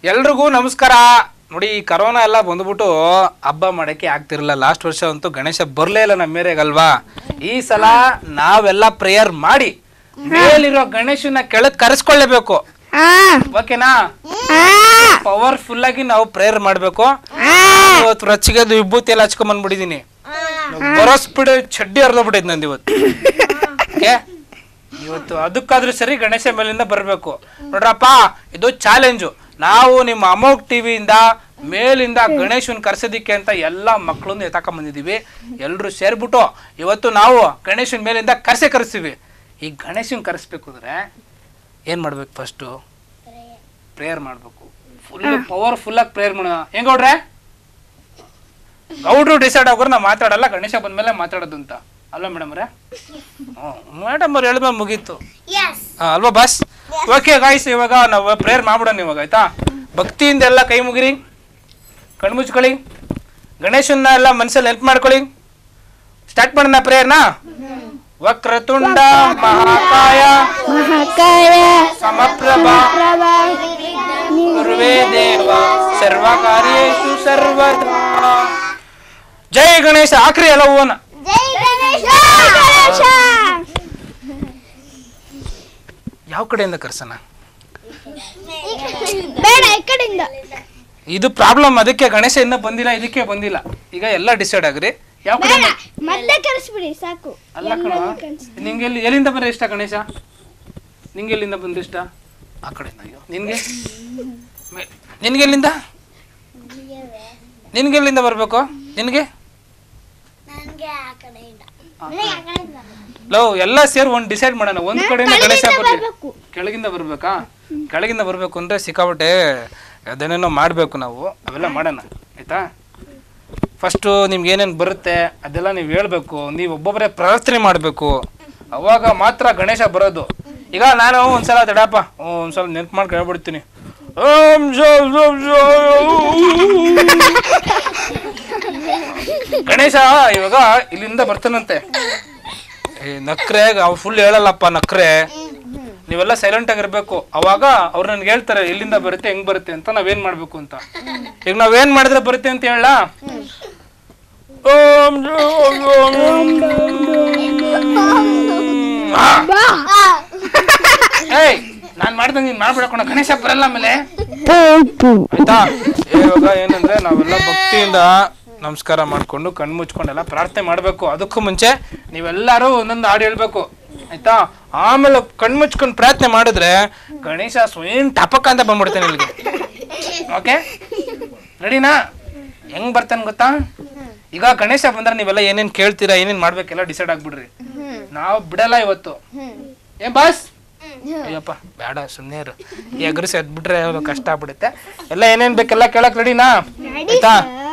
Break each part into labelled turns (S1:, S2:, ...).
S1: ಎಲ್ರಿಗೂ ನಮಸ್ಕಾರ ನೋಡಿ ಈ ಕರೋನಾ ಎಲ್ಲ ಬಂದ್ಬಿಟ್ಟು ಹಬ್ಬ ಮಾಡಕ್ಕೆ ಆಗ್ತಿರಲಿಲ್ಲ ಲಾಸ್ಟ್ ವರ್ಷ ಅಂತೂ ಗಣೇಶ ಬರ್ಲೇ ಇಲ್ಲ ನಮ್ಮ ಮೇರೆಗಲ್ವಾ ಈ ಸಲ ನಾವೆಲ್ಲ ಪ್ರೇಯರ್ ಮಾಡಿ ಮೇಲಿರೋ ಗಣೇಶನ ಕೆಳಗ್ ಕರೆಸ್ಕೊಳ್ಳೇಬೇಕು ಓಕೆನಾ ಪವರ್ಫುಲ್ ಆಗಿ ನಾವು ಪ್ರೇಯರ್ ಮಾಡ್ಬೇಕು ಇವತ್ತು ರಚ್ಚಿಗೆ ಅದು ವಿಭೂತಿ ಎಲ್ಲ ಹಚ್ಕೊಂಡ್ ಬಂದ್ಬಿಟ್ಟಿದೀನಿ ಬರೋಸ್ಬಿಡ ಚಡ್ಡಿ ಹರಿದೋಗ್ಬಿಟ್ಟಿದ್ ನಂದು ಇವತ್ತು ಓಕೆ ಇವತ್ತು ಅದಕ್ಕಾದ್ರೂ ಸರಿ ಗಣೇಶ ಮೇಲಿಂದ ಬರಬೇಕು ನೋಡ್ರಪ್ಪ ಇದು ಚಾಲೆಂಜು ನಾವು ನಿಮ್ಮ ಅಮೋಕ್ ಟಿವಿಯಿಂದ ಮೇಲಿಂದ ಗಣೇಶನ್ ಕರ್ಸೋದಿಕ್ಕೆ ಅಂತ ಎಲ್ಲ ಮಕ್ಕಳನ್ನು ಎತ್ತಾಕೊಂಡ್ ಬಂದಿದೀವಿ ಎಲ್ಲರೂ ಸೇರ್ಬಿಟ್ಟು ಇವತ್ತು ನಾವು ಗಣೇಶನ್ ಮೇಲಿಂದ ಕರ್ಸೆ ಕರೆಸ್ತೀವಿ ಈ ಗಣೇಶನ್ ಕರೆಸ್ಬೇಕು ಅಂದ್ರೆ ಏನ್ ಮಾಡ್ಬೇಕು ಫಸ್ಟು ಪ್ರೇಯರ್ ಮಾಡ್ಬೇಕು ಫುಲ್ ಪವರ್ಫುಲ್ ಆಗಿ ಪ್ರೇಯರ್ ಮಾಡೋಣ ಹೆಂಗ್ ಗೌಡ್ರೆ ಗೌಡ್ರು ಡಿಸೈಡ್ ಆಗೋರು ನಾವು ಮಾತಾಡಲ್ಲ ಗಣೇಶ ಬಂದ್ಮೇಲೆ ಮಾತಾಡೋದು ಅಂತ ಅಲ್ವಾ ಮೇಡಮ್ ಅವ್ರೆ ಮೇಡಮ್ ಅವ್ರು ಹೇಳಿದ್ಮೇಲೆ ಮುಗೀತು ಹಾ, ಅಲ್ವಾ ಬಸ್ ಓಕೆ ಗಾಯ್ಸ್ ಇವಾಗ ನಾವು ಪ್ರೇಯರ್ ಮಾಡ್ಬಿಡೋಣ ಇವಾಗ ಆಯ್ತಾ ಭಕ್ತಿಯಿಂದ ಎಲ್ಲ ಕೈ ಮುಗಿರಿ ಕಣ್ಮುಚ್ಕೊಳ್ಳಿ ಗಣೇಶನ್ನ ಎಲ್ಲ ಮನಸ್ಸಲ್ಲಿ ಹೆಲ್ಪ್ ಮಾಡ್ಕೊಳ್ಳಿ ಸ್ಟಾರ್ಟ್ ಮಾಡೋಣ ಪ್ರೇಯರ್ನ ವಕ್ರತುಂಡ ಮಹಾಕಾಯ
S2: ಮಹಾಕಾಯ
S1: ಸಮಪ್ರಭಾ ಗುರುವೇ ದೇವ ಸರ್ವ ಕಾರ್ಯೇಶು ಸರ್ವದಾ ಜೈ ಗಣೇಶ ಆಕ್ರಿ ಎಲ್ಲ ಹೂವನ್ನ ಯಾವ ಕಡೆಯಿಂದ ಕರ್ಸನ
S2: ಬೇಡ ಈ ಕಡೆಯಿಂದ
S1: ಇದು ಪ್ರಾಬ್ಲಮ್ ಅದಕ್ಕೆ ಗಣೇಶ ಇನ್ನ ಬಂದಿಲ್ಲ ಇದಕ್ಕೆ ಬಂದಿಲ್ಲ ಈಗ ಎಲ್ಲ ಡಿಸೈಡ್ ಆಗ್ರಿ ಯಾವ ಕಡೆ
S2: ಮತ್ತೆ ಕರೆಸ್ಬಿಡಿ ಸಾಕು
S1: ಅಲ್ಲ ಕಣ ನಿಂಗೆ ಎಲ್ಲಿ ಎಲ್ಲಿಂದ ಬರೋ ಇಷ್ಟ ಗಣೇಶ ನಿಂಗೆ ಎಲ್ಲಿಂದ ಬಂದ ಇಷ್ಟ ಆ ಕಡೆಯಿಂದ ಅಯ್ಯೋ ನಿನ್ಗೆ ಮೇ- ನಿನ್ಗೆ ಎಲ್ಲಿಂದ ನಿನ್ಗೆ ಎಲ್ಲಿಂದ ಬರ್ಬೇಕು ನಿನ್ಗೆ ಲವ್ ಎಲ್ಲ ಸೇರಿ ಒಂದ್ ಡಿಸೈಡ್ ಮಾಡೋಣ ಒಂದ್ ಕಡೆಯಿಂದ ಗಣೇಶ ಬರ್ಲಿ ಕೆಳಗಿಂದ ಬರ್ಬೇಕಾ ಕೆಳಗಿಂದ ಬರ್ಬೇಕು ಅಂದ್ರೆ ಸಿಕ್ಕಾಬಿಟ್ಟೆ ಅದೇನೇನೋ ಮಾಡ್ಬೇಕು ನಾವು ಅವೆಲ್ಲ ಮಾಡೋಣ ಆಯ್ತಾ ಫಸ್ಟು ನಿಮ್ಗೆ ಏನೇನು ಬರುತ್ತೆ ಅದೆಲ್ಲ ನೀವು ಹೇಳ್ಬೇಕು ನೀವು ಒಬ್ಬೊಬ್ಬರೇ ಪ್ರಾರ್ಥನೆ ಮಾಡಬೇಕು ಅವಾಗ ಮಾತ್ರ ಗಣೇಶ ಬರೋದು ಈಗ ನಾನು ಒಂದ್ಸಲ ತಡಪ್ಪ ಒಂದ್ಸಲ ನೆನ್ಪು ಮಾಡ್ಕೊಂಡು ಹೇಳ್ಬಿಡ್ತೀನಿ ಓಂ ಜೋ- ಜೋ- ಜೋ- ಗಣೇಶ ಇವಾಗ ಇಲ್ಲಿಂದ ಬರ್ತಾನಂತೆ ಏ ನಕ್ರೆ ಅವ್ ಫುಲ್ ಹೇಳಲ್ಲಪ್ಪ ನಕ್ರೆ ನೀವೆಲ್ಲ ಸೈಲೆಂಟ್ ಆಗಿರ್ಬೇಕು ಅವಾಗ ಅವ್ರು ನನ್ಗೆ ಹೇಳ್ತಾರೆ ಎಲ್ಲಿಂದ ಬರುತ್ತೆ ಹೆಂಗ್ ಬರುತ್ತೆ ಅಂತ ನಾವೇನ್ ಮಾಡ್ಬೇಕು ಅಂತ ಈಗ ನಾವೇನ್ ಮಾಡಿದ್ರೆ ಬರುತ್ತೆ ಅಂತ ಹೇಳ ಓಂ ಜೋ- ಆ. ಏಯ್ ನಾನ್ ಮಾಡ್ದಂಗೆ ನೀನ್ ಮಾಡ್ಬಿಡಕೋಣ ಗಣೇಶ ಬರಲ್ಲ ಆಮೇಲೆ ಆಯ್ತಾ ಇವಾಗ ಏನಂದ್ರೆ ನಾವೆಲ್ಲ ಭಕ್ತಿಯಿಂದ ನಮಸ್ಕಾರ ಮಾಡ್ಕೊಂಡು ಕಣ್ಣು ಮುಚ್ಕೊಂಡೆಲ್ಲ ಪ್ರಾರ್ಥನೆ ಮಾಡ್ಬೇಕು ಅದಕ್ಕೂ ಮುಂಚೆ ನೀವೆಲ್ಲರೂ ಒಂದೊಂದು ಹಾಡು ಹೇಳ್ಬೇಕು ಆಯ್ತಾ ಆಮೇಲೆ ಕಣ್ಣು ಮುಚ್ಕೊಂಡು ಪ್ರಾರ್ಥನೆ ಮಾಡಿದ್ರೆ ಗಣೇಶ ಸ್ವಯಂ ಟಪಕ ಅಂತ ಬಂದ್ಬಿಡ್ತಾನೆ ಇಲ್ಲಿಗೆ ಓಕೆ ರೆಡಿನಾ ಹೆಂಗ್ ಬರ್ತಾನೆ ಗೊತ್ತಾ ಈಗ ಗಣೇಶ ಬಂದ್ರೆ ನೀವೆಲ್ಲ ಏನೇನ್ ಕೇಳ್ತೀರಾ ಏನೇನ್ ಮಾಡ್ಬೇಕೆಲ್ಲ ಡಿಸೈಡ್ ಆಗ್ಬಿಡ್ರಿ ನಾವು ಬಿಡಲ್ಲ ಇವತ್ತು ಏನ್ ಬಾಸ್ ಅಯ್ಯಪ್ಪ ಬೇಡ ಸುಮ್ಮನೆ ಇರು ಈ ಎಗರಿಸಿ ಎದ್ಬಿಟ್ರೆ ಅವ್ರು ಕಷ್ಟ ಆಗ್ಬಿಡುತ್ತೆ ಎಲ್ಲ ಏನೇನ್ ಬೇಕೆಲ್ಲ ಕೇಳಕ್ ರೆಡಿನಾ ಆಯ್ತಾ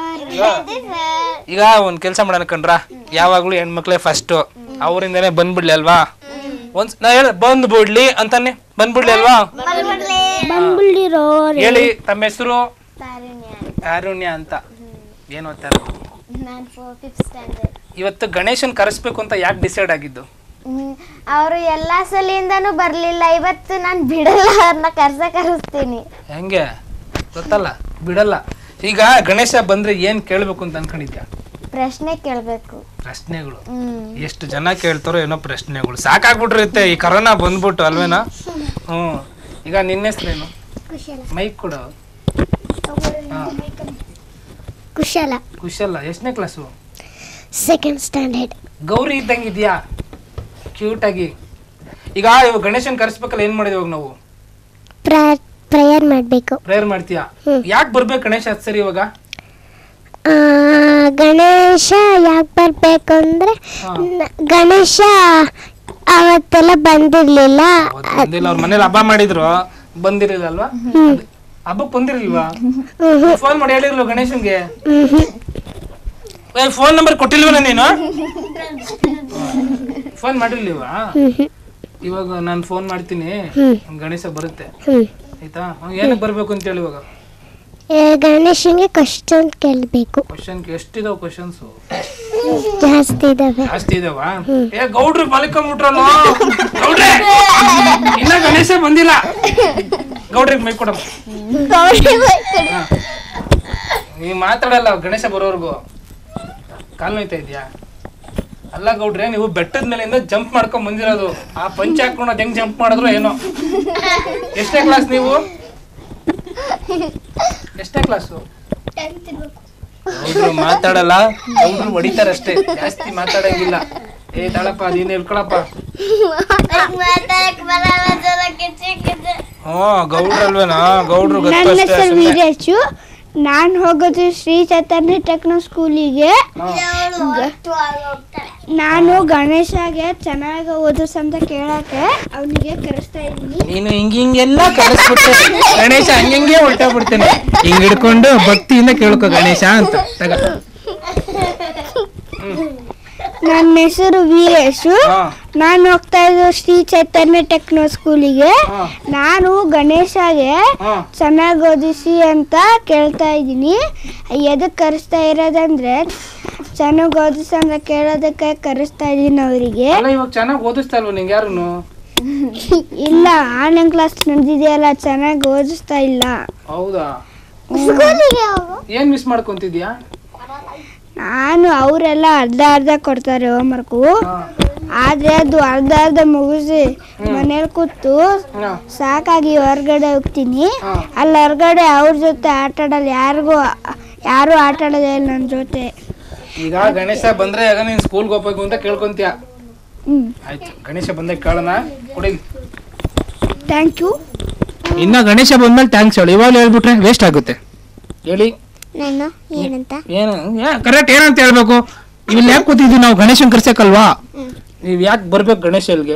S1: ಈಗ ಒಂದ್ ಕೆಲ್ಸ ಮಾಡೋಣ ಕಣ್ರ ಯಾವಾಗ್ಲೂ ಹೆಣ್ಮಕ್ಳೇ ಫಸ್ಟ್ ಅವರಿಂದನೇ ಬಂದ್ಬಿಡ್ಲಿ ಅಲ್ವಾ ಒಂದ್ ನಾ ಹೇಳ ಬಂದ್ಬಿಡ್ಲಿ ಅಂತಾನೆ ಬಂದ್ಬಿಡ್ಲಿ ಅಲ್ವಾ
S2: ಬಂದ್ಬಿಟ್ಟಿರೋ
S1: ಹೇಳಿ ತಮ್ಮ ಹೆಸರು ಕಾರುಣ್ಯ ಅಂತ ಏನ್ ಓದ್ತಾರೆ
S2: ನಾನು ಫಿಫ್ತ್ ಸ್ಟ್ಯಾಂಡರ್ಡ್
S1: ಇವತ್ತು ಗಣೇಶನ್ ಕರೆಸ್ಬೇಕು ಅಂತ ಯಾಕೆ ಡಿಸೈಡ್ ಆಗಿದ್ದು
S2: ಅವರು ಎಲ್ಲಾ ಸಲಿಂದನೂ ಬರ್ಲಿಲ್ಲ ಇವತ್ತು ನಾನು ಬಿಡಲ್ಲ ಅವ್ರನ್ನ ಕರ್ಸ ಕರೆಸ್ತೀನಿ
S1: ಹೆಂಗೆ ಗೊತ್ತಲ್ಲ ಬಿಡಲ್ಲ ಈಗ ಗಣೇಶ ಬಂದ್ರೆ ಏನ್ ಕೇಳ್ಬೇಕು ಅಂತ ಅನ್ಕೊಂಡಿದ್ಯಾ
S2: ಪ್ರಶ್ನೆ ಕೇಳ್ಬೇಕು
S1: ಪ್ರಶ್ನೆಗಳು
S2: ಹ್ಮ್
S1: ಎಷ್ಟು ಜನ ಕೇಳ್ತಾರೋ ಏನೋ ಪ್ರಶ್ನೆಗಳು ಸಾಕಾಗ್ಬಿಟ್ಟಿರುತ್ತೆ ಈ ಕರೋನಾ ಬಂದ್ಬಿಟ್ಟು ಅಲ್ವೇನಾ ಹ್ಮ್ ಈಗ ನಿನ್ನ ಹೆಸ್ರೇನು ಮೈಕ್ ಕೊಡು ಹಾ
S2: ಕುಶಲ
S1: ಕುಶಲ್ಲ ಎಷ್ಟನೇ ಕ್ಲಾಸು
S2: ಸೆಕೆಂಡ್ ಸ್ಟ್ಯಾಂಡರ್ಡ್
S1: ಗೌರಿ ಇದ್ದಂಗಿದ್ಯಾ ಕ್ಯೂಟ್ ಆಗಿ ಈಗ ಇವಾಗ ಗಣೇಶನ್ ಕರೆಸ್ಬೇಕಲ್ಲ ಏನ್ ಮಾಡಿದ್ವಿ ಇವಾಗ ನಾವು
S2: ಪ್ರೇಯರ್ ಮಾಡಬೇಕು
S1: ಪ್ರೇಯರ್ ಮಾಡ್ತೀಯಾ ಯಾಕೆ ಬರ್ಬೇಕು ಗಣೇಶ ಅದ್ ಸರಿ ಇವಾಗ
S2: ಗಣೇಶ ಯಾಕೆ ಬರ್ಬೇಕು ಅಂದ್ರೆ
S1: ಹಾ.
S2: ನ- ಗಣೇಶ ಅವತ್ತೆಲ್ಲ ಬಂದಿರ್ಲಿಲ್ಲ
S1: ಅವತ್ತು ಬಂದಿಲ್ಲ ಅವ್ರ ಮನೇಲಿ ಹಬ್ಬ ಮಾಡಿದ್ರು ಬಂದಿರಲಿಲ್ಲ ಅಲ್ವಾ ಹಬ್ಬಕ್ ಬಂದಿರಲಿಲ್ವಾ ಫೋನ್ ಮಾಡಿ ಹೇಳಿರ್ಲು ಗಣೇಶನ್ಗೆ ಫೋನ್ ನಂಬರ್ ಕೊಟ್ಟಿಲ್ವನ ನೀನು ಫೋನ್ ಮಾಡಿರ್ಲಿಲ್ವಾ ಇವಾಗ ನಾನು ಫೋನ್ ಮಾಡ್ತೀನಿ ಗಣೇಶ ಬರುತ್ತೆ
S2: ಹ್ಮ್
S1: ಆಯ್ತಾ ಅವ್ನ್ ಏನಕ್ಕೆ ಬರ್ಬೇಕು ಅಂತ ಹೇಳಿ ಇವಾಗ
S2: ಏ, ಗಣೇಶನ್ಗೆ ಕ್ವಶನ್ ಕೇಳಬೇಕು
S1: ಕ್ವಶನ್ ಎಷ್ಟಿದಾವ ಕ್ವಶನ್ಸ್
S2: ಜಾಸ್ತಿ ಇದಾವೆ
S1: ಜಾಸ್ತಿ ಇದಾವ ಏ ಗೌಡ್ರು ಬಲಿಕೊಂಬಿಟ್ರಲ್ಲ ಗೌಡ್ರೆ ಇನ್ನ ಗಣೇಶ ಬಂದಿಲ್ಲ ಗೌಡ್ರಿಗೆ ಮೈ ಕೊಡಮ್ಮ
S2: ಗೌರಿ ಬೈತಾರೆ.
S1: ಹಾ. ನೀವ್ ಮಾತಾಡಲ್ಲ ಗಣೇಶ ಬರೋರ್ಗು ಕಾಲ್ ನೋಯ್ತಾ ಇದ್ಯಾ ಅಲ್ಲ ಗೌಡ್ರೆ ನೀವು ಬೆಟ್ಟದ ಮೇಲಿಂದ ಜಂಪ್ ಮಾಡ್ಕೊಂಡ್ ಬಂದಿರೋದು ಆ ಪಂಚ ಹಾಕೊಂಡು ಅದ್ ಹೆಂಗ್ ಜಂಪ್ ಮಾಡಿದ್ರು ಏನೋ ಎಷ್ಟೇ ಕ್ಲಾಸ್ ನೀವು ಎಷ್ಟೇ ಕ್ಲಾಸು ಗೌಡ್ರು ಮಾತಾಡಲ್ಲ ಗೌಡ್ರು ಹೊಡಿತಾರಷ್ಟೇ ಜಾಸ್ತಿ ಮಾತಾಡಂಗಿಲ್ಲ ಏ ತಾಳಪ್ಪ ನೀನ್ ಹೇಳ್ಕೊಳಪ್ಪ ಹ್ಞೂ ಗೌಡ್ರಲ್ವೇನಾ ಗೌಡ್ರು
S3: ನನ್ನ
S1: ಗೊತ್ತಷ್ಟೇ
S3: ಹೆಸರು
S1: ಸುಮ್ನೆ.
S3: ವೀರೇಶು ನಾನು ಹೋಗೋದು ಶ್ರೀ ಚೈತನ್ಯ ಟೆಕ್ನೋ ಸ್ಕೂಲಿಗೆ
S1: ಹಾ.
S3: ನಾನು ಗಣೇಶಗೆ ಚೆನ್ನಾಗಿ ಓದಿಸ್ ಅಂತ ಕೇಳಕ್ಕೆ ಅವನಿಗೆ ಕರೆಸ್ತಾ ಇದ್ದೀನಿ
S1: ನೀನು ಹಿಂಗ ಹಿಂಗೆಲ್ಲ ಕರೆಸ್ಬಿಟ್ಟೆ ಗಣೇಶ ಹಂಗೆ ಉಲ್ಟಾ ಬಿಡ್ತೇನೆ ಹಿಂಗ್ ಹಿಡ್ಕೊಂಡು ಭಕ್ತಿಯಿಂದ ಕೇಳ್ಕೊ ಗಣೇಶ ಅಂತ ತಗ
S3: ನನ್ನ ಹೆಸರು ವೀರೇಶು
S1: ಹಾ,
S3: ನಾನು ಹೋಗ್ತಾ ಇದ್ದು ಶ್ರೀ ಚೈತನ್ಯ ಟೆಕ್ನೋ ಸ್ಕೂಲಿಗೆ
S1: ಹಾ,
S3: ನಾನು ಗಣೇಶಗೆ
S1: ಹಾ.
S3: ಚೆನ್ನಾಗಿ ಓದಿಸಿ ಅಂತ ಕೇಳ್ತಾ ಇದ್ದೀನಿ ಎದಕ್ಕೆ ಕರೆಸ್ತಾ ಇರೋದಂದ್ರೆ ಚೆನ್ನಾಗಿ ಓದಿಸಿ ಅಂತ ಕೇಳೋದಕ್ಕೆ ಕರೆಸ್ತಾ ಇದ್ದೀನಿ ಅವರಿಗೆ
S1: ಅಲ್ಲ ಇವಾಗ ಚೆನ್ನಾಗಿ ಓದಿಸ್ತಾ ಇಲ್ವ ನಿಂಗೆ ಯಾರುನು
S3: ಇಲ್ಲ ಆನ್ಲೈನ್ ಕ್ಲಾಸ್ ನಡೆದಿದೆಯಲ್ಲ ಚೆನ್ನಾಗಿ ಓದಿಸ್ತಾ ಇಲ್ಲ
S1: ಹೌದಾ
S2: ಸ್ಕೂಲಿಗೆ ಹೋಗು
S1: ಏನ್ ಮಿಸ್ ಮಾಡ್ಕೊಂತಿದ್ಯಾ
S3: ನಾನು ಅವರೆಲ್ಲ ಅರ್ಧ ಅರ್ಧ ಕೊಡ್ತಾರೆ ಹೋಮ್ವರ್ಕು
S1: ಹಾ,
S3: ಆದ್ರೆ ಅದು ಅರ್ಧ ಅರ್ಧ ಮುಗಿಸಿ ಮನೇಲಿ ಕೂತು
S1: ಹಾ,
S3: ಸಾಕಾಗಿ ಹೊರಗಡೆ ಹೋಗ್ತೀನಿ
S1: ಹಾ.
S3: ಅಲ್ಲಿ ಹೊರಗಡೆ ಅವ್ರ ಜೊತೆ ಆಟ ಆಡಲ್ಲ ಯಾರಿಗೂ ಯಾರು ಆಟ ಆಡೋದೇ ಇಲ್ಲ ನನ್ನ ಜೊತೆ
S1: ಈಗ ಗಣೇಶ ಬಂದ್ರೆ ಆಗ ನೀನ್ ಸ್ಕೂಲ್ಗೆ ಹೋಗ್ಬೇಕು ಅಂತ ಕೇಳ್ಕೊಂತೀಯ
S3: ಹ್ಮ್
S1: ಆಯ್ತು ಗಣೇಶ ಬಂದಾಗ ಕೇಳೋಣ ಕೊಡಿ
S3: ಥ್ಯಾಂಕ್ ಯು
S1: ಇನ್ನ ಗಣೇಶ ಬಂದ್ಮೇಲೆ ಥ್ಯಾಂಕ್ಸ್ ಹೇಳಿ ಇವಾಗ ಹೇಳ್ಬಿಟ್ರೆ ವೇಸ್ಟ್ ಆಗುತ್ತೆ ಹೇಳಿ
S2: ನಾನು ಏನಂತ
S1: ಏನು ಕರೆಕ್ಟ್ ಏನಂತ ಹೇಳ್ಬೇಕು ಇಲ್ಲಿ ಯಾಕೆ ಕೂತಿದ್ವಿ ನಾವು ಗಣೇಶನ್ ಕರ್ಸಕ್ಕಲ್ವಾ ನೀವ್ ಯಾಕೆ ಬರ್ಬೇಕು ಗಣೇಶ ಇಲ್ಗೆ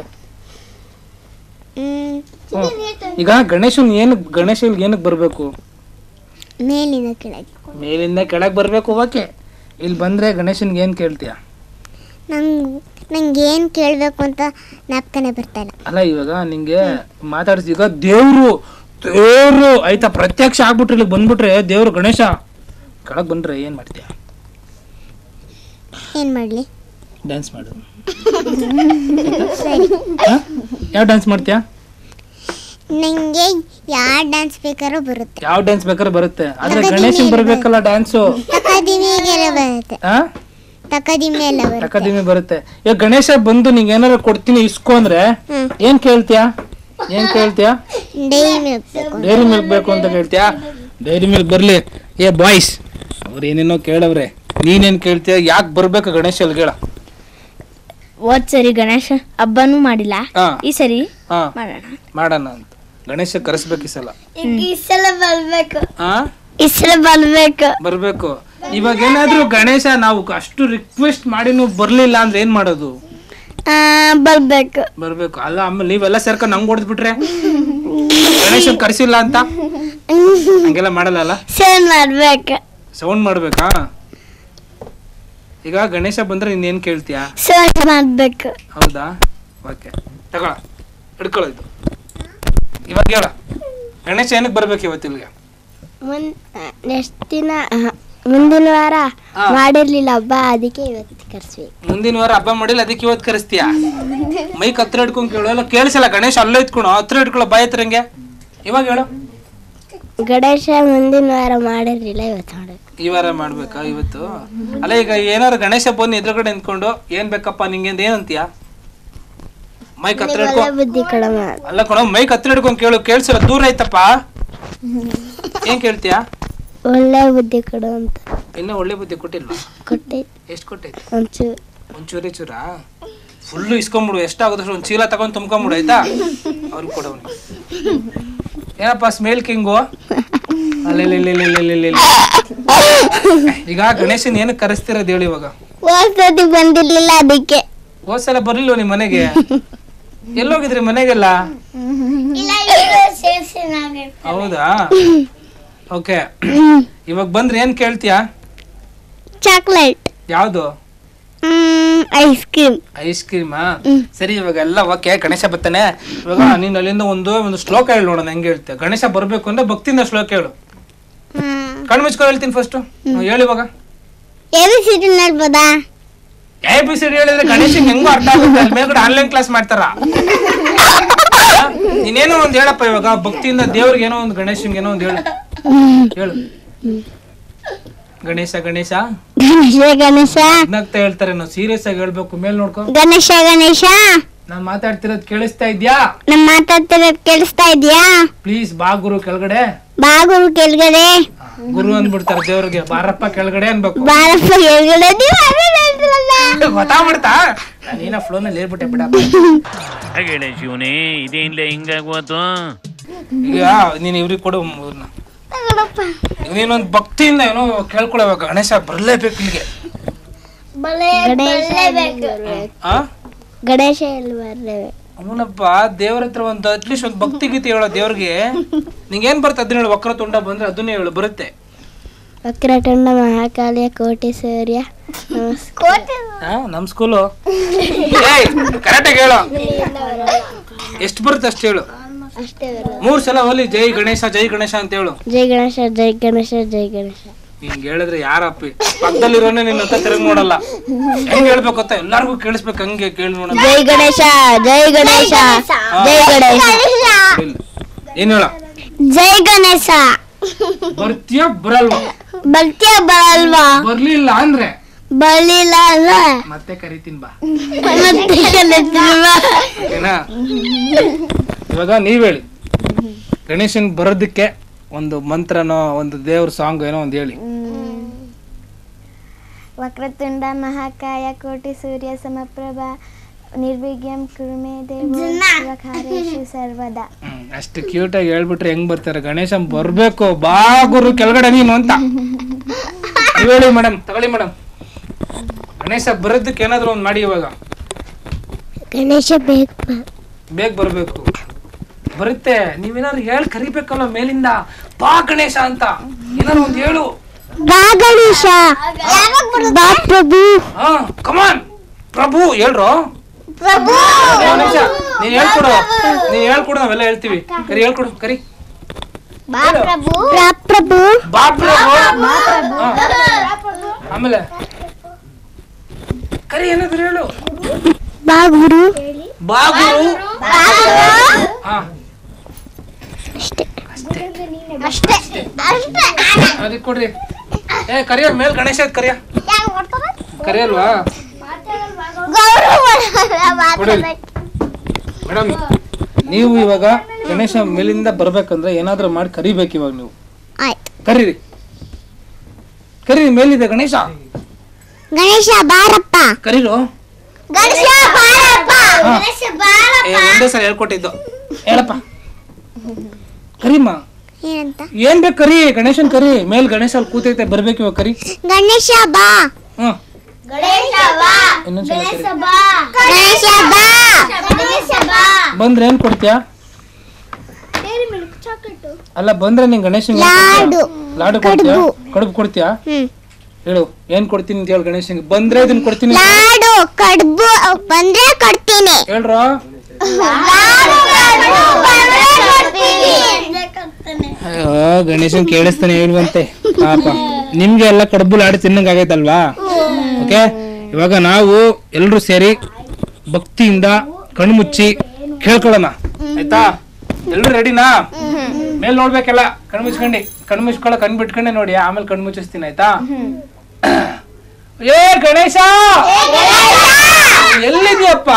S1: ಈಗ ಗಣೇಶನ್ ಏನು ಗಣೇಶ ಇಲ್ಗೆ ಏನಕ್ಕೆ ಬರ್ಬೇಕು
S2: ಮೇಲಿನ ಕೆಳಗೆ
S1: ಮೇಲಿಂದ ಕೆಳಗೆ ಬರ್ಬೇಕು ಓಕೆ ಇಲ್ಲಿ ಬಂದ್ರೆ ಗಣೇಶನ್ಗೆ ಏನ್ ಕೇಳ್ತೀಯ
S2: ನಂಗೆ ನಂಗೆ ಏನು ಕೇಳಬೇಕು ಅಂತ ಜ್ಞಾಪಕನೇ ಬರ್ತಾ ಇಲ್ಲ
S1: ಅಲ್ಲ ಇವಾಗ ನಿಂಗೆ ಮಾತಾಡ್ಸಿ ಈಗ ದೇವ್ರು ದೇವ್ರು ಆಯ್ತಾ ಪ್ರತ್ಯಕ್ಷ ಆಗ್ಬಿಟ್ರೆ ಇಲ್ಲಿಗೆ ಬಂದ್ಬಿಟ್ರೆ ದೇವ್ರು ಗಣೇಶ ಕೆಳಗೆ ಬಂದ್ರೆ ಏನ್ ಮಾಡ್ತೀಯ
S2: ಏನು ಮಾಡಲಿ
S1: ಡ್ಯಾನ್ಸ್ ಮಾಡು ಯಾವ ಡ್ಯಾನ್ಸ್ ಮಾಡ್ತೀಯಾ
S2: ನನಗೆ ಯಾವ ಡ್ಯಾನ್ಸ್ ಬೇಕಾದ್ರೂ ಬರುತ್ತೆ
S1: ಯಾವ ಡ್ಯಾನ್ಸ್ ಬೇಕಾದ್ರೆ ಬರುತ್ತೆ ಆದ್ರೆ ಗಣೇಶನ್ ಬರ್ಬೇಕಲ್ಲ ಡ್ಯಾನ್ಸು
S2: ತಕದಿಮಿಗೆಲ್ಲ ಬರುತ್ತೆ
S1: ಆ
S2: ತಕದಿಮಿ ಎಲ್ಲ ಬರುತ್ತೆ
S1: ಅಕಾಡೆಮಿ ಬರುತ್ತೆ ಈಗ ಗಣೇಶ ಬಂದು ನಿಂಗೆ ಏನಾರ ಕೊಡ್ತೀನಿ ಇಸ್ಕೊ ಅಂದ್ರೆ
S2: ಹ್ಮ್.
S1: ಏನ್ ಕೇಳ್ತೀಯಾ ಏನ್ ಕೇಳ್ತೀಯಾ
S2: ಡೈರಿ ಮಿಲ್ಕ್ ಬೇಕು
S1: ಡೈರಿ ಮಿಲ್ಕ್ ಬೇಕು ಅಂತ ಕೇಳ್ತೀಯಾ ಡೈರಿ ಮಿಲ್ಕ್ ಬರ್ಲಿ ಏ ಬಾಯ್ಸ್ ಅವ್ರು ಏನೇನೋ ಕೇಳವ್ರೆ ನೀನೇನ್ ಕೇಳ್ತೀಯ ಯಾಕೆ ಬರ್ಬೇಕು ಗಣೇಶ ಅಲ್ಗೆ ಹೇಳ
S4: ಹೋದ್ ಸರಿ ಗಣೇಶ ಹಬ್ಬನೂ ಮಾಡಿಲ್ಲ
S1: ಹಾ
S4: ಈ ಸರಿ
S1: ಹಾ
S4: ಮಾಡೋಣ
S1: ಮಾಡೋಣ ಅಂತ ಗಣೇಶ ಕರೆಸ್ಬೇಕು ಈ ಸಲ
S2: ಈ ಸಲ ಬರ್ಬೇಕು
S1: ಆ
S2: ಈ ಸಲ ಬರ್ಬೇಕು
S1: ಬರ್ಬೇಕು ಇವಾಗ ಏನಾದ್ರೂ ಗಣೇಶ ನಾವು ಅಷ್ಟು ರಿಕ್ವೆಸ್ಟ್ ಮಾಡಿ ನೀವು ಬರ್ಲಿಲ್ಲ ಅಂದ್ರೆ ಏನ್ ಮಾಡೋದು
S2: ಬರ್ಬೇಕು
S1: ಬರ್ಬೇಕು ಅಲ್ಲ ಆಮೇಲೆ ನೀವೆಲ್ಲ ಸೇರ್ಕೊಂಡು ನಂಗೆ ಹೊಡೆದ್ಬಿಟ್ರೆ ಗಣೇಶನ್ ಕರ್ಸಿಲ್ಲ ಅಂತ ಹಂಗೆಲ್ಲ ಮಾಡಲ್ಲ ಅಲ್ಲ
S2: ಸರ್ ಮಾಡ್ಬೇಕು
S1: ಸೌಂಡ್ ಮಾಡ್ಬೇಕಾ ಈಗ ಗಣೇಶ ಬಂದ್ರೆ ನೀನ್ ಏನ್ ಕೇಳ್ತೀಯಾ
S2: ಸರ್ ಮಾಡ್ಬೇಕು
S1: ಹೌದಾ ಓಕೆ ತಗೊಳ ಹಿಡ್ಕೊಳ್ಳೋ ಇದು ಇವಾಗ ಹೇಳ ಗಣೇಶ ಏನಕ್ಕೆ ಬರ್ಬೇಕು ಇವತ್ತು ಇಲ್ಲಿಗೆ
S3: ಮುಂದ್ ನೆಕ್ಸ್ಟ್ ದಿನ ಅಹ್, ಮುಂದಿನ ವಾರ
S1: ಹಾ.
S3: ಮಾಡಿರ್ಲಿಲ್ಲ ಹಬ್ಬ ಅದಕ್ಕೆ ಇವತ್ತು ಕರ್ಸ್ಬೇಕು
S1: ಮುಂದಿನ ವಾರ ಹಬ್ಬ ಮಾಡಿಲ್ಲ ಅದಕ್ಕೆ ಇವತ್ತು ಕರೆಸ್ತೀಯ ಮೈಕ್ ಹತ್ರ ಹಿಡ್ಕೊಂಡ್ ಕೇಳು ಎಲ್ಲ ಕೇಳಿಸಲ್ಲ ಗಣೇಶ ಅಲ್ಲೇ ಇಟ್ಕೊಳು ಹತ್ರ ಇಟ್ಕೊಳ್ಳೋ ಬಾಯ್ ಹತ್ರ ಹಂಗೆ ಇವಾಗ ಹೇಳು
S3: ಗಣೇಶ ಮುಂದಿನ ವಾರ ಮಾಡಿರ್ಲಿಲ್ಲ ಇವತ್ತು ಮಾಡ್ಬೇಕು
S1: ಈ ವಾರ ಮಾಡ್ಬೇಕಾ ಇವತ್ತು ಅಲ್ಲ ಈಗ ಏನಾರು ಗಣೇಶ ಬಂದು ಎದುರುಗಡೆ ನಿಂತ್ಕೊಂಡು ಏನ್ ಬೇಕಪ್ಪ ನಿಂಗೆ ಅಂತ ಏನಂತೀಯ ಮೈಕ್ ಹತ್ರ ಹಿಡ್ಕೊ
S3: ಒಳ್ಳೆ ಬುದ್ಧಿ ಕಡಿಮೆ
S1: ಅಲ್ಲ ಕಣ ಮೈಕ್ ಹತ್ರ ಹಿಡ್ಕೊಂಡ್ ಕೇಳು ಕೇಳಿಸಲ್ಲ ದೂರ ಐತಪ್ಪ ಏನ್ ಕೇಳ್ತೀಯ
S3: ಒಳ್ಳೆ ಬುದ್ಧಿ ಕೊಡು ಅಂತ
S1: ಇನ್ನ ಒಳ್ಳೆ ಬುದ್ಧಿ ಕೊಟ್ಟಿಲ್ವಾ
S3: ಕೊಟ್ಟೆ
S1: ಎಷ್ಟು ಕೊಟ್ಟೈತಿ
S3: ಒಂಚೂರು
S1: ಒಂಚೂರಿ ಚೂರ ಫುಲ್ಲು ಇಸ್ಕೊಂಬಿಡು ಎಷ್ಟಾಗುತ್ತೆ ಒಂದು ಚೀಲ ತಗೊಂಡ್ ತುಂಬ್ಕೊಂಬಿಡು ಆಯ್ತಾ ಅವ್ರಿಗೆ ಕೊಡೋನು ಏನಪ್ಪ ಸ್ಮೇಲ್ ಕಿಂಗು ಅಲ್ಲೆಲ್ಲೆಲ್ಲೆಲ್ಲೆಲ್ಲೆಲ್ಲೆಲ್ಲೆ. ಈಗ ಗಣೇಶನ್ ಏನಕ್ಕೆ ಕರೆಸ್ತಿರೋದು ಹೇಳಿ ಇವಾಗ
S2: ಹೋಗ್ಸತಿ ಬಂದಿರ್ಲಿಲ್ಲ ಅದಕ್ಕೆ
S1: ಹೋದ್ ಸಲ ಬರ್ಲಿಲ್ವ ನಿಮ್ ಮನೆಗೆ ಎಲ್ಲೋಗಿದ್ರಿ ಮನೆಗೆಲ್ಲ ಹೌದಾ ಓಕೆ ಇವಾಗ ಬಂದ್ರೆ ಏನ್ ಕೇಳ್ತೀಯಾ
S2: ಚಾಕ್ಲೇಟ್
S1: ಯಾವ್ದು
S2: ಐಸ್ ಕ್ರೀಮ್
S1: ಐಸ್ ಕ್ರೀಮಾ ಸರಿ ಇವಾಗ ಎಲ್ಲ ಓಕೆ ಗಣೇಶ ಬರ್ತಾನೆ ಇವಾಗ ನೀನ್ ಅಲ್ಲಿಂದ ಒಂದು ಒಂದು ಶ್ಲೋಕ ಹೇಳಿ ನೋಡೋಣ ಹೆಂಗೆ ಹೇಳ್ತೀಯ ಗಣೇಶ ಬರ್ಬೇಕು ಅಂದ್ರೆ ಭಕ್ತಿಯಿಂದ ಶ್ಲೋಕ ಹೇಳು ಕಣ್ಣು ಮುಚ್ಕೊಂಡು ಹೇಳ್ತೀನಿ ಫಸ್ಟ್ ಹೇಳಿ ಇವಾಗ
S2: ಎಲ್ಲಿ ಸಿಟಿ ನೋಡ್ಬೋದಾ
S1: ಎ ಬಿ ಸಿ ಡಿ ಹೇಳಿದ್ರೆ ಗಣೇಶನ್ ಹೆಂಗೋ ಅರ್ಥ ಆಗುತ್ತೆ ಅಲ್ಲಿ ಮೇಲ್ಗಡೆ ಆನ್ಲೈನ್ ಕ್ಲಾಸ್ ಮಾಡ್ತಾರ ನೀನೇನೋ ಒಂದ್ ಹೇಳಪ್ಪ ಇವಾಗ ಭಕ್ತಿಯಿಂದ ದೇವ್ರಿಗೆ ಏನೋ ಒಂದು ಗಣೇಶನ್ಗೆ ಏನೋ ಒಂದು ಹೇಳು ಹೇಳು ಗಣೇಶ ಗಣೇಶ
S3: ಗಣೇಶ ಗಣೇಶ
S1: ನಗ್ತಾ ಹೇಳ್ತಾರೆ ನಾವು ಸೀರಿಯಸ್ ಆಗಿ ಹೇಳ್ಬೇಕು ಮೇಲ್ ನೋಡ್ಕೊ
S3: ಗಣೇಶ ಗಣೇಶ
S1: ನಾನ್ ಮಾತಾಡ್ತಿರೋದ್ ಕೇಳಿಸ್ತಾ ಇದ್ಯಾ
S3: ನಮ್ ಮಾತಾಡ್ತಿರೋದ್ ಕೇಳಿಸ್ತಾ ಇದ್ಯಾ
S1: ಪ್ಲೀಸ್ ಬಾ ಗುರು ಕೆಳಗಡೆ
S3: ಬಾ ಗುರು ಕೆಳಗಡೆ
S1: ಗುರು ಅಂದ್ಬಿಡ್ತಾರೆ ದೇವ್ರಿಗೆ ಬಾರಪ್ಪ ಕೆಳಗಡೆ ಅನ್ಬೇಕು
S3: ಬಾರಪ್ಪ ಕೆಳಗಡೆ ನೀವ್ ಆಮೇಲೆ ಹೇಳ್ರಲ್ಲ.
S1: ಗೊತ್ತಾಗ್ಬಿಡ್ತಾ ನಾನೇನ ಫ್ಲೋನಲ್ಲಿ ಹೇಳ್ಬಿಟ್ಟೆ ಬಿಡಪ್ಪ
S5: ಗಣೇಶ ಶಿವನೇ ಇದೇನ್ಲ ಹಿಂಗಾಗೋತು
S1: ಈಗ ನೀನ್ ಇವ್ರಿಗೆ ಕೊಡು ಇವ್ರನ್ನ ನೀನೊಂದ್ ಭಕ್ತಿಯಿಂದ ಏನೋ ಕೇಳ್ಕೊಳ್ಬೇಕು ಗಣೇಶ ಬರ್ಲೇಬೇಕು ಇಲ್ಲಿಗೆ ಆ
S3: ಗಣೇಶ ಎಲ್ಲಿ ಬರ್ಲೇವೆ
S1: ಅವನಪ್ಪ ದೇವ್ರ ಹತ್ರ ಒಂದು ಅಟ್ಲೀಸ್ಟ್ ಒಂದು ಭಕ್ತಿ ಗೀತೆ ಹೇಳೋ ದೇವ್ರಿಗೆ ನಿಂಗೇನ್ ಬರುತ್ತೆ ಅದನ್ನ ಹೇಳು ವಕ್ರ ತುಂಡ ಬಂದ್ರೆ ಅದನ್ನೇ ಹೇಳು ಬರುತ್ತೆ
S3: ವಕ್ರತುಂಡ ಮಹಾಕಾಲಿಯ ಕೋಟಿ ಸೂರ್ಯ ನಮಸ್ಕಾರ
S1: ಆ, ನಮ್ ಸ್ಕೂಲು ಏಯ್ ಕರೆಕ್ಟಾಗಿ ಹೇಳು ಎಷ್ಟು ಬರುತ್ತೆ ಅಷ್ಟು ಹೇಳು
S3: ಅಷ್ಟೇ
S1: ಮೂರ್ ಸಲ ಹೋಲಿ ಜೈ ಗಣೇಶ ಜೈ ಗಣೇಶ ಅಂತ ಹೇಳು
S3: ಜೈ ಗಣೇಶ ಜೈ ಗಣೇಶ ಜೈ ಗಣೇಶ
S1: ಹಿಂಗ್ ಹೇಳಿದ್ರೆ ಯಾರಪ್ಪ ಪಕ್ಕದಲ್ಲಿರೋನೆ ನಿನ್ನ ಹತ್ರ ತಿರುಗಿ ನೋಡಲ್ಲ ಹೆಂಗ್ ಹೇಳ್ಬೇಕು ಗೊತ್ತಾ ಎಲ್ಲಾರ್ಗು ಕೇಳಿಸ್ಬೇಕು ಹಂಗೆ ಕೇಳಿ ನೋಡಲ್ಲ
S3: ಜೈ ಗಣೇಶ ಜೈ ಗಣೇಶ ಜೈ ಗಣೇಶ
S1: ಇಲ್ಲ. ಏನ್ ಹೇಳ
S3: ಜೈ ಗಣೇಶ
S1: ಬರ್ತೀಯ ಬರಲ್ವಾ
S3: ಭಕ್ತಿಯ ಬರಲ್ವಾ
S1: ಬರ್ಲಿಲ್ಲ ಅಂದ್ರೆ
S3: ಬರಲಿಲ್ಲ ಅಂದ್ರೆ
S1: ಮತ್ತೆ ಕರಿತೀನಿ ಬಾ
S3: ಮತ್ತೆ ಕಲಿತಿಲ್ವಾ?
S1: ಓಕೆನಾ ಇವಾಗ ನೀವ್ ಹೇಳಿ ಗಣೇಶನ್ ಬರೋದಕ್ಕೆ ಒಂದು ಮಂತ್ರನೋ ಒಂದು ದೇವ್ರ ಸಾಂಗ್ ಏನೋ ಒಂದು ಹೇಳಿ
S2: ವಕ್ರತುಂಡ ಮಹಾಕಾಯ ಕೋಟಿ ಸೂರ್ಯ ಸಮಪ್ರಭ ನಿರ್ವಿಘ್ನಂ ಕುರುಮೆ ದೇವೋ ಶಿವಕಾರ್ಯೇಷು ಸರ್ವದಾ
S1: ಹ್ಮ್, ಅಷ್ಟು ಕ್ಯೂಟ್ ಆಗಿ ಹೇಳ್ಬಿಟ್ರೆ ಹೆಂಗ್ ಬರ್ತಾರೆ ಗಣೇಶನ್ ಬರ್ಬೇಕು ಬಾ ಗುರು ಕೆಳಗಡೆ ನೀನು ಅಂತ ನೀವ್ ಹೇಳಿ ಮೇಡಮ್ ತಗೊಳ್ಳಿ ಮೇಡಮ್ ಗಣೇಶ ಬರೋದಕ್ಕೆ ಏನಾದ್ರು ಒಂದ್ ಮಾಡಿ ಇವಾಗ
S3: ಗಣೇಶ ಬೇಕು
S1: ಬೇಗ ಬರ್ಬೇಕು ಬರುತ್ತೆ ನೀವೇನಾದ್ರು ಹೇಳಿ ಕರಿಬೇಕಲ್ಲ ಮೇಲಿಂದ ಬಾ ಗಣೇಶ ಅಂತ ಏನಾದ್ರು ಒಂದ್ ಹೇಳು
S3: ಬಾ ಗಣೇಶ ಬಾ ಪ್ರಭು
S1: ಹಾ ಕಮಾನ್ ಪ್ರಭು ಹೇಳ್ರು ಒಂದ್ ನಿಮಿಷ ನೀನ್ ಹೇಳ್ಕೊಡು ನೀನ್ ಹೇಳ್ಕೊಡು ನಾವೆಲ್ಲ ಹೇಳ್ತೀವಿ ಕರಿ ಹೇಳ್ಕೊಡು ಕರಿ ಹೇಳು.
S3: ಬಾ ಪ್ರಭು
S1: ಬಾ ಪ್ರಭು ಹಾ. ಆಮೇಲೆ ಕರಿ ಏನಾದ್ರು ಹೇಳು
S3: ಬಾ ಗುರು
S1: ಬಾ ಗುರು ಹಾ ಅದಕ್ಕೆ ಕೊಡ್ರಿ ಏ ಕರಿಯ ಮೇಲ್ ಗಣೇಶ ಐತ್ ಕರಿಯ ಕರಿಯಲ್ವಾ ಕೊಡಿ ಮೇಡಮ್ ನೀವು ಇವಾಗ ಗಣೇಶ ಮೇಲಿಂದ ಬರ್ಬೇಕಂದ್ರೆ ಏನಾದ್ರೂ ಮಾಡಿ ಕರಿಬೇಕು ಇವಾಗ ನೀವು
S3: ಆಯ್ತು
S1: ಕರೀರಿ ಕರೀರಿ ಮೇಲಿದೆ ಗಣೇಶ
S3: ಗಣೇಶ ಬಾರಪ್ಪ
S1: ಕರೀರು
S3: ಗಣೇಶ ಬಾರಪ್ಪ
S1: ಹಾ.
S3: ಗಣೇಶ ಬಾರಪ್ಪ
S1: ಏ, ಒಂದೇ ಸಲ ಹೇಳ್ಕೊಟ್ಟಿದ್ದು ಹೇಳಪ್ಪ ಕರಿಮ್ಮ
S3: ಏನಂತ
S1: ಏನ್ ಬೇಕು ಕರಿ ಗಣೇಶನ್ ಕರಿ ಮೇಲ್ ಗಣೇಶ ಅಲ್ಲಿ ಕೂತೈತೆ ಬರ್ಬೇಕು ಇವಾಗ ಕರಿ
S3: ಗಣೇಶ ಬಾ
S1: ಹ್ಮ್
S3: ಗಣೇಶ ಬಾ
S1: ಇನ್ನೊಂದ್ಸಲ ಕರಿ
S3: ಗಣೇಶ ಬಾ ಗಣೇಶ ಬಾ
S1: ಬಂದ್ರೆ ಏನ್ ಕೊಡ್ತೀಯಾ ಅಲ್ಲ ಬಂದ್ರೆ ನಿಂಗ್ ಗಣೇಶನ್
S3: ಲಾಡು.
S1: ಲಾಡು ಕೊಡ್ತೀಯಾ ಕಡುಬು ಕೊಡ್ತೀಯಾ
S3: ಹ್ಮ್
S1: ಹೇಳು ಏನ್ ಕೊಡ್ತೀನಿ ಅಂತ ಹೇಳು ಗಣೇಶನ್ಗೆ ಬಂದ್ರೆ ಇದನ್ನ ಕೊಡ್ತೀನಿ
S3: ಲಾಡು ಕಡುಬು ಬಂದ್ರೆ ಕೊಡ್ತೀನಿ
S1: ಹೇಳ್ರ ಅಯ್ಯೋ ಗಣೇಶನ್ ಕೇಳಿಸ್ತಾನೆ ಹೇಳುವಂತೆ ಪಾಪ ನಿಮ್ಗೆ ಎಲ್ಲ ಕಡುಬು ಲಾಡು ತಿನ್ನಂಗ್ ಆಗೈತಲ್ವಾ ಓಕೆ ಇವಾಗ ನಾವು ಎಲ್ರು ಸೇರಿ ಭಕ್ತಿಯಿಂದ ಕಣ್ಮುಚ್ಚಿ ಕೇಳ್ಕೊಳ್ಳೋಣ ಆಯ್ತಾ ಎಲ್ರು ರೆಡಿನಾ ಮೇಲ್ ನೋಡ್ಬೇಕೆಲ್ಲ ಕಣ್ಮುಚ್ಕೊಂಡಿ ಕಣ್ಮುಚ್ಕೊಳಕ್ ಕಣ್ ಬಿಟ್ಕೊಂಡೆ ನೋಡಿ ಆಮೇಲೆ ಕಣ್ಮುಚ್ಚಿಸ್ತೀನಿ ಆಯ್ತಾ ಏ ಗಣೇಶ ಎಲ್ಲಿದ್ಯಪ್ಪ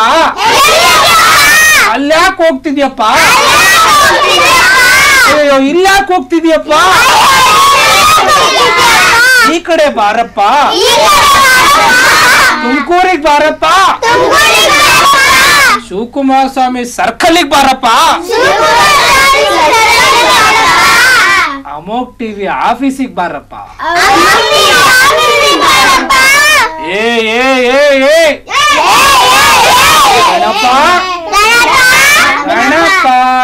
S1: ಅಲ್ಯಾಕ್ ಹೋಗ್ತಿದ್ಯಪ್ಪ ಅಯ್ಯೋ ಇಲ್ಯಾಕ್ ಹೋಗ್ತಿದ್ಯಪ್ಪ ಈ ಕಡೆ ಬಾರಪ್ಪ ತುಮಕೂರಿಗೆ ಬಾರಪ್ಪ ಶಿವಕುಮಾರ ಸ್ವಾಮಿ ಸರ್ಕಲಿಗೆ ಬಾರಪ್ಪ ಅಮೋಕ್ ಟಿವಿ ಆಫೀಸಿಗೆ ಬಾರಪ್ಪ ಏ ಏ ಏ ಏ ಗಣಪ ಗಣಪ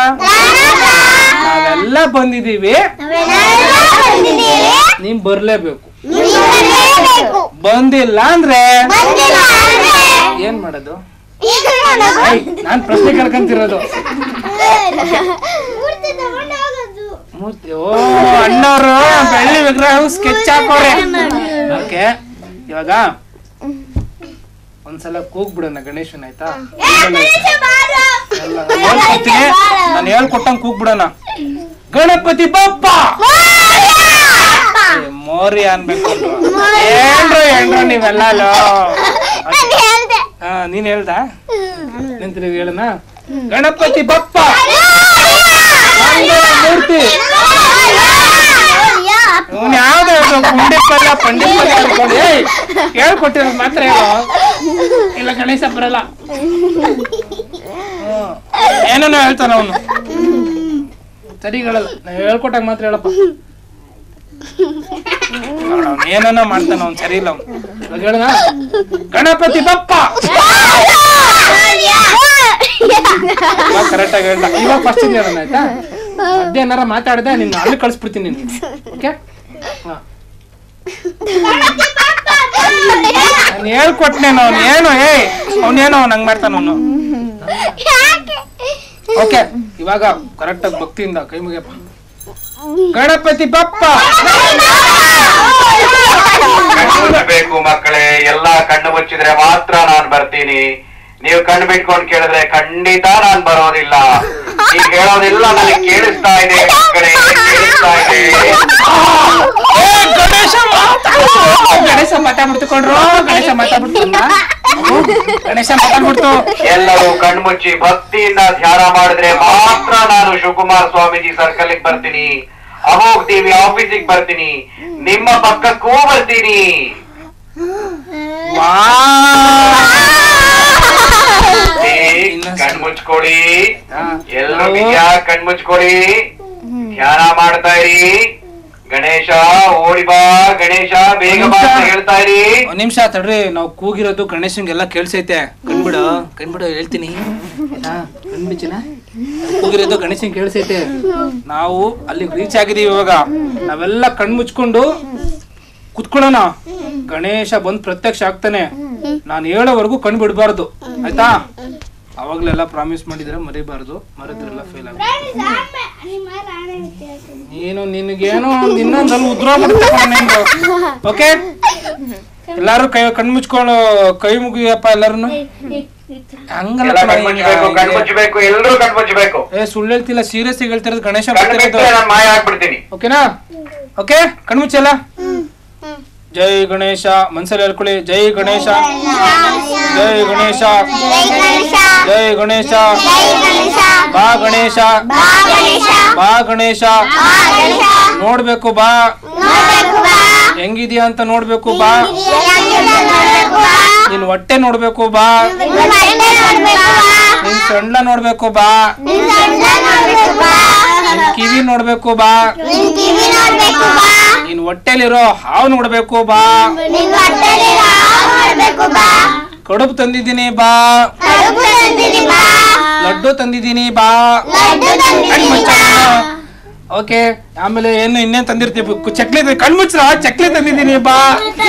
S1: ನಾವೆಲ್ಲ ಬಂದಿದೀವಿ ನೀನ್ ಬರ್ಲೇಬೇಕು ಬಂದಿಲ್ಲ ಅಂದ್ರೆ ಏನ್ ಮಾಡೋದು ಏಯ್, ನಾನ್ ಪ್ರಶ್ನೆ ಕೇಳ್ಕೊಂತಿರೋದು ಮೂರ್ತಿ ಓ ಅಣ್ಣವರು ಬೆಳ್ಳಿ ವಿಗ್ರಹ ಸ್ಕೆಚ್ ಹಾಕೋರೆ ಓಕೆ ಇವಾಗ ಒಂದ್ಸಲ ಕೂಗ್ಬಿಡೋಣ ಗಣೇಶನ್ ಆಯ್ತಾ ಎಲ್ಲ ಹೇಳ್ಕೊಡ್ತೀನಿ ನಾನು ಹೇಳ್ಕೊಟ್ಟಂಗ್ ಕೂಗ್ಬಿಡೋಣ ಗಣಪತಿ ಬಪ್ಪ ಏ, ಮೋರಿ ಅನ್ಬೇಕು ಏನ್ರು ಏನ್ರು ನೀವೆಲ್ಲ ಹಾ ನೀನ್ ಹೇಳ್ದ ನಿಂತಿರಿ ಹೇಳನ ಗಣಪತಿ ಬಪ್ಪ ಮಂಗಳ ಮೂರ್ತಿ ಇವ್ನು ಯಾವ್ದು ಹೇಳ್ದು ಪುಂಡಿ ಪಲ್ಯ ಪಂಡಿತ್ ಪಲ್ಯ ಹೇಳ್ಕೊಂಡು ಏಯ್ ಹೇಳ್ಕೊಟ್ಟಿರೋದು ಮಾತ್ರ ಹೇಳು ಇಲ್ಲ ಗಣೇಶ ಬರಲ್ಲ ಹ್ಮ್. ಏನೇನೋ ಹೇಳ್ತಾನ ಅವನು ಸರಿ ಹೇಳಲ್ಲ ನಾ ಹೇಳ್ಕೊಟ್ಟಾಗ ಮಾತ್ರ ಹೇಳಪ್ಪ ಅವ್ನು ಏನೇನೋ ಮಾಡ್ತಾನ ಅವ್ನು ಸರಿ ಇಲ್ಲ ಅವ್ನು ಹೇಳನ ಗಣಪತಿ ಬಪ್ಪ ಇವಾಗ ಕರೆಕ್ಟ್ ಆಗಿ ಹೇಳ್ದ ಇವಾಗ ಫಸ್ಟ್ ಹೇಳೋಣ ಆಯ್ತಾ ಮಧ್ಯ ಏನಾರ ಮಾತಾಡ್ದೆ ನಿನ್ನ ಅಲ್ಲಿ ಕಳಿಸ್ಬಿಡ್ತೀನಿ ನಿನ್ಗೆ ಓಕೆ ನಾನು ಹೇಳ್ಕೊಟ್ನೆ ಅವ್ನು ಏನು ಏಯ್ ಅವನೇನೋ ಅವ್ನು ಹಂಗ್ ಮಾಡ್ತಾನ ಅವನು ಓಕೆ ಇವಾಗ ಕರೆಕ್ಟ್ ಆಗಿ ಭಕ್ತಿಯಿಂದ ಕೈ ಮುಗಿಯಪ್ಪ ಗಣಪತಿ ಬಪ್ಪ
S6: ಕಣ್ಣು ಮುಚ್ಚಬೇಕು ಮಕ್ಕಳೇ ಎಲ್ಲಾ ಕಣ್ಣು ಮುಚ್ಚಿದ್ರೆ ಮಾತ್ರ ನಾನ್ ಬರ್ತೀನಿ ನೀವು ಕಣ್ಣು ಬಿಟ್ಕೊಂಡು ಕೇಳಿದ್ರೆ ಖಂಡಿತ ನಾನ್ ಬರೋದಿಲ್ಲ ಈಗ ಹೇಳೋದಿಲ್ಲ ನನಗೆ ಕೇಳಿಸ್ತಾ ಇದೆ ಮಕ್ಕಳೇ ಕೇಳಿಸ್ತಾ ಇದೆ
S1: ಏ, ಗಣೇಶ ಮಾತಾಡ್ತು. ಗಣೇಶ ಮಾತಾಡ್ಬಿಡ್ತುಕೊಂಡ್ರು ಗಣೇಶ ಮಾತಾಡ್ಬಿಡ್ತು ಗಣೇಶ ಮಾತಾಡ್ಬಿಡ್ತು
S6: ಎಲ್ಲರೂ ಕಣ್ಮುಚ್ಚಿ ಭಕ್ತಿಯಿಂದ ಧ್ಯಾನ ಮಾಡಿದ್ರೆ ಮಾತ್ರ ನಾನು ಶಿವಕುಮಾರ್ ಸ್ವಾಮೀಜಿ ಸರ್ಕಲ್ ಬರ್ತೀನಿ ಅಮೋಘ್ ಟಿವಿ ಆಫೀಸಿಗೆ ಬರ್ತೀನಿ ನಿಮ್ಮ ಪಕ್ಕಕ್ಕೂ ಬರ್ತೀನಿ
S1: ವಾ
S6: ಕಣ್ ಮುಚ್ಕೊಳ್ಳಿ
S1: ಹಾ.
S6: ಎಲ್ಲರೂ ನಿಜ ಕಣ್ ಮುಚ್ಕೊಳ್ಳಿ ಧ್ಯಾನ ಮಾಡ್ತಾ ಇರಿ ಗಣೇಶ ಓಡಿ ಬಾ ಗಣೇಶ ಬೇಗ ಬಾ ಅಂತ ಹೇಳ್ತಾ ಇರಿ
S1: ಒಂದ್ ನಿಮಿಷ ತಡ್ರಿ ನಾವು ಕೂಗಿರೋದು ಗಣೇಶನ್ಗೆಲ್ಲ ಕೇಳ್ಸೈತೆ ಕಣ್ಬಿಡು ಕಣ್ಬಿಡು ಹೇಳ್ತೀನಿ ಆಯ್ತಾ ಕಣ್ಬಿಚ್ಚಿನ ಕೂಗಿರೋದು ಗಣೇಶನ್ ಕೇಳ್ಸೈತೆ ನಾವು ಅಲ್ಲಿಗೆ ರೀಚ್ ಆಗಿದೀವಿ ಇವಾಗ ನಾವೆಲ್ಲ ಕಣ್ ಮುಚ್ಕೊಂಡು ಕುತ್ಕೊಳ್ಳೋಣ ಗಣೇಶ ಬಂದ್ ಪ್ರತ್ಯಕ್ಷ ಆಗ್ತಾನೆ ನಾನು ಹೇಳೋವರೆಗೂ ಕಣ್ ಬಿಡಬಾರ್ದು ಆಯ್ತಾ ಅವಾಗ್ಲೆಲ್ಲ ಪ್ರಾಮಿಸ್ ಮಾಡಿದ್ರೆ ಮರಿಬಾರ್ದು ಮರೆದ್ರೆಲ್ಲ ಫೇಲ್ ಆಗ ನೀನು ನಿನಗೇನೋ ಒಂದ್ ಇನ್ನೊಂದಲ್ಲಿ ಉದ್ರ ನಿಂದು ಓಕೆ ಎಲ್ಲಾರು ಕೈ ಕಣ್ ಮುಚ್ಕೊಳ್ಳೋ ಕೈ ಮುಗಿಯಪ್ಪ ಎಲ್ಲಾರು ಹಂಗಲ್ಲ
S6: ಎಲ್ಲ ಕಣ್
S1: ಕಣೋ
S6: ಮುಚ್ಚಬೇಕು ಕಣ್
S1: ಹಿಂಗೆ.
S6: ಮುಚ್ಚಬೇಕು ಎಲ್ಲರೂ ಕಣ್ ಮುಚ್ಚಬೇಕು
S1: ಏ ಸುಳ್ಳು ಹೇಳ್ತಿಲ್ಲ ಸೀರಿಯಸ್ ಆಗಿ ಹೇಳ್ತಿರೋದು ಗಣೇಶ
S6: ಕಣ್
S1: ಬರ್ತಿರೋದು
S6: ಬಿಟ್ರೆ ನಾನು ಮಾಯ ಆಗ್ಬಿಡ್ತೀನಿ
S1: ಓಕೆನಾ ಓಕೆ ಕಣ್ಮುಚ್ಚಲ್ಲ ಜೈ ಗಣೇಶ ಮನ್ಸಲ್ಲಿ ಹೇಳ್ಕೊಳ್ಳಿ ಜೈ ಗಣೇಶ ಜೈ ಗಣೇಶ ಜೈ ಗಣೇಶ ಬಾ ಗಣೇಶ ಬಾ ಗಣೇಶ ನೋಡ್ಬೇಕು ಬಾ ಹೆಂಗಿದ್ಯಾ ಅಂತ ನೋಡ್ಬೇಕು ಬಾ ನಿನ್ ಹೊಟ್ಟೆ ನೋಡ್ಬೇಕು ಬಾ ನಿನ್ ಸೊಂಡ್ಲ ನೋಡ್ಬೇಕು ಬಾ ನಿನ್ ಕಿವಿ ನೋಡ್ಬೇಕು ಬಾ ನಿನ್ ಹೊಟ್ಟೆಲಿರೋ ಹಾವು ನೋಡ್ಬೇಕು ಬಾ ಕಡುಬು ತಂದಿದ್ದೀನಿ ಬಾ ಲಡ್ಡು ತಂದಿದ್ದೀನಿ ಬಾ ಓಕೆ ಆಮೇಲೆ ಏನು ಇನ್ನೇನ್ ತಂದಿರ್ತೀವಿ ಕು- ಚಕ್ಲಿ ತ- ಕಣ್ ಮುಚ್ಚ ಚಕ್ಲಿ ತಂದಿದ್ದೀನಿ ಬಾ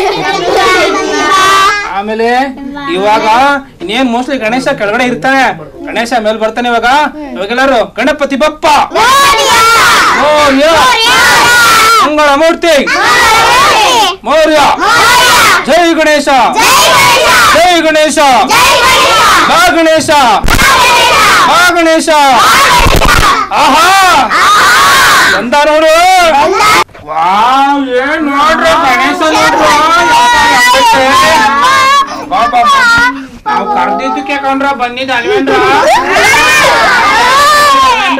S1: ಆಮೇಲೆ ಇವಾಗ ಇನ್ನೇನ್ ಮೋಸ್ಟ್ಲಿ ಗಣೇಶ ಕೆಳಗಡೆ ಇರ್ತಾನೆ ಗಣೇಶ ಮೇಲ್ ಬರ್ತಾನೆ ಇವಾಗ ಇವಾಗೆಲ್ಲರೂ ಗಣಪತಿ ಬಪ್ಪ ಮೌರ್ಯ ಮಂಗಳ ಮೂರ್ತಿ ಮೌರ್ಯ ಜೈ ಗಣೇಶ ಜೈ ಗಣೇಶ ಬಾ ಗಣೇಶ ಬಾ ಗಣೇಶ ಆಹಾ ಬಂದ ನೋಡು ವಾವ್ ಏನ್ ನೋಡ್ರಿ ಗಣೇಶ ನೋಡ್ರು ಬಾ ಬಾ ಬಾ. ನಾವು ಕರ್ದಿದ್ದಕ್ಕೆ ಕಣ್ರ ಬಂದಿದ್ದ ಅಲ್ವೇನ್ರ ಅಲ್ವೇನ್ರ?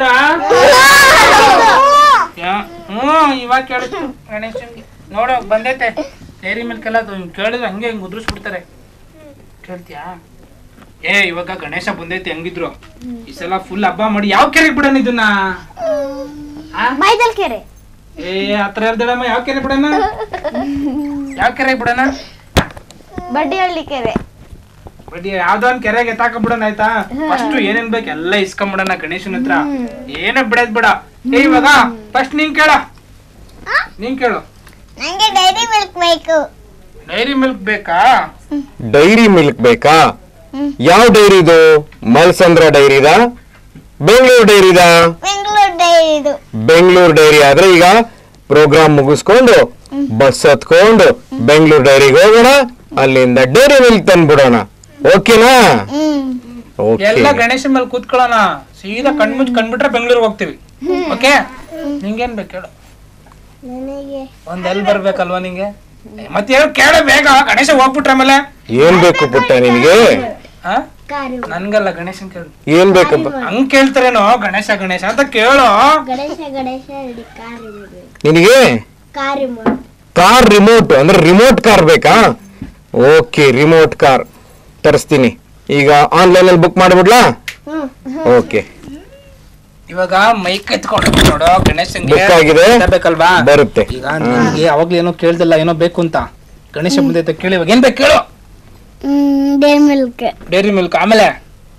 S1: ಯಾ- ಹ್ಮ್ ಇವಾಗ ಕೇಳಿಸ್ತು ಗಣೇಶನ್ಗೆ ನೋಡು ಬಂದೈತೆ ಡೈರಿ ಮಿಲ್ಕ್ ಎಲ್ಲ ಅದು ಕೇಳಿದ್ರೆ ಹಂಗೆ ಹಿಂಗ್ ಉದ್ರಿಸ್ಬಿಡ್ತಾರೆ ಕೇಳ್ತೀಯಾ ಏ ಇವಾಗ ಗಣೇಶ ಬಂದೈತೆ ಹೆಂಗಿದ್ರು ಈ ಸಲ ಫುಲ್ ಹಬ್ಬ ಮಾಡಿ ಯಾವ ಕೆರೆಗೆ ಬಿಡೋಣ ಇದನ್ನ ಆ?
S2: ಮೈದಲ್ ಕೆರೆ
S1: ಏ ಹತ್ರ ಇರ್ದಳಮ್ಮ ಯಾವ ಕೆರೆ ಬಿಡೋಣ ಯಾವ ಕೆರೆಗೆ ಬಿಡೋಣ
S2: ಬಡ್ಡಿಹಳ್ಳಿ ಕೆರೆ
S1: ಬಡ್ಡಿ ಯಾವ್ದೋ ಒಂದ್ ಕೆರೆಗೆ ಎತ್ತಾಕ ಬಿಡೋಣ ಆಯ್ತಾ ಫಸ್ಟ್ ಏನೇನ್ ಬೇಕು ಎಲ್ಲ ಇಸ್ಕೊಂಬಿಡೋಣ ಗಣೇಶನ ಹತ್ರ ಏನ ಬಿಡೋದ್ ಬಿಡ ಏ ಇವಾಗ ಫಸ್ಟ್ ನೀನ್ ಕೇಳ ನೀನ್ ಕೇಳು
S2: ನಂಗೆ ಡೈರಿ ಮಿಲ್ಕ್ ಬೇಕು
S1: ಡೈರಿ ಮಿಲ್ಕ್ ಬೇಕಾ
S7: ಡೈರಿ ಮಿಲ್ಕ್ ಬೇಕಾ ಯಾವ ಡೈರಿದು ಮಲ್ಸಂದ್ರ ಡೈರಿದ ಬೆಂಗಳೂರು ಡೈರಿದ
S2: ಬೆಂಗಳೂರು ಡೈರಿದು
S7: ಬೆಂಗಳೂರು ಡೈರಿ ಆದ್ರೆ ಈಗ ಪ್ರೋಗ್ರಾಮ್ ಮುಗಿಸ್ಕೊಂಡು ಬಸ್ ಹತ್ಕೊಂಡು ಬೆಂಗಳೂರು ಡೈರಿಗೆ ಹೋಗೋಣ ಅಲ್ಲಿಂದ ಡೈರಿ ಮಿಲ್ಕ್ ತಂದ್ಬಿಡೋಣ ಓಕೆನಾ ಓಕೆ
S1: ಎಲ್ಲ ಗಣೇಶ ಮೇಲೆ ಕೂತ್ಕೊಳ್ಳೋಣ ಸೀದಾ ಕಣ್ಮುಚ್ ಕಂಡ್ಬಿಟ್ರೆ ಬೆಂಗಳೂರಿಗೆ ಹೋಗ್ತೀವಿ ಓಕೆ ನಿಂಗೇನ್ ಬೇಕು ಹೇಳು ಒಂದ್ ಎಲ್ ಬರ್ಬೇಕಲ್ವಾ ನಿಂಗೆ ಮತ್ತೆ ಹೇಳು ಕೇಳು ಬೇಗ ಗಣೇಶ ಹೋಗ್ಬಿಟ್ರೆ ಆಮೇಲೆ
S7: ಏನ್ ಬೇಕು ಪುಟ್ಟ ನಿನಗೆ
S1: ಆ? ನನ್ಗಲ್ಲ ಗಣೇಶನ್ ಕೇಳು
S7: ಏನ್ ಬೇಕಪ್ಪ
S1: ಹಂಗ್ ಕೇಳ್ತಾರೇನೋ ಗಣೇಶ ಗಣೇಶ ಅಂತ ಕೇಳು
S3: ಗಣೇಶ ಗಣೇಶ ರೆಡಿ ಕಾರ್
S7: ನಿನಗೆ
S3: ಕಾರ್
S7: ಕಾರ್ ರಿಮೋಟ್ ಅಂದ್ರೆ ರಿಮೋಟ್ ಕಾರ್ ಬೇಕಾ ಓಕೆ ರಿಮೋಟ್ ಕಾರ್ ತರಿಸ್ತೀನಿ ಈಗ ಆನ್ಲೈನ್ ಅಲ್ಲಿ ಬುಕ್ ಮಾಡ್ಬಿಡ್ಲಾ ಓಕೆ
S1: ಇವಾಗ ಮೈಕ್ ಎತ್ಕೊಂಡು ನೋಡು ಗಣೇಶನ್ಗೆ
S7: ಬುಕ್ ಆಗಿದೆ
S1: ಬೇಕಲ್ವಾ
S7: ಬರುತ್ತೆ
S1: ಈಗ ನನಗೆ ಅವಾಗ್ಲೇ ಏನೋ ಕೇಳ್ದಿಲ್ಲ ಏನೋ ಬೇಕು ಅಂತ ಗಣೇಶ ಮುಂದೆ ಅಂತ ಕೇಳಿ ಇವಾಗ ಏನ್ ಬೇಕು ಕೇಳು
S3: ಡೇ ಮಿಲ್ಕ್
S1: ಡೈರಿ ಮಿಲ್ಕ್ ಆಮೇಲೆ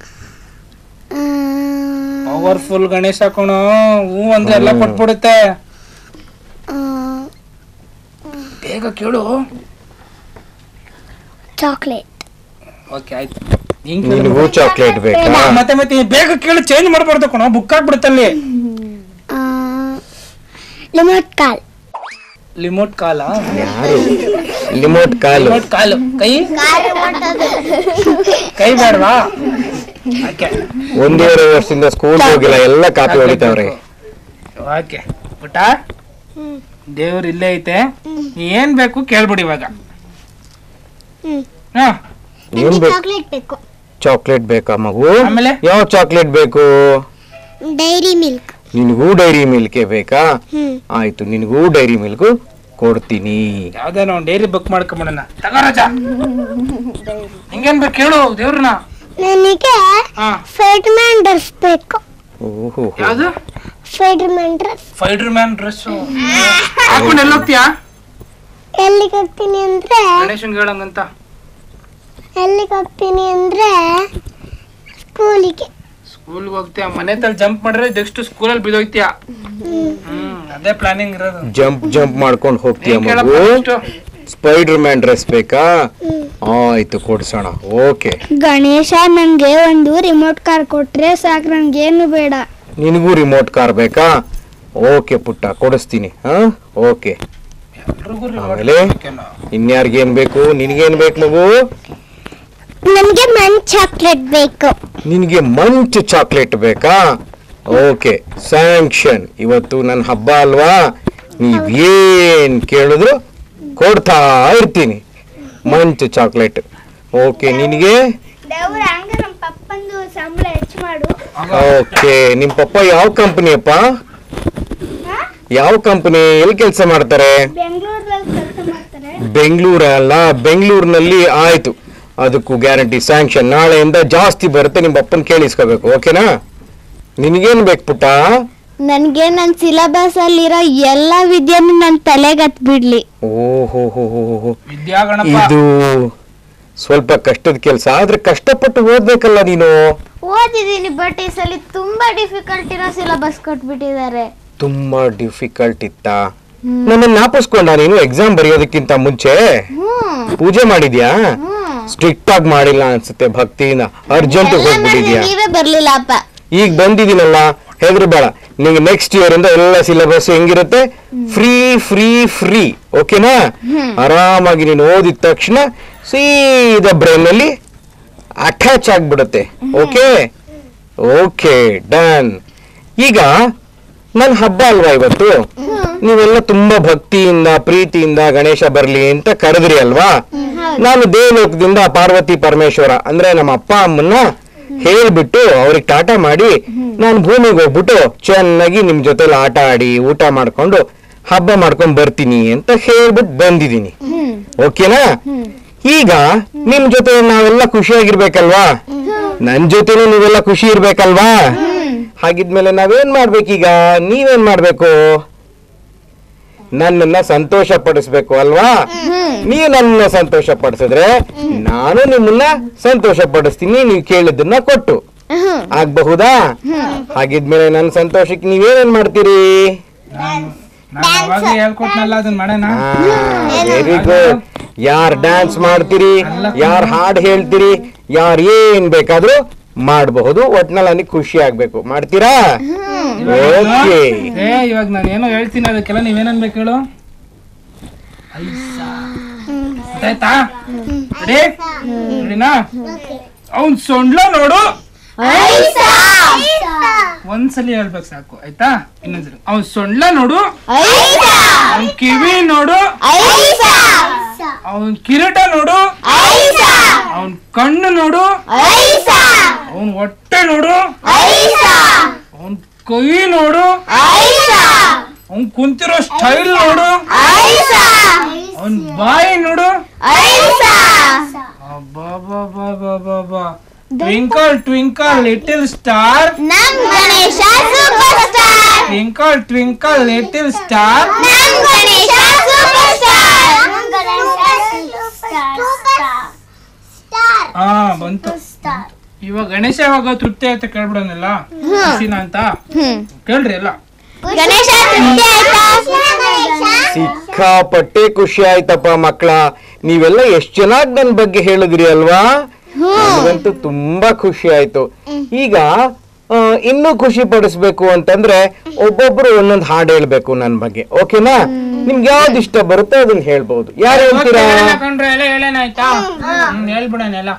S1: ಪವರ್ಫುಲ್ ಗಣೇಶ ಹಾಕೋಣ ಹೂ ಅಂದ್ರೆ ಎಲ್ಲ ಕೊಟ್ಬಿಡುತ್ತೆ ಬೇಗ ಕೇಳು
S3: ಚಾಕ್ಲೇಟ್
S1: ಓಕೆ ಆಯ್ತು ಹಿಂಗ್ ಕೇಳು.
S7: ನಿನಗೂ ಚಾಕ್ಲೇಟ್ ಬೇಕಾ
S1: ಮತ್ತೆ ಮತ್ತೆ ಬೇಗ ಕೇಳು ಚೇಂಜ್ ಮಾಡ್ಬಾರ್ದು ಕಣೋ ಬುಕ್ ಆಗ್ಬಿಡುತ್ತಲ್ಲಿ
S3: ಲಿಮೋಟ್ ಕಾಲ್
S1: ಲಿಮೋಟ್ ಕಾಲ
S7: ಯಾರು ರಿಮೋಟ್ ಕಾಲು
S1: ಲಿಮೋಟ್ ಕಾಲು ಕೈ ಕೈ ಬೇಡವಾ ಓಕೆ
S7: ಒಂದೂವರೆ ವರ್ಷದಿಂದ ಸ್ಕೂಲ್ ಹೋಗಿಲ್ಲ ಎಲ್ಲ ಕಾಪಿ ಹೊಡಿತಾವ್ರೆ
S1: ಓಕೆ ಪುಟ್ಟ ದೇವ್ರು ಇಲ್ಲೇ ಐತೆ ಏನ್ ಬೇಕು ಕೇಳ್ಬಿಡಿ ಇವಾಗ ಹಾ
S7: ಏನ್ ಬೇಕು
S3: ಚಾಕ್ಲೇಟ್ ಬೇಕು
S7: ಚಾಕ್ಲೇಟ್ ಬೇಕಾ ಮಗು
S1: ಆಮೇಲೆ?
S7: ಯಾವ ಚಾಕ್ಲೇಟ್ ಬೇಕು
S3: ಡೈರಿ ಮಿಲ್ಕ್
S7: ನಿನಗೂ ಡೈರಿ ಮಿಲ್ಕೇ ಬೇಕಾ ಆಯ್ತು ನಿನಗೂ ಡೈರಿ ಮಿಲ್ಕ್ ಕೊಡ್ತೀನಿ
S1: ಯಾವ್ದೇನೋ ಡೈರಿ ಬುಕ್ ಮಾಡ್ಕೊಂಬಿಡೋಣ ತಗೋ ರಾಜ ಹಿಂಗೇನ್ ಬೇಕು ಕೇಳು ದೇವ್ರನ್ನ
S3: ನನಗೆ
S1: ಹಾ
S3: ಫೈಡ್ ಮ್ಯಾನ್ ಡ್ರೆಸ್ ಬೇಕು
S7: ಓಹೋ
S1: ಯಾವ್ದು
S3: Spiderman dress
S1: Spiderman dress ಹಾಕೊಂಡು ಎಲ್ಲ ಹೋಗ್ತೀಯಾ
S3: ಎಲ್ಲಿಗೆ ಹೋಗ್ತೀನಿ ಅಂದ್ರೆ
S1: ಗಣೇಶನ್ಗೆ ಹೇಳಂಗಂತ
S3: ಎಲ್ಲಿಗೆ ಹೋಗ್ತೀನಿ ಅಂದ್ರೆ ಸ್ಕೂಲಿಗೆ
S1: ಸ್ಕೂಲ್ಗೆ ಹೋಗ್ತೀಯ ಮನೆ ತಲ್ ಜಂಪ್ ಮಾಡಿದ್ರೆ ನೆಕ್ಸ್ಟ್ ಸ್ಕೂಲಲ್ಲಿ ಬಿದ್ದೋಗ್ತೀಯ ಹ್ಮ್ ಅದೇ ಪ್ಲಾನಿಂಗ್ ಇರೋದು
S7: ಜಂಪ್ ಜಂಪ್ ಮಾಡ್ಕೊಂಡು ಹೋಗ್ತೀಯ
S1: ನೀನ್ ಕೇಳಪ್ಪ
S7: ಮಗು
S1: next.
S7: ಸ್ಪೈಡರ್ ಮ್ಯಾನ್ ಡ್ರೆಸ್ ಬೇಕಾ ಆಯ್ತು ಕೊಡ್ಸೋಣ ಓಕೆ
S3: ಗಣೇಶ ನನಗೆ ಒಂದು ರಿಮೋಟ್ ಕಾರ್ ಕೊಟ್ರೆ ಸಾಕು ನನಗೇನು ಬೇಡ
S7: ನಿನಗೂ ರಿಮೋಟ್ ಕಾರ್ ಬೇಕಾ ಓಕೆ ಪುಟ್ಟ ಕೊಡಿಸ್ತೀನಿ ಹಾ ಓಕೆ
S1: ಎಲ್ರಿಗೂ reward
S7: ಆಮೇಲೆ
S1: ಬೇಕೇನೋ.
S7: ಇನ್ಯಾರಿಗೇನ್ ಬೇಕು ನಿನಗೇನ್ ಬೇಕು ಮಗು
S3: ನನಗೆ ಮನ್ ಚಾಕ್ಲೇಟ್ ಬೇಕು
S7: ನಿನಗೆ ಮಂಚ್ ಚಾಕ್ಲೇಟ್ ಬೇಕಾ ಓಕೆ ಸ್ಯಾಂಕ್ಷನ್ ಇವತ್ತು ನನ್ನ ಹಬ್ಬ ಅಲ್ವಾ ನೀವೇನ್ ಕೇಳಿದ್ರು ಕೊಡ್ತಾ ಇರ್ತೀನಿ ಮಂಚ್ ಚಾಕ್ಲೇಟ್ ಓಕೆ ನಿನಗೆ
S3: ದೇವ್ರ ಹಂಗ ನಮ್ಮ ಪಪ್ಪಂದು ಸಂಬಳ ಹೆಚ್ಚು ಮಾಡು
S7: ಓಕೆ ನಿಮ್ಮ ಪಪ್ಪ ಯಾವ ಕಂಪನಿ ಅಪ್ಪ ಯಾವ ಕಂಪನಿ ಎಲ್ಲಿ ಕೆಲಸ ಮಾಡ್ತಾರೆ
S3: ಬೆಂಗಳೂರಲ್ಲಿ ಕೆಲಸ ಮಾಡ್ತಾರೆ
S7: ಬೆಂಗಳೂರ ಅಲ್ಲ ಬೆಂಗಳೂರಿನಲ್ಲಿ ಆಯ್ತು ಅದಕ್ಕೂ ಗ್ಯಾರಂಟಿ ಸ್ಯಾಂಕ್ಷನ್ ನಾಳೆಯಿಂದ ಜಾಸ್ತಿ ಬರುತ್ತೆ ನಿಮ್ಮ ಅಪ್ಪನ ಕೇಳಿಸ್ಕೋಬೇಕು ಓಕೆನಾ ನಿನಗೇನ್ ಬೇಕು ಪುಟ್ಟ
S2: ನನ್ಗೆ ನನ್ ಸಿಲೆಬಸ್ ಅಲ್ಲಿರೋ ಎಲ್ಲಾ ವಿದ್ಯೆನೂ ನನ್ ತಲೆಗೆ ಹತ್ ಬಿಡ್ಲಿ
S7: ಓಹೋ ಹೋ ಹೋ ಹೋ
S1: ವಿದ್ಯಾ ಗಣಪ
S7: ಇದು ಸ್ವಲ್ಪ ಕಷ್ಟದ ಕೆಲಸ ಆದ್ರೆ ಕಷ್ಟಪಟ್ಟು ಓದ್ಬೇಕಲ್ಲ ನೀನು
S2: ಓದಿದೀನಿ ಬಟ್ ಈ ಸಲ ತುಂಬಾ ಡಿಫಿಕಲ್ಟ್ ಇರೋ ಸಿಲೆಬಸ್ ಕೊಟ್ಬಿಟ್ಟಿದ್ದಾರೆ
S7: ತುಂಬಾ ಡಿಫಿಕಲ್ಟ್ ಇತ್ತಾ ನನ್ನ ಜ್ಞಾಪಿಸ್ಕೊಂಡ ನೀನು ಎಕ್ಸಾಮ್ ಬರೆಯೋದಕ್ಕಿಂತ ಮುಂಚೆ
S2: ಹ್ಮ್
S7: ಪೂಜೆ ಮಾಡಿದ್ಯಾ
S2: ಹ್ಮ್
S7: ಸ್ಟ್ರಿಕ್ಟ್ ಆಗಿ ಮಾಡಿಲ್ಲ ಅನ್ಸುತ್ತೆ ಭಕ್ತಿಯಿಂದ ಅರ್ಜೆಂಟ್
S2: ಎಲ್ಲ ಮಾಡಿ
S7: ಹೋಗ್ಬಿಟ್ಟಿದ್ಯಾ
S2: ನೀವೇ ಬರ್ಲಿಲ್ಲ ಅಪ್ಪ
S7: ಈಗ ಬಂದಿದ್ದೀನಲ್ಲ ಹೆದ್ರು ಬೇಡ ನಿಂಗೆ ನೆಕ್ಸ್ಟ್ ಇಯರ್ ಇಂದ ಎಲ್ಲ ಸಿಲೆಬಸ್ ಹೆಂಗಿರುತ್ತೆ ಫ್ರೀ ಫ್ರೀ ಫ್ರೀ ಓಕೆನಾ ಆರಾಮಾಗಿ ನೀನು ಓದಿದ ತಕ್ಷಣ ಸೀದಾ ಬ್ರೈನ್ ಅಲ್ಲಿ ಅಟ್ಯಾಚ್ ಆಗ್ಬಿಡುತ್ತೆ ಓಕೆ ಓಕೆ ಡನ್ ಈಗ ನನ್ನ ಹಬ್ಬ ಅಲ್ವಾ ಇವತ್ತು ನೀವೆಲ್ಲ ತುಂಬಾ ಭಕ್ತಿಯಿಂದ ಪ್ರೀತಿಯಿಂದ ಗಣೇಶ ಬರ್ಲಿ ಅಂತ ಕರೆದ್ರಿ ಅಲ್ವಾ ನಾನು ದೇವಲೋಕದಿಂದ ಪಾರ್ವತಿ ಪರಮೇಶ್ವರ ಅಂದ್ರೆ ನಮ್ಮ ಅಪ್ಪ ಅಮ್ಮನ್ನ ಹೇಳ್ಬಿಟ್ಟು ಅವ್ರಿಗೆ ಟಾಟಾ ಮಾಡಿ ನಾನು ಭೂಮಿಗೆ ಹೋಗ್ಬಿಟ್ಟು ಚೆನ್ನಾಗಿ ನಿಮ್ ಜೊತೆಲಿ ಆಟ ಆಡಿ ಊಟ ಮಾಡ್ಕೊಂಡು ಹಬ್ಬ ಮಾಡ್ಕೊಂಡ್ ಬರ್ತೀನಿ ಅಂತ ಹೇಳ್ಬಿಟ್ಟು ಬಂದಿದ್ದೀನಿ ಓಕೆನಾ ಈಗ ನಿಮ್ ಜೊತೆ ನಾವೆಲ್ಲ ಖುಷಿಯಾಗಿರ್ಬೇಕಲ್ವಾ ನನ್ ಜೊತೆನೂ ನೀವೆಲ್ಲ ಖುಷಿ ಇರ್ಬೇಕಲ್ವಾ ಹಾಗಿದ್ಮೇಲೆ ನಾವೇನ್ ಮಾಡ್ಬೇಕೀಗ ನೀವೇನ್ ಮಾಡ್ಬೇಕು ನನ್ನನ್ನ ಸಂತೋಷ ಪಡಿಸ್ಬೇಕು ಅಲ್ವಾ ನೀವು ನನ್ನ ಸಂತೋಷ ಪಡಿಸಿದ್ರೆ ನಾನು ನಿಮ್ಮನ್ನ ಸಂತೋಷ ಪಡಿಸ್ತೀನಿ ನೀವು ಕೇಳಿದ್ದನ್ನ ಕೊಟ್ಟು ಆಗ್ಬಹುದಾ ಹಾಗಿದ್ಮೇಲೆ ನನ್ನ ಸಂತೋಷಕ್ಕೆ ನೀವೇನೇನ್ ಮಾಡ್ತೀರಿ
S1: ನಾನು ಅವಾಗಲೇ ಹೇಳ್ಕೊಟ್ನಲ್ಲ ಅದನ್ನ ಮಾಡೋಣ
S7: ವೆರಿ ಗುಡ್ ಯಾರ್ ಡ್ಯಾನ್ಸ್ ಮಾಡ್ತೀರಿ ಯಾರ್ ಹಾಡ್ ಹೇಳ್ತೀರಿ ಯಾರ್ ಏನ್ ಬೇಕಾದ್ರೂ ಮಾಡಬಹುದು ಒಟ್ನಲ್ಲಿ ನನಗೆ ಖುಷಿ ಆಗ್ಬೇಕು ಮಾಡ್ತೀರಾ ಓಕೆ
S1: ಏ ಇವಾಗ ನಾನು ಏನೋ ಹೇಳ್ತೀನಿ ಅದಕ್ಕೆಲ್ಲ ನೀವೇನನ್ಬೇಕು ಹೇಳು ಆಯ್ತಾ ರೆಡಿ ರೆಡಿನಾ ಅವ್ನ್ ಸೊಂಡ್ಲ ನೋಡು ಒಂದ್ಸಲಿ ಹೇಳ್ಬೇಕು ಸಾಕು ಆಯ್ತಾ ಇನ್ನೊಂದ್ಸಲಿ ಅವ್ನ್ ಸೊಂಡ್ಲ ನೋಡು ಅವ್ನ್ ಕಿವಿ ನೋಡು ಅವನ್ ಕಿರೀಟ ನೋಡು ಅವನ್ ಕಣ್ಣು ನೋಡು ಅವನ್ ಹೊಟ್ಟೆ ನೋಡು ಅವನ್ ಕೈ ನೋಡು ಅವ್ನ್ ಕುಂತಿರೋ ಸ್ಟೈಲ್ ನೋಡು ಅವನ್ ಬಾಯಿ ನೋಡು ಅಬ್ಬಬ್ಬಬ್ಬಬ್ಬಬ್ಬ. ಟ್ವಿಂಕಲ್ ಟ್ವಿಂಕಲ್ ಲಿಟಲ್ ಸ್ಟಾರ್
S2: ನಮ್ Ganesha super star
S1: twinkle twinkle little star
S2: ನಮ್ ಗಣೇಶ ಸೂಪರ್ ಸ್ಟಾರ್ ನಮ್ ಗಣೇಶ ಸ್ಟಾರ್
S1: ಹಾ ಬಂತು ಇವಾಗ ಗಣೇಶ ಯಾವಾಗ ತೃಪ್ತಿ ಆಯ್ತಾ ಕೇಳ್ಬಿಡೋನಲ್ಲ ಖುಷಿನ ಅಂತ ಕೇಳ್ರಿ ಎಲ್ಲ
S2: ಗಣೇಶ ತೃಪ್ತಿ ಆಯ್ತಾ
S7: ಸಿಕ್ಕಾಪಟ್ಟೆ ಖುಷಿ ಆಯ್ತಪ್ಪ ಮಕ್ಕಳ ನೀವೆಲ್ಲ ಎಷ್ಟ್ ಚೆನ್ನಾಗಿ ನನ್ ಬಗ್ಗೆ ಹೇಳಿದ್ರಿ ಅಲ್ವಾ ನನಗಂತೂ ತುಂಬಾ ಖುಷಿ ಆಯ್ತು ಈಗ ಆ, ಇನ್ನೂ ಖುಷಿ ಪಡಿಸ್ಬೇಕು ಅಂತಂದ್ರೆ ಒಬ್ಬೊಬ್ರು ಒಂದೊಂದು ಹಾಡು ಹೇಳ್ಬೇಕು ನನ್ ಬಗ್ಗೆ ಓಕೆನಾ ನಿಮ್ಗೆ ಯಾವ್ದು ಇಷ್ಟ ಬರುತ್ತೋ ಅದನ್ನ ಹೇಳ್ಬಹುದು ಯಾರು ಹೇಳ್ತೀರಾ
S1: ಕಂಡ್ರೆ ಎಲ್ಲ ಹೇಳೇನ ಆಯ್ತಾ ಹ್ಮ್ ಹೇಳ್ಬಿಡೋಣ ಎಲ್ಲ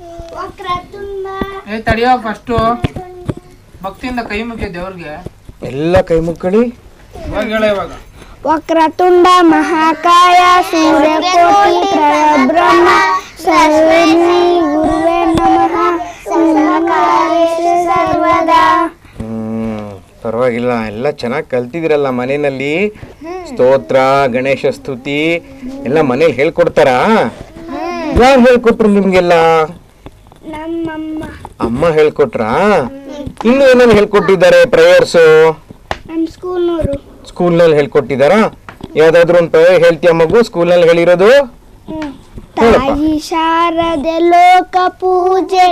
S1: ಏ ತಡಿಯೋ ಫಸ್ಟು ಭಕ್ತಿಯಿಂದ ಕೈ ಮುಗಿಯ ದೇವ್ರಿಗೆ
S7: ಎಲ್ಲ ಕೈ ಮುಕ್ಕಳಿ
S1: ಇವಾಗ ಹೇಳ ಇವಾಗ
S3: ವಕ್ರತುಂಡ ಮಹಾಕಾಯ ಸೂರ್ಯಕೋಟಿ ಪ್ರಬ್ರಹ್ಮ ಸರ್ವೇ ಗುರುವೇ ನಮಃ ಸರ್ವಕಾರ್ಯೇಷು ಸರ್ವದಾ
S7: ಹ್ಮ್ ಪರವಾಗಿಲ್ಲ ಎಲ್ಲ ಚೆನ್ನಾಗಿ ಕಲ್ತಿದಿರಲ್ಲ ಮನೆಯಲ್ಲಿ ಸ್ತೋತ್ರ ಗಣೇಶ ಸ್ತುತಿ ಎಲ್ಲ ಮನೇಲಿ ಹೇಳ್ಕೊಡ್ತಾರಾ ಯಾರು ಹೇಳ್ಕೊಟ್ರು ನಿಮ್ಗೆಲ್ಲ
S3: ನಮ್ಮಮ್ಮ
S7: ಅಮ್ಮ ಹೇಳ್ಕೊಟ್ರಾ ಇನ್ನು ಏನೇನು ಹೇಳ್ಕೊಟ್ಟಿದ್ದಾರೆ ಪ್ರೇಯರ್ಸು
S3: ನಮ್ಮ ಸ್ಕೂಲ್ನವರು
S7: ಸ್ಕೂಲ್ನಲ್ಲಿ ಹೇಳ್ಕೊಟ್ಟಿದ್ದಾರಾ ಯಾವ್ದಾದ್ರು ಒಂದು ಪ್ರೇಯರ್ ಹೇಳ್ತೀಯ ಮಗು ಸ್ಕೂಲ್ನಲ್ಲಿ ಹೇಳಿರೋದು ಹೇಳಪ್ಪ
S3: ತಾಯಿ ಶಾರದೆ ಲೋಕ ಪೂಜೆ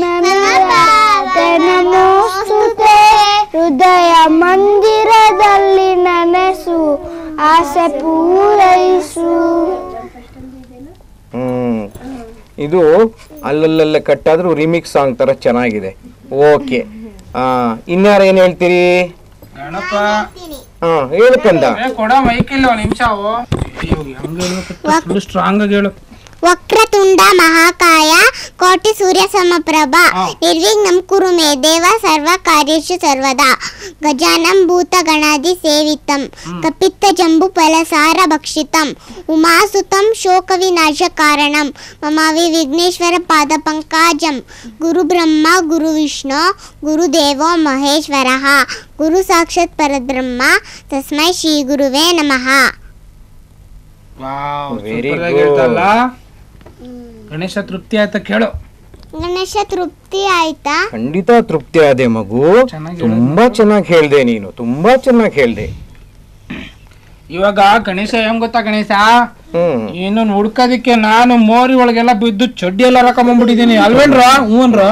S3: ನಮೋಸ್ತುತೆ ಹೃದಯ ಮಂದಿರದಲ್ಲಿ ನನಸು ಆಸೆ ಪೂರೈಸು
S7: ಹ್ಮ್ ಇದು ಅಲ್ಲಲ್ಲಲ್ಲೇ ಕಟ್ಟಾದ್ರೂ ರಿಮಿಕ್ಸ್ ಸಾಂಗ್ ತರ ಚೆನ್ನಾಗಿದೆ ಓಕೆ ಆ ಇನ್ಯಾರು ಏನ್ ಹೇಳ್ತೀರಿ
S1: ಗಣಪ
S7: ಹಾ ಹೇಳ್ಕಂದ
S1: ಏ ಕೊಡ ಮೈಕ್ ಇಲ್ಲ ಒಂದ್ ನಿಮಿಷ ಅವು ಅಯ್ಯೋ ಹೆಂಗ್ ಹೇಳ್ಬೇಕು ಫುಲ್ ಸ್ಟ್ರಾಂಗ್ ಆಗಿ ಹೇಳು
S2: ವಕ್ರತುಂಡ ಮಹಾಕಾಯ ಕೋಟಿ ಸೂರ್ಯ ಸಮಪ್ರಭ ನಿರ್ವಿಘ್ನಂ ಕುರು ಮೇ ದೇವ ಸರ್ವ ಕಾರ್ಯೇಷು ಸರ್ವದಾ ಗಜಾನಂ ಭೂತ ಗಣಾದಿ ಸೇವಿತಂ ಕಪಿತ್ತ ಜಂಬು ಫಲಸಾರ ಭಕ್ಷಿತಂ ಉಮಾಸುತಂ ಶೋಕ ವಿನಾಶ ಕಾರಣಂ ಮಮಾವಿ ವಿಘ್ನೇಶ್ವರ ಪಾದ ಪಂಕಜಂ ಗುರು ಬ್ರಹ್ಮ ಗುರು ವಿಷ್ಣು ಗುರುದೇವೋ ಮಹೇಶ್ವರಃ ಗುರು ಸಾಕ್ಷಾತ್ ಪರಬ್ರಹ್ಮ ತಸ್ಮೈ ಶ್ರೀ ಗುರುವೇ ನಮಃ
S1: ವಾವ್
S7: Very
S1: ಸೂಪರ್ ಆಗಿ
S7: good.
S1: ಹೇಳ್ತಲ್ಲ ಗಣೇಶ ತೃಪ್ತಿ ಆಯ್ತಾ ಕೇಳು
S2: ಗಣೇಶ ತೃಪ್ತಿ ಆಯ್ತಾ
S7: ಖಂಡಿತ ತೃಪ್ತಿ ಆದೆ ಮಗು
S1: ಚೆನ್ನಾಗಿ
S7: ತುಂಬಾ ಚೆನ್ನಾಗಿ ಹೇಳ್ದೆ ನೀನು ತುಂಬಾ ಚೆನ್ನಾಗಿ ಹೇಳ್ದೆ
S1: ಇವಾಗ ಗಣೇಶ ಹೆಂಗ್ ಗೊತ್ತಾ ಗಣೇಶ
S7: ಹ್ಮ್
S1: ಇನ್ನು ಹುಡ್ಕೋದಿಕ್ಕೆ ನಾನು ಮೋರಿ ಒಳಗೆಲ್ಲ ಬಿದ್ದು ಚಡ್ಡಿ ಎಲ್ಲ ಹಾಕೊಂಡ್ಬಿಟ್ಟಿದೀನಿ ಅಲ್ವೇನ್ರ ಹೂವನ್ರ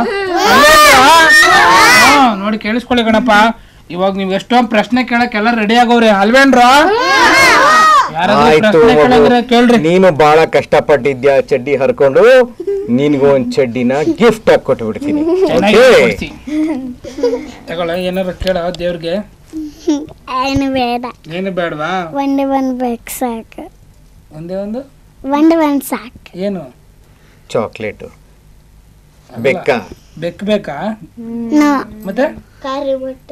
S1: ನೋಡಿ ಕೇಳಿಸ್ಕೊಳ್ಳಿ ಗಣಪ ಇವಾಗ ನೀವ್ ಎಷ್ಟೊಂದ್ ಪ್ರಶ್ನೆ ಕೇಳಕ್ ಎಲ್ಲ ರೆಡಿ ಆಗೋವ್ರಿ ಅಲ್ವೇನ್ರ ಯಾರಾದ್ರೂ
S7: ಆಯ್ತು
S1: ಪ್ರಶ್ನೆ ಕೇಳಿದ್ರೆ
S7: ಮಗು
S1: ಕೇಳ್ರಿ
S7: ನೀನು ಬಹಳ ಕಷ್ಟಪಟ್ಟಿದ್ಯಾ ಚಡ್ಡಿ ಹರ್ಕೊಂಡು ನಿನ್ಗೂ ಒಂದ್ ಚಡ್ಡಿನ ಗಿಫ್ಟ್ ಆಗಿ ಕೊಟ್ಟು ಬಿಡ್ತೀನಿ
S1: ಚೆನ್ನಾಗಿ
S7: ಓಕೆ
S1: ಕೊಡ್ಸಿ. ತಗೊಳ್ಳ ಏನಾರ ಕೇಳ ದೇವ್ರಿಗೆ
S2: ಏನು ಬೇಡ
S1: ಏನು ಬೇಡವಾ
S2: ಒಂದೇ ಒಂದು ಬೇಕು ಸಾಕು
S1: ಒಂದೇ ಒಂದು
S2: ಒಂದೇ ಒಂದು ಸಾಕು
S1: ಏನು
S7: ಚಾಕ್ಲೇಟ್ ಬೆಕ್ಕ
S1: ಬೆಕ್ ಬೇಕಾ
S2: ನೋ
S1: ಮತ್ತೆ
S2: ಕಾರಿ ಬಿಟ್ಟು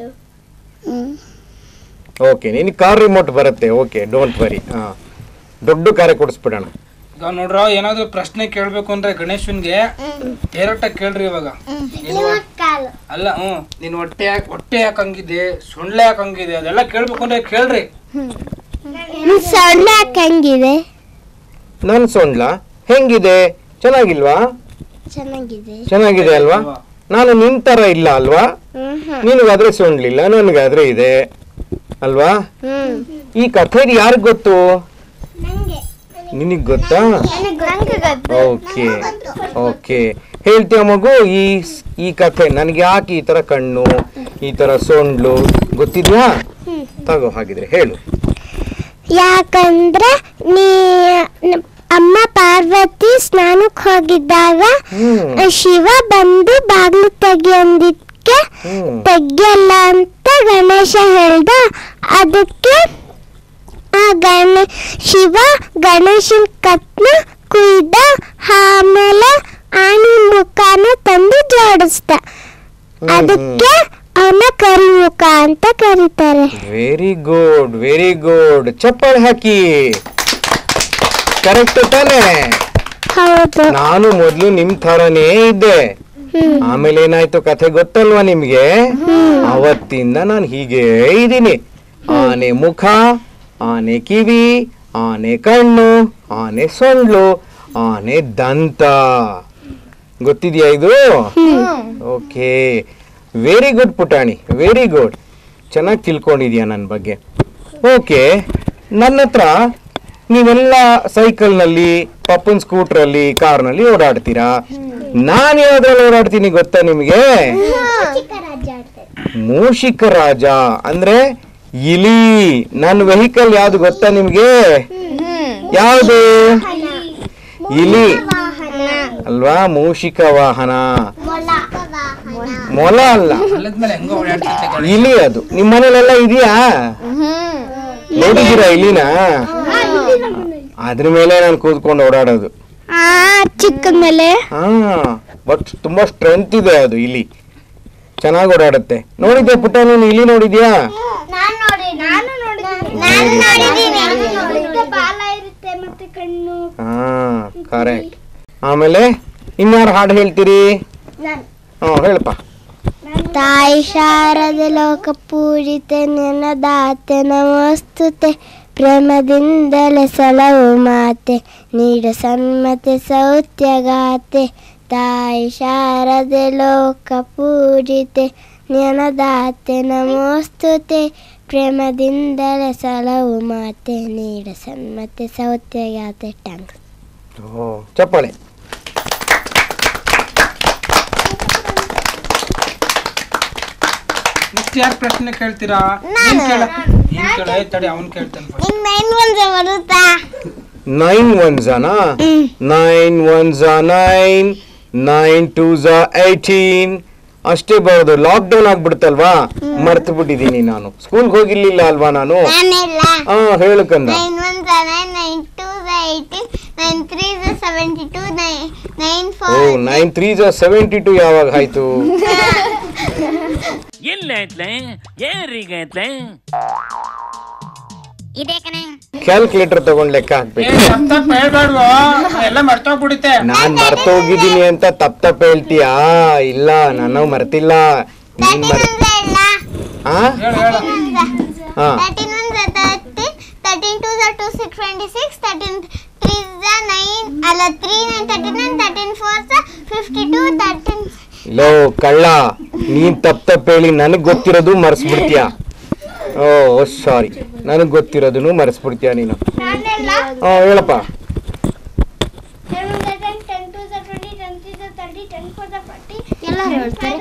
S7: ಓಕೆ ನಿನ್ ಕಾರ್ ರಿಮೋಟ್ ಬರುತ್ತೆ ಓಕೆ ಡೋಂಟ್ ವರಿ ಹಾ ದೊಡ್ಡ ಕಾರೇ ಕೊಡಿಸ್ಬಿಡೋಣ
S1: ಈಗ ನೋಡ್ರ ಏನಾದ್ರು ಪ್ರಶ್ನೆ ಕೇಳ್ಬೇಕು ಅಂದ್ರೆ ಗಣೇಶನ್ಗೆ ಡೈರೆಕ್ಟ್ ಆಗಿ ಕೇಳ್ರಿ ಇವಾಗ ನೀನು
S2: ಕಾಲು
S1: ಅಲ್ಲ ಹ್ಮ್ ನೀನ್ ಹೊಟ್ಟೆ ಯಾಕೆ ಹೊಟ್ಟೆ ಯಾಕೆ ಹಂಗಿದೆ ಸೊಳ್ಳೆ ಯಾಕೆ ಹಂಗಿದೆ ಅದೆಲ್ಲ ಕೇಳ್ಬೇಕು ಅಂದ್ರೆ ಕೇಳ್ರಿ
S2: ಸೊಳ್ಳೆ ಹಂಗಿದೆ
S7: ನನ್ ಸೊಂಡ್ಲ ಹೆಂಗಿದೆ ಚೆನ್ನಾಗಿಲ್ವಾ
S2: ಚೆನ್ನಾಗಿದೆ
S7: ಚೆನ್ನಾಗಿದೆ ಅಲ್ವಾ ನಾನು ನಿನ್ ತರ ಇಲ್ಲ ಅಲ್ವಾ ನಿನಗಾದ್ರೆ ಸೊಂಡ್ಲಿಲ್ಲ ನನ್ಗಾದ್ರೆ ಇದೆ ಅಲ್ವಾ ಈ ಕಥೆ ಯಾರಿಗ್ ಗೊತ್ತು ನಿನಗ್ ಗೊತ್ತಾ ಓಕೆ ಓಕೆ ಹೇಳ್ತೀಯ ಮಗು ಈ ಸ್- ಈ ಕಥೆ ನನ್ಗೆ ಯಾಕೆ ಈ ತರ ಕಣ್ಣು ಈ ತರ ಸೊಂಡ್ಲು ಗೊತ್ತಿದ್ಯಾ ತಗೋ ಹಾಗಿದ್ರೆ ಹೇಳು
S2: ಯಾಕಂದ್ರೆ ನೀ ನ- ಅಮ್ಮ ಪಾರ್ವತಿ ಸ್ನಾನಕ್ಕೆ ಹೋಗಿದ್ದಾಗ
S7: ಹ್ಮ್
S2: ಶಿವ ಬಂದು ಬಾಗ್ಲು ತೆಗಿ ಅಂದಿದ್ಕೆ
S7: ಹ್ಮ್
S2: ತೆಗಿಯಲ್ಲ ಅಂತ ಗಣೇಶ ಹೇಳ್ದ ಅದಕ್ಕೆ ಆ ಗಣ ಶಿವ ಗಣೇಶನ್ ಕತ್ನ ಕುಯ್ದ ಆಮೇಲೆ ಆಣಿ ಮುಖಾನ ತಂದು ಜೋಡಿಸ್ದ ಅದಕ್ಕೆ ಅವನ ಕರಿಮುಖ ಅಂತ ಕರೀತಾರೆ
S7: ವೆರಿ ಗುಡ್ ವೆರಿ ಗುಡ್ ಚಪ್ಪಾಳೆ ಹಾಕಿ ಕರೆಕ್ಟ್ ತಾನೇ
S2: ಹೌದು
S7: ನಾನು ಮೊದ್ಲು ನಿಮ್ ಥರನೇ ಇದ್ದೆ ಆಮೇಲೆ ಏನಾಯ್ತು ಕಥೆ ಗೊತ್ತಲ್ವಾ ನಿಮ್ಗೆ ಅವತ್ತಿಂದ ನಾನು ಹೀಗೆ ಇದ್ದೀನಿ ಆನೆ ಮುಖ ಆನೆ ಕಿವಿ ಆನೆ ಕಣ್ಣು ಆನೆ ಸೊಂಡ್ಲು ಆನೆ ದಂತ ಗೊತ್ತಿದ್ಯಾ ಇದು ಓಕೆ ವೆರಿ ಗುಡ್ ಪುಟಾಣಿ ವೆರಿ ಗುಡ್ ಚೆನ್ನಾಗಿ ತಿಳ್ಕೊಂಡಿದ್ಯಾ ನನ್ನ ಬಗ್ಗೆ ಓಕೆ ನನ್ನ ಹತ್ರ ನೀವೆಲ್ಲ ಸೈಕಲ್ನಲ್ಲಿ ಪಪ್ಪನ್ ಸ್ಕೂಟ್ರಲ್ಲಿ ಕಾರ್ನಲ್ಲಿ ಓಡಾಡ್ತೀರಾ ನಾನು ಯಾವ್ದ್ರಲ್ಲಿ ಓಡಾಡ್ತೀನಿ ಗೊತ್ತಾ ನಿಮಗೆ ಮೂಷಿಕ ರಾಜ ಅಂದ್ರೆ ಇಲಿ ನನ್ನ ವೆಹಿಕಲ್ ಯಾವ್ದು ಗೊತ್ತಾ ನಿಮ್ಗೆ ಯಾವುದು ಇಲಿ ಅಲ್ವಾ ಮೂಷಿಕ ವಾಹನ ಮೊಲ ಅಲ್ಲ
S1: ಅಲ್ಲದ್ಮೇಲೆ ಹೆಂಗೋ ಓಡಾಡ್ತಿದ್ದೆ
S7: ಇಲಿ ಅದು ನಿಮ್ ಮನೇಲೆಲ್ಲ ಇದೆಯಾ ನೋಡಿದ್ದೀರಾ ಇಲಿನ ಅದ್ರ ಮೇಲೆ ನಾನು ಕೂತ್ಕೊಂಡು ಓಡಾಡೋದು
S3: ಆ ಚಿಕ್ಕದ ಮೇಲೆ
S7: ಹಾ ಬಟ್ ತುಂಬಾ ಸ್ಟ್ರೆಂತ್ ಇದೆ ಅದು ಇಲಿ ಚೆನ್ನಾಗಿ ಓಡಾಡುತ್ತೆ ನೋಡಿದ್ಯಾ ಪುಟ್ಟ ನೀನು ಇಲಿ ನೋಡಿದ್ಯಾ
S3: ಬಾಲ ಇರುತ್ತೆ ಮತ್ತೆ ಕಣ್ಣು
S7: ಹಾ ಕರೆಕ್ಟ್ ಆಮೇಲೆ ಇನ್ಯಾರು ಹಾಡು ಹೇಳ್ತೀರಿ ಹ್ಞೂ ಹೇಳಪ್ಪ
S2: ತಾಯಿ ಶಾರದ ಲೋಕ ಪೂಜಿತೆ ನೆನದಾತೆ ನಮಸ್ತುತೆ ಪ್ರೇಮದಿಂದಲೇ ಸಲವು ಮಾತೆ ನೀಡು ಸನ್ಮತೆ ಸೌತ್ಯಗಾತೆ ತಾಯಿ ಶಾರದೆ ಲೋಕ ಪೂಜಿತೆ ನೆನದಾತೆ ನಮೋಸ್ತುತೆ ಪ್ರೇಮದಿಂದಲೇ ಸಲವು ಮಾತೆ ನೀಡು ಸನ್ಮತೆ ಸೌತ್ಯಗಾತೆ ಟ್ಯಾಂಕ್
S7: ಓ ಚಪ್ಪಾಳೆ
S1: ನೆಕ್ಸ್ಟ್ ಯಾರು ಪ್ರಶ್ನೆ ಕೇಳ್ತೀರಾ ನೀನ್ ಕೇಳ ನೀನ್ ಕೇಳ ಏ, ತಡಿ ಅವ್ನ್ ಕೇಳ್ತಾನೆ first.
S2: ನೈನ್ ಒಂದು ಬರುತ್ತಾ
S7: ನೈನ್ ಒನ್ ಝಾನಾ ನೈನ್ ಒನ್ ಝಾ ನೈನ್ ನೈನ್ ಟೂ ಝಾ ಏಯ್ಟೀನ್ ಅಷ್ಟೇ ಬರೋದು ಲಾಕ್ ಡೌನ್ ಆಗ್ಬಿಡ್ತಲ್ವಾ ಮರ್ತು ಬಿಟ್ಟಿದ್ದೀನಿ ನಾನು ಸ್ಕೂಲ್ಗೆ ಹೋಗಿರ್ಲಿಲ್ಲ ಅಲ್ವಾ ನಾನು
S2: ನಾನೆಲ್ಲ
S7: ಹಾ ಹೇಳು ಕಂದ
S2: nine one nine nine two eighteen nine three seventy two nine nine
S7: O
S2: four
S7: nine three ಝಾ ಸೆವೆಂಟಿ ಟೂ ಯಾವಾಗ ಆಯ್ತು
S5: ಎಲ್ಲೈತ್ಲೆ ಏನ್ರೀಗೈತ್ಲೆ
S2: ಇದೆ ಕಣೆ
S7: ಕ್ಯಾಲ್ಕುಲೇಟರ್ ತಗೊಂಡ್ ಲೆಕ್ಕ
S1: ಏ
S7: ಹಾಕ್ಬೇಕು
S1: ತಪ್ಪ್ ತಪ್ಪ್ ಹೇಳ್ಬಾರ್ದು ಎಲ್ಲ ಮರ್ತೋಗ್ಬಿಡುತ್ತೆ
S7: ನಾನ್ ಮರ್ತೋಗಿದ್ದೀನಿ ಅಂತ ತಪ್ಪ ತಪ್ಪ ಹೇಳ್ತೀಯಾ ಇಲ್ಲ ನಾನು ಮರ್ತಿಲ್ಲ ನೀನ್ ಮರ್
S2: ಇಲ್ಲ
S7: ಹಾ
S1: ಹೇಳು ಹೇಳು
S7: ಹಾ
S2: thirteen one thirteen thirteen two two six twenty six thirteen three nine ಅಲ್ಲ three nine thirty nine thirteen four fifty two thirteen
S7: ಲೋ ಕಳ್ಳ ನೀನ್ ತಪ್ಪ ತಪ್ಪ ಹೇಳಿ ನನಗ್ ಗೊತ್ತಿರೋದು ಮರ್ಸ್ಬಿಡ್ತೀಯ ಓ ಸಾರಿ ನನಗ್ ಗೊತ್ತಿರೋದನ್ನು ಮರ್ಸ್ಬಿಡ್ತೀಯ ನೀನು ಹಾ ಹೇಳಪ್ಪ
S2: ಎಲ್ಲರೂ ಹೇಳ್ತಾರೆ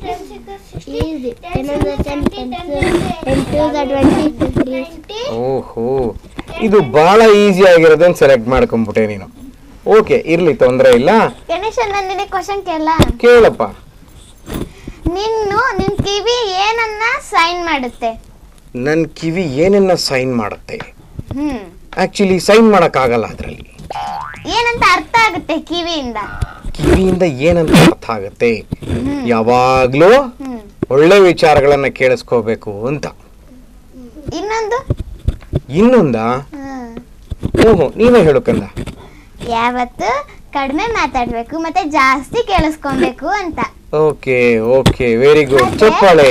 S7: ಓಹೋ ಇದು ಬಹಳ ಈಸಿ ಆಗಿರೋದನ್ನ ಸೆಲೆಕ್ಟ್ ಮಾಡ್ಕೊಂಡ್ಬಿಟ್ಟೆ ನೀನು ಓಕೆ ಇರ್ಲಿ ತೊಂದ್ರೆ ಇಲ್ಲ
S2: ಗಣೇಶ ನಾನು ನಿನಗೆ ಕ್ವಶನ್ ಕೇಳ
S7: ಕೇಳಪ್ಪ
S2: ನಿನ್ನು ನಿನ್ ಕಿವಿ ಏನನ್ನ ಸೈನ್ ಮಾಡುತ್ತೆ
S7: ನನ್ನ ಕಿವಿ ಏನನ್ನ ಸೈನ್ ಮಾಡುತ್ತೆ
S2: ಹ್ಮ್
S7: ಆಕ್ಚುಲಿ ಸೈನ್ ಆಗಲ್ಲ ಅದರಲ್ಲಿ
S2: ಏನಂತ ಅರ್ಥ ಆಗುತ್ತೆ ಕಿವಿಯಿಂದ
S7: ಕಿವಿಯಿಂದ ಏನಂತ ಅರ್ಥ ಆಗುತ್ತೆ ಯಾವಾಗ್ಲೂ
S2: ಹ್ಮ್
S7: ಒಳ್ಳೆ ವಿಚಾರಗಳನ್ನ ಕೇಳಿಸ್ಕೋಬೇಕು ಅಂತ
S2: ಇನ್ನೊಂದು
S7: ಇನ್ನೊಂದ
S2: ಹ್ಮ್.
S7: ಓಹೋ ನೀವೇ ಹೇಳು ಕಂದ
S2: ಯಾವತ್ತು ಕಡಿಮೆ ಮಾತಾಡ್ಬೇಕು ಮತ್ತೆ ಜಾಸ್ತಿ ಕೇಳಿಸ್ಕೊಬೇಕು ಅಂತ
S7: ಓಕೆ ಓಕೆ ವೆರಿ ಗುಡ್ ಚಪ್ಪಾಳೆ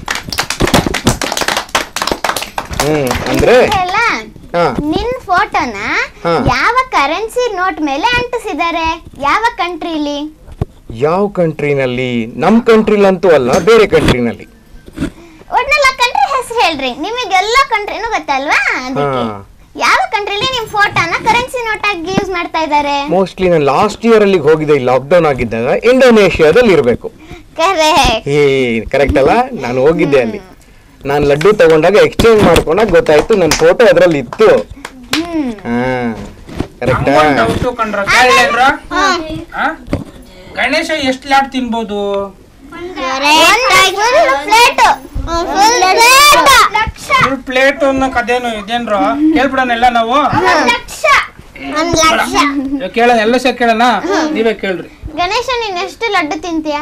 S7: ಹ್ಮ್ ಅಂದ್ರೆ
S2: ಎಲ್ಲ
S7: ಹಾ
S2: ನಿನ್ ಫೋಟೋನ
S7: ಹಾ.
S2: ಯಾವ ಕರೆನ್ಸಿ ನೋಟ್ ಮೇಲೆ ಅಂಟಿಸಿದ್ದಾರೆ ಯಾವ ಕಂಟ್ರಿಲಿ
S7: ಯಾವ ಕಂಟ್ರಿನಲ್ಲಿ ನಮ್ ಕಂಟ್ರಿಲಂತೂ ಅಲ್ಲ ಬೇರೆ ಕಂಟ್ರಿನಲ್ಲಿ
S2: ಒಟ್ನಲ್ಲಿ ಆ ಕಂಟ್ರಿ ಹೆಸರು ಹೇಳ್ರಿ ನಿಮಗೆಲ್ಲ ಕಂಟ್ರಿನೂ ಗೊತ್ತಲ್ವಾ ಅದಕ್ಕೆ
S7: ಹಾ.
S2: ಯಾವ ಕಂಟ್ರಿಲಿ ನಿಮ್ ಫೋಟೋನ ಕರೆನ್ಸಿ ನೋಟ್ ಆಗಿ ಯೂಸ್ ಮಾಡ್ತಾ ಇದ್ದಾರೆ
S7: ಮೋಸ್ಟ್ಲಿ ನಾನು ಲಾಸ್ಟ್ ಇಯರ್ ಅಲ್ಲಿ ಹೋಗಿದ್ದೆ ಲಾಕ್ಡೌನ್ ಆಗಿದ್ದಾಗ ಇಂಡೋನೇಷ್ಯಾದಲ್ಲಿ ಇರಬೇಕು
S2: ಕರೆಕ್ಟ್
S7: ಏ ಕರೆಕ್ಟ್ ಅಲ್ಲ ನಾನು ಹೋಗಿದ್ದೆ ಅಲ್ಲಿ ನಾನು ಲಡ್ಡು ತಗೊಂಡಾಗ ಎಕ್ಸ್ಚೇಂಜ್ ಮಾಡ್ಕೊಂಡಾಗ ಗೊತ್ತಾಯ್ತು ನನ್ನ ಫೋಟೋ ಅದ್ರಲ್ಲಿ ಇತ್ತು ಹಾ ಕರೆಕ್ಟಾ
S1: ಡೌಟು ಕಂಡ್ರ ಕೇಳೇನ್ರ ಆ? ಗಣೇಶ ಎಷ್ಟು ಲಾಟ್ ತಿನ್ಬೋದು ಫುಲ್ ಪ್ಲೇಟ್ ಅನ್ನೋ ಕದೇನು ಇದೇನ್ರ ಕೇಳ್ಬಿಡೋಣ ನಾವು
S2: ಒಂದ್ ಲಕ್ಷ
S1: ಕೇಳೋಣ ಎಲ್ಲ ಸಹ ಕೇಳೋಣ ನೀವೇ ಕೇಳ್ರಿ
S2: ಗಣೇಶ ನೀನ್ ಎಷ್ಟು ಲಡ್ಡು ತಿಂತೀಯ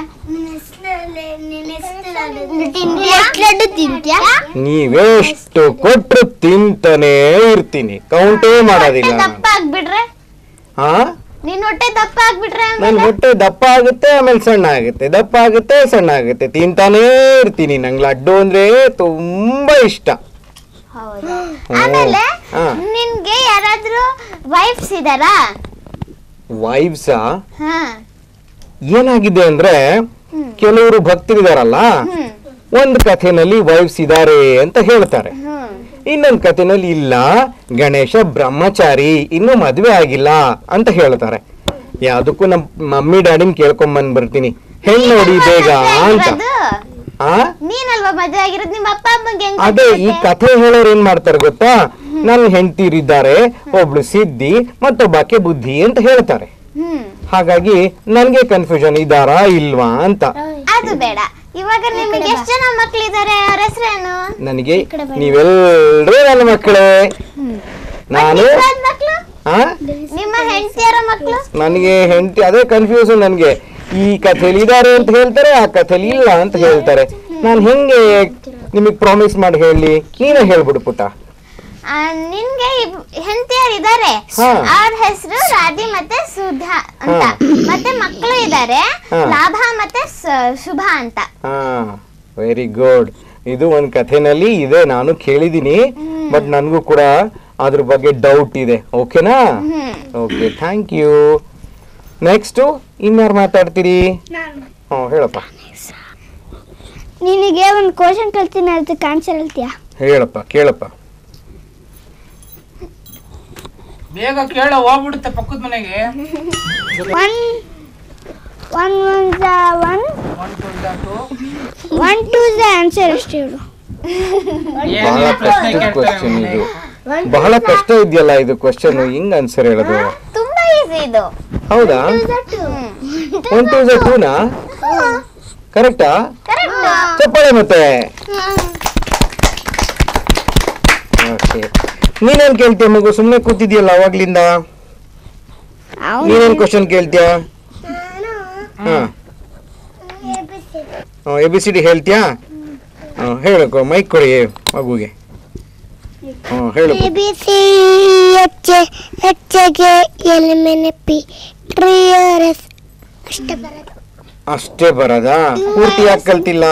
S3: ಲಡ್ಡು ತಿಂತ್ಯಾ
S7: ನೀವೆಷ್ಟು ಕೊಟ್ರು ತಿಂತಾನೇ ಇರ್ತೀನಿ ಕೌಂಟೇ ಮಾಡೋದಿಲ್ಲ ನಾನು.
S2: ದಪ್ಪ ಆಗ್ಬಿಟ್ರೆ
S7: ಹಾ
S2: ನಿನ್ ಹೊಟ್ಟೆ ದಪ್ಪ ಆಗ್ಬಿಟ್ರೆ
S7: ನನ್ ಹೊಟ್ಟೆ ದಪ್ಪ ಆಗುತ್ತೆ ಆಮೇಲೆ ಸಣ್ಣ ಆಗುತ್ತೆ ದಪ್ಪ ಆಗುತ್ತೆ ಸಣ್ಣ ಆಗುತ್ತೆ ತಿಂತಾನೇ ಇರ್ತೀನಿ ನಂಗೆ ಲಡ್ಡು ಅಂದ್ರೆ ತುಂಬಾ ಇಷ್ಟ
S2: ಹೌದಾ
S7: ಹ್ಮ್.
S2: ಆಮೇಲೆ
S7: ಹಾ.
S2: ನಿನ್ಗೆ ಯಾರಾದ್ರೂ ವೈಫ್ಸ್ ಇದಾರಾ
S7: ವೈಬ್ಸಾ
S2: ಹಾ
S7: ಏನಾಗಿದೆ ಅಂದ್ರೆ ಕೆಲವರು ಭಕ್ತರಿದಾರಲ್ಲ
S2: ಹ್ಮ್
S7: ಒಂದು ಕಥೆನಲ್ಲಿ ವೈಫ್ಸ್ ಇದಾರೆ ಅಂತ ಹೇಳ್ತಾರೆ
S2: ಹ್ಮ್
S7: ಇನ್ನೊಂದು ಕಥೆನಲ್ಲಿ ಇಲ್ಲ ಗಣೇಶ ಬ್ರಹ್ಮಚಾರಿ ಇನ್ನು ಮದ್ವೆ ಆಗಿಲ್ಲ ಅಂತ ಹೇಳ್ತಾರೆ ಯಾವ್ದಕ್ಕೂ ನಮ್ ಮಮ್ಮಿ ಡ್ಯಾಡಿನ ಕೇಳ್ಕೊಂಡ್ ಬಂದ್ ಬರ್ತೀನಿ ಹೆಣ್ ನೋಡಿ ಬೇಗ ಅಂತ
S2: ಅದು
S7: ಆ
S2: ನೀನಲ್ವಾ ಮದ್ವೆ ಆಗಿರೋದು ನಿಮ್ಮ ಅಪ್ಪ ಅಮ್ಮಂಗೆ ಹೆಂಗ್
S7: ಅದೇ ಈ
S2: ಗೊತ್ತಿರುತ್ತೆ?
S7: ಕಥೆ ಹೇಳೋರು ಏನ್ ಮಾಡ್ತಾರೆ ಗೊತ್ತಾ ನನ್ನ ಹೆಂಡತಿರಿದ್ದಾರೆ ಒಬ್ಳು ಸಿದ್ಧಿ ಮತ್ತೊಬ್ಬಾಕೆ ಬುದ್ಧಿ ಅಂತ ಹೇಳ್ತಾರೆ
S2: ಹ್ಮ್
S7: ಹಾಗಾಗಿ ನನ್ಗೆ ಕನ್ಫ್ಯೂಷನ್ ಇದಾರಾ ಇಲ್ವಾ ಅಂತ
S2: ಅದು ಬೇಡ ಇವಾಗ ನಿಮಗೆ ಎಷ್ಟು ಜನ ಮಕ್ಳಿದ್ದಾರೆ ಅವ್ರ ಹೆಸರೇನು
S7: ನನಗೆ ನೀವೆಲ್ಲರೂ ನನ್ನ ಮಕ್ಕಳೇ ನಾನು
S2: ಮಕ್ಳು
S7: ಆ
S2: ನಿಮ್ಮ ಹೆಂಡತಿಯರ ಮಕ್ಳು
S7: ನನಗೆ ಹೆಂಡತಿ ಅದೇ ಕನ್ಫ್ಯೂಷನ್ ನನಗೆ ಈ ಕಥೆಲಿ ಇದಾರೆ ಅಂತ ಹೇಳ್ತಾರೆ ಆ ಕಥೆಲಿ ಇಲ್ಲ ಅಂತ ಹೇಳ್ತಾರೆ ನಾನು ಹೆಂಗೆ ನಿಮಗೆ ಪ್ರಾಮಿಸ್ ಮಾಡಿ ಹೇಳಿ ನೀನೇ ಹೇಳ್ಬಿಡು ಪುಟ್ಟ
S2: ಆ, ನಿನ್ಗೆ ಹೆಂಡತಿಯರು ಇದ್ದಾರೆ
S7: ಹಾ.
S2: ಅವ್ರ ಹೆಸರು ರಾಧಿ ಮತ್ತೆ ಸುಧಾ ಅಂತ
S7: ಹಾ.
S2: ಮತ್ತೆ ಮಕ್ಕಳು ಇದ್ದಾರೆ
S7: ಹಾ.
S2: ಲಾಭ ಮತ್ತೆ ಸ- ಶುಭ ಅಂತ
S7: ಹಾ ವೆರಿ ಗುಡ್ ಇದು ಒಂದು ಕಥೆನಲ್ಲಿ ಇದೆ ನಾನು ಕೇಳಿದ್ದೀನಿ ಬಟ್ ನನಗೂ ಕೂಡ ಅದ್ರ ಬಗ್ಗೆ ಡೌಟ್ ಇದೆ ಓಕೆನಾ ಓಕೆ ಥ್ಯಾಂಕ್ ಯು ನೆಕ್ಸ್ಟು ಇನ್ಯಾರು ಮಾತಾಡ್ತೀರಿ ಹ್ಞೂ ಹೇಳಪ್ಪ
S3: ನಿನಗೆ ಒಂದು ಕ್ವಶನ್ ಕೇಳ್ತೀನಿ ಅದಕ್ಕೆ ಆನ್ಸರ್ ಹೇಳ್ತೀಯಾ
S7: ಹೇಳಪ್ಪ ಕೇಳಪ್ಪ
S1: ಬೇಗ ಕೇಳ ಹೋಗ್ಬಿಡುತ್ತೆ ಪಕ್ಕದ ಮನೆಗೆ
S3: one one one one one to the answer ಎಷ್ಟು ಹೇಳು
S7: ಬಹಳ ಕಷ್ಟದ ಕ್ವಶನ್ ಇದು ಬಹಳ ಕಷ್ಟ ಇದೆಯಲ್ಲ ಇದು ಕ್ವಶನ್ ಹಿಂಗ್ ಆನ್ಸರ್ ಹೇಳೋದು
S2: ತುಂಬಾ ಈಸಿ ಇದು
S7: ಹೌದಾ ಒನ್ ಟೂ ಝ ಟೂನಾ ಕರೆಕ್ಟಾ
S2: ಕರೆಕ್ಟ್
S7: ಚಪ್ಪಾಳೆ ಮತ್ತೆ ಓಕೆ ನೀನೇನ್ ಕೇಳ್ತೀಯ ಮಗು ಸುಮ್ಮನೆ ಕೂತಿದ್ಯಲ್ಲ ಅವಾಗ್ಲಿಂದ ನೀನೇನ್ ಕ್ವಶನ್ ಕೇಳ್ತೀಯ ಹಾ ಎ ಬಿ ಸಿ ಡಿ ಹೇಳ್ತೀಯಾ ಹಾಂ ಹೇಳು ಮೈಕ್ ಕೊಡಿ ಮಗುಗೆ ಹ್ಞೂ ಹೇಳು
S2: ಎ ಬಿ ಸಿ ಎಚ್ ಎಚ್ಗೆ L P tree R S ಅಷ್ಟೇ ಬರೋದು
S7: ಅಷ್ಟೇ ಬರೋದಾ ಪೂರ್ತಿ ಯಾಕೆ ಕಲ್ತಿಲ್ಲ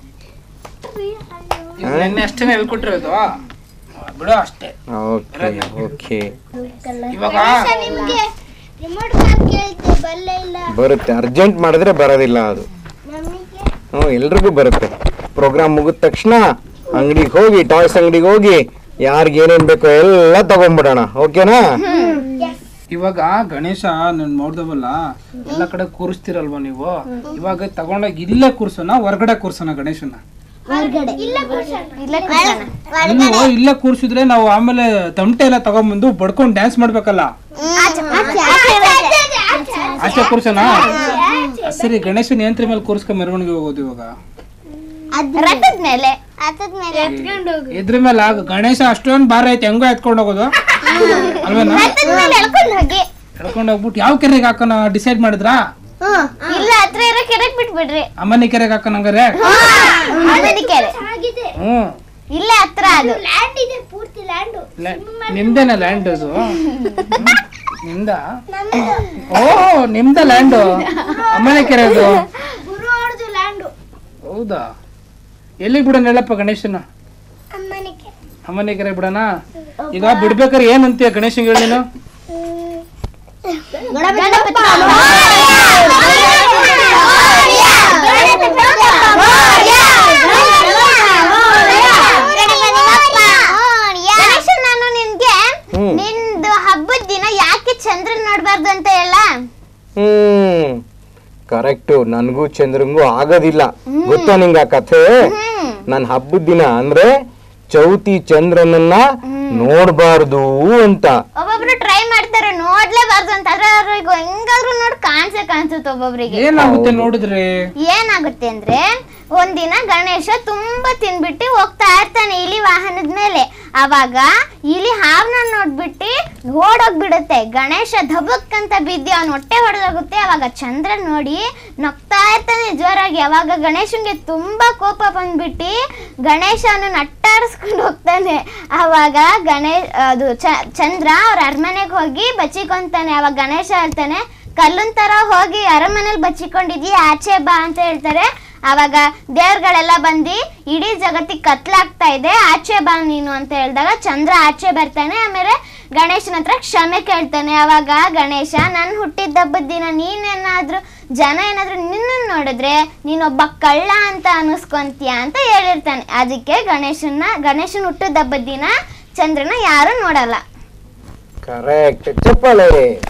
S1: ನಿನ್ನೆ ಅಷ್ಟೇನೆ ಹೇಳ್ಕೊಟ್ಟಿರೋದು ಬಿಡು ಅಷ್ಟೇ
S7: ಓಕೆ ಓಕೆ
S1: ಇವಾಗ
S2: ನಿಮ್ಗೆ ರಿಮೋಟ್ ಕಾರ್ ಕೇಳ್ತೆ ಬಲ್ಲ ಇಲ್ಲ
S7: ಬರುತ್ತೆ ಅರ್ಜೆಂಟ್ ಮಾಡಿದ್ರೆ ಬರೋದಿಲ್ಲ ಅದು ಹ್ಞೂ ಎಲ್ರಿಗೂ ಬರುತ್ತೆ ಪ್ರೋಗ್ರಾಮ್ ಮುಗಿದ ತಕ್ಷಣ ಅಂಗಡಿಗೆ ಹೋಗಿ ಟಾಯ್ಸ್ ಅಂಗಡಿಗೆ ಹೋಗಿ ಯಾರಿಗೆ ಏನೇನ್ ಬೇಕೋ ಎಲ್ಲ ತಗೊಂಡ್ಬಿಡೋಣ ಓಕೆನಾ
S1: ಇವಾಗ ಗಣೇಶ ನಾನು ನೋಡ್ದವಲ್ಲ ಎಲ್ಲ ಕಡೆ ಕೂರಿಸ್ತಿರಲ್ವಾ ನೀವು ಇವಾಗ ತಗೊಂಡೋಗಿ ಇಲ್ಲೇ ಕೂರ್ಸೋಣ ಹೊರಗಡೆ ಕೂರ್ಸೋಣ ಗಣೇಶನ
S2: ಇಲ್ಲ ಕೂರ್ಸೋಣ.
S1: ನೀವು ಇಲ್ಲೇ ಕೂರ್ಸಿದ್ರೆ ನಾವು ಆಮೇಲೆ ತಮಟೆ ಎಲ್ಲ ತಗೊಂಡ್ಬಂದು ಬಡ್ಕೊಂಡು ಡ್ಯಾನ್ಸ್ ಮಾಡ್ಬೇಕಲ್ಲ
S2: ಆಚೆ, ಆಚೆ, ಆಚೆ, ಆಚೆ, ಆಚೆ.
S1: ಆಚೆ ಕೂರ್ಸೋಣ ಸರಿ ಗಣೇಶನ ಯಂತ್ರ ಮೇಲೆ ಕೂರ್ಸ್ಕೊಂಡ್ ಮೆರವಣಿಗೆ ಹೋಗೋದು ಇವಾಗ
S2: ರಥದ ಮೇಲೆ ರಥದ ಮೇಲೆ
S1: ಇದ್ರ ಮೇಲೆ ಆಗ ಗಣೇಶ ಅಷ್ಟೊಂದು ಭಾರ ಐತೆ ಹೆಂಗೋ ಎತ್ಕೊಂಡು ಹೋಗೋದು ಅಲ್ವೇನಾ
S2: ರಥದ ಮೇಲೆ ಎಳ್ಕೊಂಡು ಹೋಗಿ
S1: ಎಳ್ಕೊಂಡು ಹೋಗ್ಬಿಟ್ಟು ಯಾವ ಕೆರೆಗೆ ಹಾಕೋಣ ಡಿಸೈಡ್ ಮಾಡಿದ್ರಾ
S2: ಇಲ್ಲ ಹತ್ರ ಇರೋ ಕೆರೆಗ್ ಬಿಟ್ಬಿಡ್ರಿ
S1: ಅಮ್ಮನಿ ಕೆರೆಗೆ ಹಾಕೋಣ ಹಂಗಾರೆ
S2: ಆಮೇಲೆ ಕೆರೆ
S1: ಹ್ಮ್
S2: ಇಲ್ಲೇ ಹತ್ರ ಅದು
S1: ಲ್ಯಾ- ನಿಮ್ದೇನ ಲ್ಯಾಂಡ್ ಅದು ನಿಮ್ದ ಓ ನಿಮ್ದ ಲ್ಯಾಂಡು ಅಮ್ಮನೆ ಕೆರೆ ಅದು ಹೌದಾ ಎಲ್ಲಿ ಬಿಡೋಣ ಹೇಳಪ್ಪ ಗಣೇಶನ ಅಮ್ಮನೆ ಕೆರೆ ಬಿಡೋಣ ಈಗ ಬಿಡ್ಬೇಕಾದ್ರೆ ಏನಂತೀಯ ಗಣೇಶನ್ ಹೇಳಿ ನೀನು
S2: ಗಣಪತಿ ಗಣೇಶ ನಾನು ನಿನ್ಗೆ
S7: ಹ್ಮ್.
S2: ನಿಂದು ಹಬ್ಬದ ದಿನ ಯಾಕೆ ಚಂದ್ರನ್ ನೋಡ್ಬಾರ್ದು ಅಂತ ಹೇಳ
S7: ಹ್ಮ್ ಕರೆಕ್ಟು ನನಗೂ ಚಂದ್ರಂಗೂ ಆಗೋದಿಲ್ಲ ಗೊತ್ತಾ ನಿಂಗೆ ಆ ಕಥೆ ನನ್ನ ಹಬ್ಬದ ದಿನ ಅಂದ್ರೆ ಚೌತಿ ಚಂದ್ರನನ್ನ ನೋಡ್ಬಾರ್ದು ಅಂತ
S2: ಒಬ್ಬೊಬ್ರು ಟ್ರೈ ಮಾಡ್ತಾರೆ ನೋಡ್ಲೇಬಾರ್ದು ಅಂತ ಆದ್ರೆ ಅವ್ರಿಗೆ ಹೆಂಗಾದ್ರೂ ನೋಡಿ ಕಾಣ್ಸೇ ಕಾಣಿಸುತ್ತೆ ಒಬ್ಬೊಬ್ರಿಗೆ
S1: ಏನಾಗುತ್ತೆ ನೋಡಿದ್ರೆ
S2: ಏನಾಗುತ್ತೆ ಅಂದ್ರೆ ಒಂದಿನ ಗಣೇಶ ತುಂಬಾ ತಿನ್ಬಿಟ್ಟು ಹೋಗ್ತಾ ಇರ್ತಾನೆ ಇಲಿ ವಾಹನದ ಮೇಲೆ ಅವಾಗ ಇಲಿ ಹಾವ್ನ ನೋಡ್ಬಿಟ್ಟು ಓಡೋಗ್ಬಿಡುತ್ತೆ ಗಣೇಶ ಧಬಕ್ ಅಂತ ಬಿದ್ದು ಅವನ ಹೊಟ್ಟೆ ಹೊಡೆದೋಗುತ್ತೆ ಅವಾಗ ಚಂದ್ರ ನೋಡಿ ನಗ್ತಾ ಇರ್ತಾನೆ ಜೋರಾಗಿ ಅವಾಗ ಗಣೇಶನ್ಗೆ ತುಂಬಾ ಕೋಪ ಬಂದ್ಬಿಟ್ಟು ಗಣೇಶನ ನಟ್ಟಾಡಿಸ್ಕೊಂಡು ಹೋಗ್ತಾನೆ ಅವಾಗ ಗಣೇಶ್ ಅದು ಚ- ಚಂದ್ರ ಅವ್ರ ಅರಮನೆಗೆ ಹೋಗಿ ಬಚ್ಚಿಕೊಂತಾನೆ ಅವಾಗ ಗಣೇಶ ಹೇಳ್ತಾನೆ ಕಲ್ಲನ್ ತರ ಹೋಗಿ ಅರಮನೆಯಲ್ಲಿ ಬಚ್ಚಿಕೊಂಡಿದ್ಯಿ ಆಚೆ ಬಾ ಅಂತ ಹೇಳ್ತಾರೆ ಅವಾಗ ದೇವ್ರುಗಳೆಲ್ಲ ಬಂದು ಇಡೀ ಜಗತ್ತಿಗೆ ಕತ್ಲಾಗ್ತಾ ಇದೆ ಆಚೆ ಬಾ ನೀನು ಅಂತ ಹೇಳಿದಾಗ ಚಂದ್ರ ಆಚೆ ಬರ್ತಾನೆ ಆಮೇಲೆ ಗಣೇಶನ ಹತ್ರ ಕ್ಷಮೆ ಕೇಳ್ತಾನೆ ಅವಾಗ ಗಣೇಶ ನಾನು ಹುಟ್ಟಿದ ಹಬ್ಬದ ದಿನ ನೀನೇನಾದ್ರೂ ಜನ ಏನಾದ್ರೂ ನಿನ್ನ ನೋಡಿದ್ರೆ ನೀನೊಬ್ಬ ಕಳ್ಳ ಅಂತ ಅನಿಸ್ಕೊಂತೀಯ ಅಂತ ಹೇಳಿರ್ತಾನೆ ಅದಕ್ಕೆ ಗಣೇಶನ ಗಣೇಶನ ಹುಟ್ಟಿದ ಹಬ್ಬದ ದಿನ ಚಂದ್ರನ ಯಾರು ನೋಡಲ್ಲ
S7: ಕರೆಕ್ಟ್ ಚಪ್ಪಾಳೆ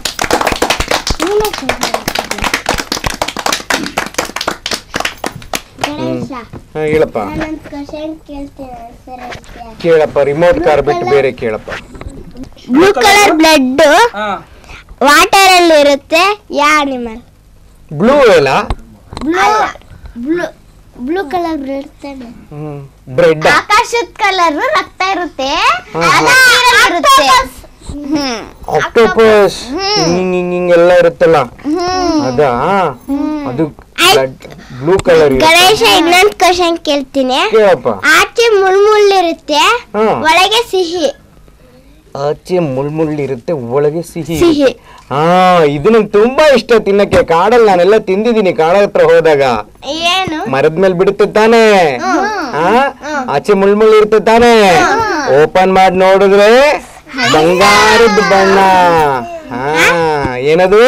S2: ಗಣೇಶ
S7: ಹಾ, ಹೇಳಪ್ಪ
S2: ನಾನೊಂದು ಕ್ವಶನ್ ಕೇಳ್ತೀನಿ ಆನ್ಸರ್ ಹೇಳ್ತೀಯಾ
S7: ಕೇಳಪ್ಪ ರಿಮೋಟ್ ಕಾರ್ ಬಿಟ್ಟು ಬೇರೆ ಕೇಳಪ್ಪ
S3: ಬ್ಲೂ ಕಲರ್ ಬ್ಲಡ್
S1: ಹಾ
S3: ವಾಟರ್ ಅಲ್ಲಿ ಇರುತ್ತೆ ಯಾ ಅನಿಮಲ್
S7: ಬ್ಲೂ ಎಲ್ಲ
S2: ಬ್ಲೂ ಬ್ಲೂ ಬ್ಲೂ ಕಲರ್ ಇರ್ತಾನೆ
S7: ಬ್ರೆಡ್
S2: ಆಕಾಶದ ಕಲರ್ ರಕ್ತ ಇರುತ್ತೆ
S7: ಹಾ,
S2: ಅದು ನೀರಲ್ಲಿ ಇರುತ್ತೆ ಹ್ಮ್
S7: ಆಕ್ಟೋಪಸ್ ಹಿಂಗ್ ಹಿಂಗ್ ಹಿಂಗೆಲ್ಲ ಇರುತ್ತಲ್ಲ ಅದಾ ಅದು ಬ್ಲೂ ಕಲರ್
S3: ಗಣೇಶ ಇನ್ನೊಂದು ಕ್ವಶನ್ ಕೇಳ್ತೀನಿ
S7: ಕೇಳಪ್ಪ
S3: ಆಚೆ ಮುಳ್ ಮುಳ್ಳಿರುತ್ತೆ
S7: ಹಾ
S3: ಒಳಗೆ ಸಿಹಿ
S7: ಆಚೆ ಮುಳ್ ಮುಳ್ಳು ಇರುತ್ತೆ ಒಳಗೆ ಸಿಹಿ
S3: ಸಿಹಿ.
S7: ಇರುತ್ತೆ. ಹಾ ಇದು ನಂಗೆ ತುಂಬಾ ಇಷ್ಟ ತಿನ್ನಕ್ಕೆ ಕಾಡಲ್ಲಿ ನಾನೆಲ್ಲ ತಿಂದಿದ್ದೀನಿ ಕಾಡ ಹತ್ರ ಹೋದಾಗ
S3: ಏನು
S7: ಮರದ ಮೇಲೆ ಬಿಡುತ್ತೆ ತಾನೇ ಹಾ ಆಚೆ ಮುಳ್ ಮುಳ್ಳು ಇರುತ್ತೆ ತಾನೇ ಓಪನ್ ಮಾಡಿ ನೋಡಿದ್ರೆ ಬಂಗಾರದ ಬಣ್ಣ ಹಾ ಏನದು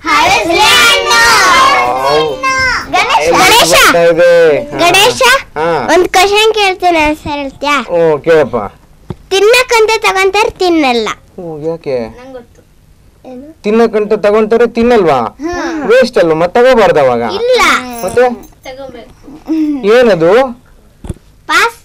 S7: ವಾವ್.
S3: ಗಣೇಶ
S7: ಬರ್ತಾ ಇದೆ ಹಾ.
S3: ಗಣೇಶ
S7: ಹಾ
S3: ಒಂದ್ ಕ್ವಶನ್ ಕೇಳ್ತೀನಿ ಆನ್ಸರ್ ಹೇಳ್ತೀಯಾ
S7: ಓ ಕೇಳಪ್ಪ
S3: ತಿನ್ನಕ್ಕಂತ ತಗೊಂತಾರ ತಿನ್ನಲ್ಲ
S7: ಓ ಯಾಕೆ ತಿನ್ನಕ್ಕಂತ ತಗೊಂತಾರೆ ತಿನ್ನಲ್ವಾ ವೇಸ್ಟ್ ಅಲ್ವಾ ಮತ್ತೆ ತಗೋಬಾರ್ದು ಅವಾಗ
S3: ಇಲ್ಲ
S7: ಮತ್ತೆ ಏನದು
S3: ಪಾಸ್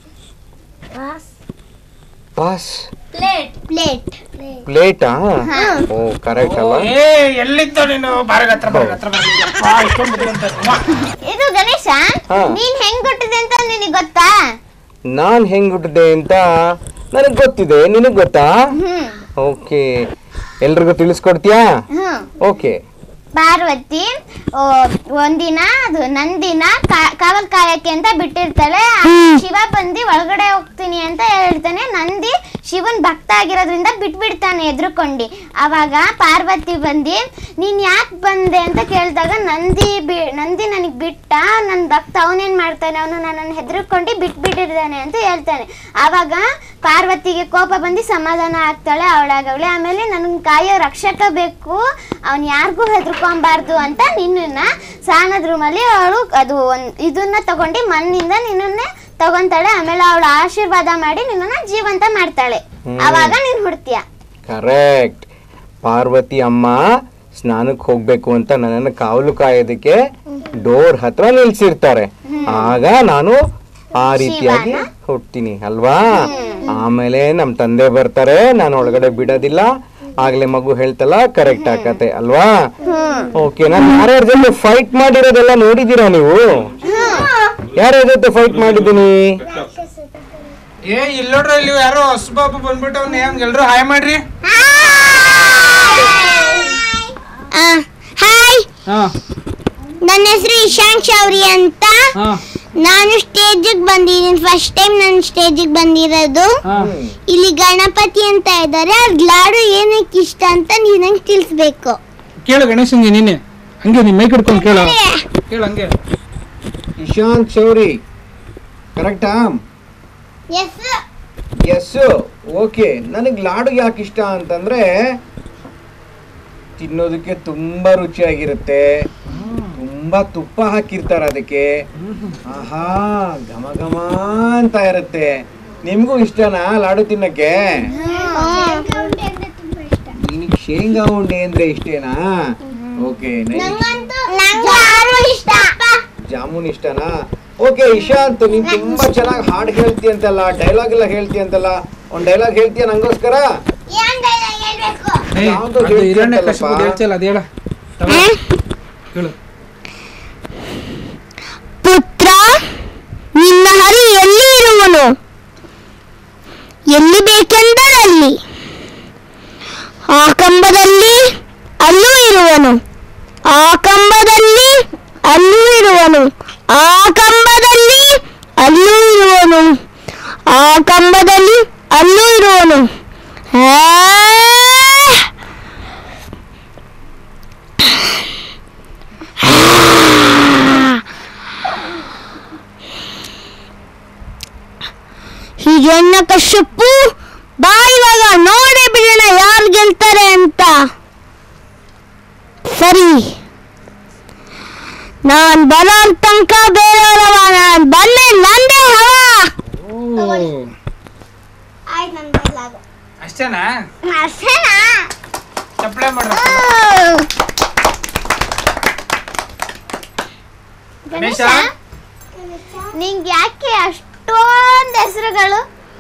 S7: ಪಾಸ್
S3: ಪ್ಲೇಟ್
S7: ಪ್ಲೇಟಾ ಓ ಕರೆಕ್ಟ್ ಅಲ್ಲ
S1: ಏ ಎಲ್ಲಿದ್ದೋ ನೀನು ಬಾರಗ ಹತ್ರ ಬಾರಗ ಹತ್ರ ಬಾರಗ. ಯಪ್ಪಾ, ಇಷ್ಟೊಂದ್ ಬುದ್ಧಿವಂತ. ಅವ್ವ.
S2: ಇದು ಗಣೇಶ
S7: ಹಾ.
S2: ನೀನ್ ಹೆಂಗ್ ಹುಟ್ಟಿದೆ ಅಂತ ನಿನಗ್ ಗೊತ್ತಾ
S7: ನಾನ್ ಹೆಂಗ್ ಹುಟ್ಟಿದೆ ಅಂತ ನನಗ್ ಗೊತ್ತಿದೆ ನಿನಗ್ ಗೊತ್ತಾ
S2: ಹ್ಮ್
S7: ಓಕೆ ಎಲ್ರಿಗೂ ತಿಳಿಸ್ಕೊಡ್ತೀಯಾ
S2: ಹ್ಮ್
S7: ಓಕೆ
S2: ಪಾರ್ವತಿ ಓ, ಒಂದಿನ ಅದು ನಂದಿನ ಕಾ- ಕಾವಲ್ ಕಾಯಕ್ಕೆ ಅಂತ ಬಿಟ್ಟಿರ್ತಾಳೆ ಆ ಶಿವ ಬಂದು ಒಳಗಡೆ ಹೋಗ್ತೀನಿ ಅಂತ ಹೇಳ್ತಾನೆ ನಂದಿ ಶಿವನ್ ಭಕ್ತ ಆಗಿರೋದ್ರಿಂದ ಬಿಟ್ಬಿಡ್ತಾನೆ ಎದ್ರುಕೊಂಡು ಅವಾಗ ಪಾರ್ವತಿ ಬಂದು ನೀನ್ ಯಾಕೆ ಬಂದೆ ಅಂತ ಕೇಳಿದಾಗ ನಂದಿ ಬಿ ನಂದಿ ನನಗೆ ಬಿಟ್ಟ ನನ್ನ ಭಕ್ತ ಅವನೇನ್ ಮಾಡ್ತಾನೆ ಅವನು ನನ್ನನ್ನು ಹೆದರ್ಕೊಂಡು ಬಿಟ್ಬಿಟ್ಟಿರ್ತಾನೆ ಅಂತ ಹೇಳ್ತಾನೆ ಆವಾಗ ಪಾರ್ವತಿಗೆ ಕೋಪ ಬಂದು ಸಮಾಧಾನ ಆಗ್ತಾಳೆ ಅವಳಾಗವಳೆ ಆಮೇಲೆ ನನಗೆ ಕಾಯೋ ರಕ್ಷಕ ಬೇಕು ಅವ್ನು ಯಾರಿಗೂ ಹೆದರ್ಕೊಂಬಾರ್ದು ಅಂತ ನಿನ್ನನ್ನ ಸ್ನಾನದ ರೂಮಲ್ಲಿ ಅವಳು ಅದು ಒಂದ್ ಇದನ್ನ ತಗೊಂಡು ಮಣ್ಣಿಂದ ನಿನ್ನನ್ನೇ ತಗೊಂತಾಳೆ ಆಮೇಲೆ ಅವಳು ಆಶೀರ್ವಾದ ಮಾಡಿ ನಿನ್ನನ್ನ ಜೀವಂತ ಮಾಡ್ತಾಳೆ ಅವಾಗ ನೀನ್ ಹುಡ್ತೀಯ
S7: ಕರೆಕ್ಟ್ ಪಾರ್ವತಿ ಅಮ್ಮ ಸ್ನಾನಕ್ಕೆ ಹೋಗ್ಬೇಕು ಅಂತ ನನ್ನನ್ನು ಕಾವಲು ಕಾಯೋದಕ್ಕೆ ಡೋರ್ ಹತ್ರ ನಿಲ್ಸಿರ್ತಾರೆ ಆಗ ನಾನು ಆ ರೀತಿಯಾಗಿ ಹುಟ್ತೀನಿ ಅಲ್ವಾ ಆಮೇಲೆ ನಮ್ ತಂದೆ ಬರ್ತಾರೆ ನಾನು ಒಳಗಡೆ ಬಿಡೋದಿಲ್ಲ ಆಗ್ಲೇ ಮಗು ಹೇಳ್ತಲ್ಲ ಕರೆಕ್ಟ್ ಆಕತೆ ಅಲ್ವಾ ಓಕೆ ನಾನು ಯಾರ್ಯಾರ ಜೊತೆ ಫೈಟ್ ಮಾಡಿರೋದೆಲ್ಲ ನೋಡಿದೀರಾ ನೀವು ಯಾರ್ಯಾರ ಜೊತೆ ಫೈಟ್ ಮಾಡಿದ್ದೀನಿ
S1: ಏ ಇಲ್ಲಿ ನೋಡ್ರಿ ಇಲ್ಲಿ ಯಾರೋ ಹೊಸಬಾಬು ಬಂದ್ಬಿಟ್ಟವ್ನೆ ಹಂಗ ಎಲ್ರು ಹಾಯ್ ಮಾಡ್ರಿ
S3: ಹಾಯ್
S1: ಹಾ
S3: ನನ್ನ ಹೆಸರು ಇಶಾಂಕ್ ಶೌರಿ ಅಂತ
S1: ಹಾ
S3: ನಾನು ಸ್ಟೇಜಿಗೆ ಬಂದಿದ್ದೀನಿ ಫಸ್ಟ್ ಟೈಮ್ ನಾನು ಸ್ಟೇಜಿಗೆ ಬಂದಿರೋದು
S1: ಹಾ
S3: ಇಲ್ಲಿ ಗಣಪತಿ ಅಂತ ಇದ್ದಾರೆ ಅವ್ರ ಲಾಡು ಏನಕ್ಕೆ ಇಷ್ಟ ಅಂತ ನೀನು ನಂಗೆ ತಿಳಿಸ್ಬೇಕು
S1: ಕೇಳು ಗಣೇಶನ್ಗೆ ನೀನೆ ಹಂಗೆ ನೀನ್ ಮೈಕ್ ಹಿಡ್ಕೊಂಡು ಕೇಳು ಕೇಳು ಹಂಗೆ
S7: ಇಶಾಂತ್ ಶೌರಿ ಕರೆಕ್ಟಾ
S2: ಎಸ್
S7: ಎಸ್ ಓಕೆ ನನಗೆ ಲಾಡು ಯಾಕೆ ಇಷ್ಟ ಅಂತಂದ್ರೆ ತಿನ್ನೋದಕ್ಕೆ ತುಂಬಾ ರುಚಿಯಾಗಿರುತ್ತೆ ತುಂಬಾ ತುಪ್ಪ ಹಾಕಿರ್ತಾರೆ ಅದಕ್ಕೆ ಆಹಾ ಘಮ ಘಮ ಅಂತ ಇರುತ್ತೆ ನಿಮ್ಗೂ ಇಷ್ಟನಾ ಲಾಡು ತಿನ್ನಕ್ಕೆ ನಿನಗೆ ಶೇಂಗಾ ಉಂಡೆ ಅಂದ್ರೆ ಇಷ್ಟೇನಾ ಓಕೆ
S2: ಇಷ್ಟ
S7: ಜಾಮೂನ್ ಇಷ್ಟನಾ ಓಕೆ ಇಶಾಂತ್ ನೀನ್ ತುಂಬಾ ಚೆನ್ನಾಗಿ ಹಾಡು ಹೇಳ್ತಿ ಅಂತಲ್ಲ ಡೈಲಾಗ್ ಎಲ್ಲ ಹೇಳ್ತಿ ಅಂತಲ್ಲ ಒಂದ್ ಡೈಲಾಗ್ ಹೇಳ್ತೀಯ ನಂಗೋಸ್ಕರ
S1: ಏ,
S7: ಯಾವ್ದೋ
S1: ಅದು
S7: ಹೇಳ್ತಿ
S1: ಹಿರಣ್ಯ
S7: ಅಂತಲ್ಲಪ್ಪ.
S1: ಕಶ್ಯಪ ಹೇಳ್ತಿಯಲ್ಲ ಅದು ಹೇಳ ಹೇಳು
S3: ಪುತ್ರ ನಿನ್ನ ಹರಿ ಎಲ್ಲಿ ಇರುವನು ಎಲ್ಲಿ ಬೇಕೆಂದರಲ್ಲಿ
S2: ಆ ಕಂಬದಲ್ಲಿ ಅಲ್ಲೂ ಇರುವನು ಆ ಕಂಬದಲ್ಲಿ ಅಲ್ಲೂ ಇರುವನು ಆ ಕಂಬದಲ್ಲಿ ಅಲ್ಲೂ ಇರುವನು ಆ ಕಂಬದಲ್ಲಿ ಅಲ್ಲೂ ಇರುವನು ಆ ಹಿರಣ್ಯ ಕಶ್ಯಪು ಬಾ ಇವಾಗ ನೋಡಿ ಬಿಡೋಣ ಯಾರು ಗೆಲ್ತಾರೆ ಅಂತ ಸರಿ ನಾನ್ ಬರೋ ತನಕ ಬೇರೆಯವರವ ನಾನ್ ಬಂದೆ ನಂದೇ ಹವಾ ಆಯ್ತು ನನ್ ಬದಲಾಗ
S1: ಅಷ್ಟೇನಾ
S2: ಅಷ್ಟೇನಾ
S1: ಚಪ್ಪಳೆ ಮಾಡ್ರ ಗಣೇಶ
S2: ನಿಂಗೆ ಯಾಕೆ ಅಷ್ಟೊಂದು ಹೆಸರುಗಳು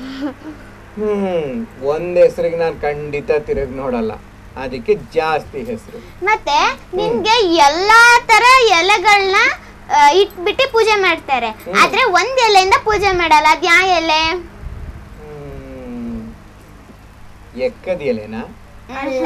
S7: ಹ್ಮ್ ಒಂದ್ ಹೆಸರಿಗೆ ನಾನು ಖಂಡಿತ ತಿರುಗಿ ನೋಡಲ್ಲ ಅದಕ್ಕೆ ಜಾಸ್ತಿ ಹೆಸರು
S2: ಮತ್ತೆ ನಿನ್ಗೆ ಎಲ್ಲಾ ತರ ಎಲೆಗಳನ್ನ ಇಟ್ಬಿಟ್ಟು ಪೂಜೆ ಮಾಡ್ತಾರೆ ಆದ್ರೆ ಒಂದ್ ಎಲೆಯಿಂದ ಪೂಜೆ ಮಾಡಲ್ಲ ಅದ್ ಯಾವ ಎಲೆ
S7: ಹ್ಮ್ ಎಕ್ಕದ ಎಲೆನಾ
S2: ಅಲ್ಲ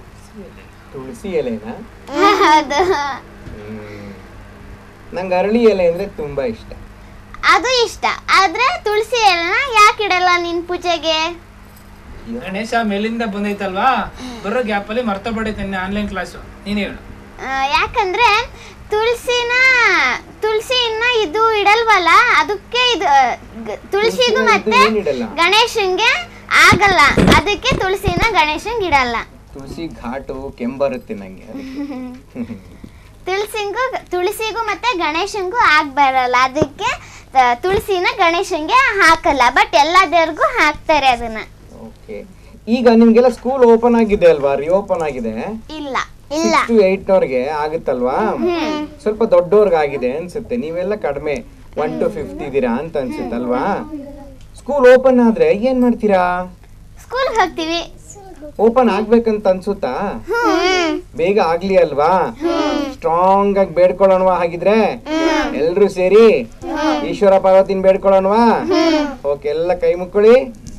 S7: ತುಳಸಿ ಎಲೆನಾ
S2: ಅದು
S7: ಹ್ಮ್ ನಂಗೆ ಅರಳಿ ಎಲೆ ಅಂದ್ರೆ ತುಂಬಾ ಇಷ್ಟ
S2: ಅದು ಇಷ್ಟ ಆದ್ರೆ ತುಳಸಿ ಎಲೆನ ಯಾಕೆ ಇಡಲ್ಲ ನಿನ್ ಪೂಜೆಗೆ
S1: ಗಣೇಶ ಮೇಲಿಂದ ಬಂದೈತಲ್ವಾ ಬರೋ ಗ್ಯಾಪ್ ಅಲ್ಲಿ ಮರ್ತೋಗ್ಬಿಡೈತೆ ಆನ್ಲೈನ್ ಕ್ಲಾಸು ನೀನೇ ಹೇಳು
S2: ಆ, ಯಾಕಂದ್ರೆ ತುಳಸಿನ ತುಳಸಿನ ಇದು ಇಡಲ್ವಲ್ಲ ಅದಕ್ಕೆ ಇದು ಆ, ಗ- ತುಳಸಿಗೂ
S7: ತುಳ್ಸಿನ
S2: ಮತ್ತೆ
S7: ಇದು ಏನಿಡಲ್ಲ?
S2: ಗಣೇಶನ್ಗೆ ಆಗಲ್ಲ ಅದಕ್ಕೆ ತುಳಸಿನ ಗಣೇಶನ್ಗೆ ಇಡಲ್ಲ
S7: ತುಳಸಿ ಘಾಟು ಕೆಂಬರುತ್ತೆ ನಂಗೆ ಅದಕ್ಕೆ.
S2: ತುಳಸಿಗೂ ತುಳಸಿಗೂ ಮತ್ತೆ ಗಣೇಶನ್ಗೂ ಆಗ್ ಬರಲ್ಲ ಅದಕ್ಕೆ ಆ, ತುಳಸಿನ ಗಣೇಶನ್ಗೆ ಹಾಕಲ್ಲ ಬಟ್ ಎಲ್ಲ ದೇವ್ರಿಗೂ ಹಾಕ್ತಾರೆ ಅದನ್ನ
S7: ಓಕೆ ಈಗ ನಿಮ್ಗೆಲ್ಲ ಸ್ಕೂಲ್ ಓಪನ್ ಆಗಿದೆ ಅಲ್ವಾ ರಿಓಪನ್ ಆಗಿದೆ
S2: ಇಲ್ಲ
S7: ಸಿಕ್ಸ್ ಟು ಏಟ್ನವ್ರಿಗೆ ಆಗುತ್ತಲ್ವಾ ಸ್ವಲ್ಪ ದೊಡ್ಡವ್ರಿಗೆ ಆಗಿದೆ ಅನ್ಸುತ್ತೆ ನೀವೆಲ್ಲ ಕಡಿಮೆ ಒನ್ ಟು ಫಿಫ್ತ್ ಇದ್ದೀರಾ ಅಂತ ಅನ್ಸುತ್ತಲ್ವಾ ಸ್ಕೂಲ್ ಓಪನ್ ಆದ್ರೆ ಏನ್ ಮಾಡ್ತೀರಾ
S2: ಸ್ಕೂಲ್ಗೆ ಹೋಗ್ತೀವಿ
S7: ಓಪನ್ ಆಗ್ಬೇಕಂತ ಅನ್ಸುತ್ತಾ ಬೇಗ ಆಗ್ಲಿ ಅಲ್ವಾ ಸ್ಟ್ರಾಂಗ್ ಆಗಿ ಬೇಡ್ಕೊಳ್ಳೋಣವಾ ಹಾಗಿದ್ರೆ ಎಲ್ರು ಸೇರಿ ಈಶ್ವರ ಪಾರ್ವತಿನ ಬೇಡ್ಕೊಳ್ಳೋಣವಾ ಓಕೆ ಎಲ್ಲ ಕೈ ಮುಕ್ಕೊಳ್ಳಿ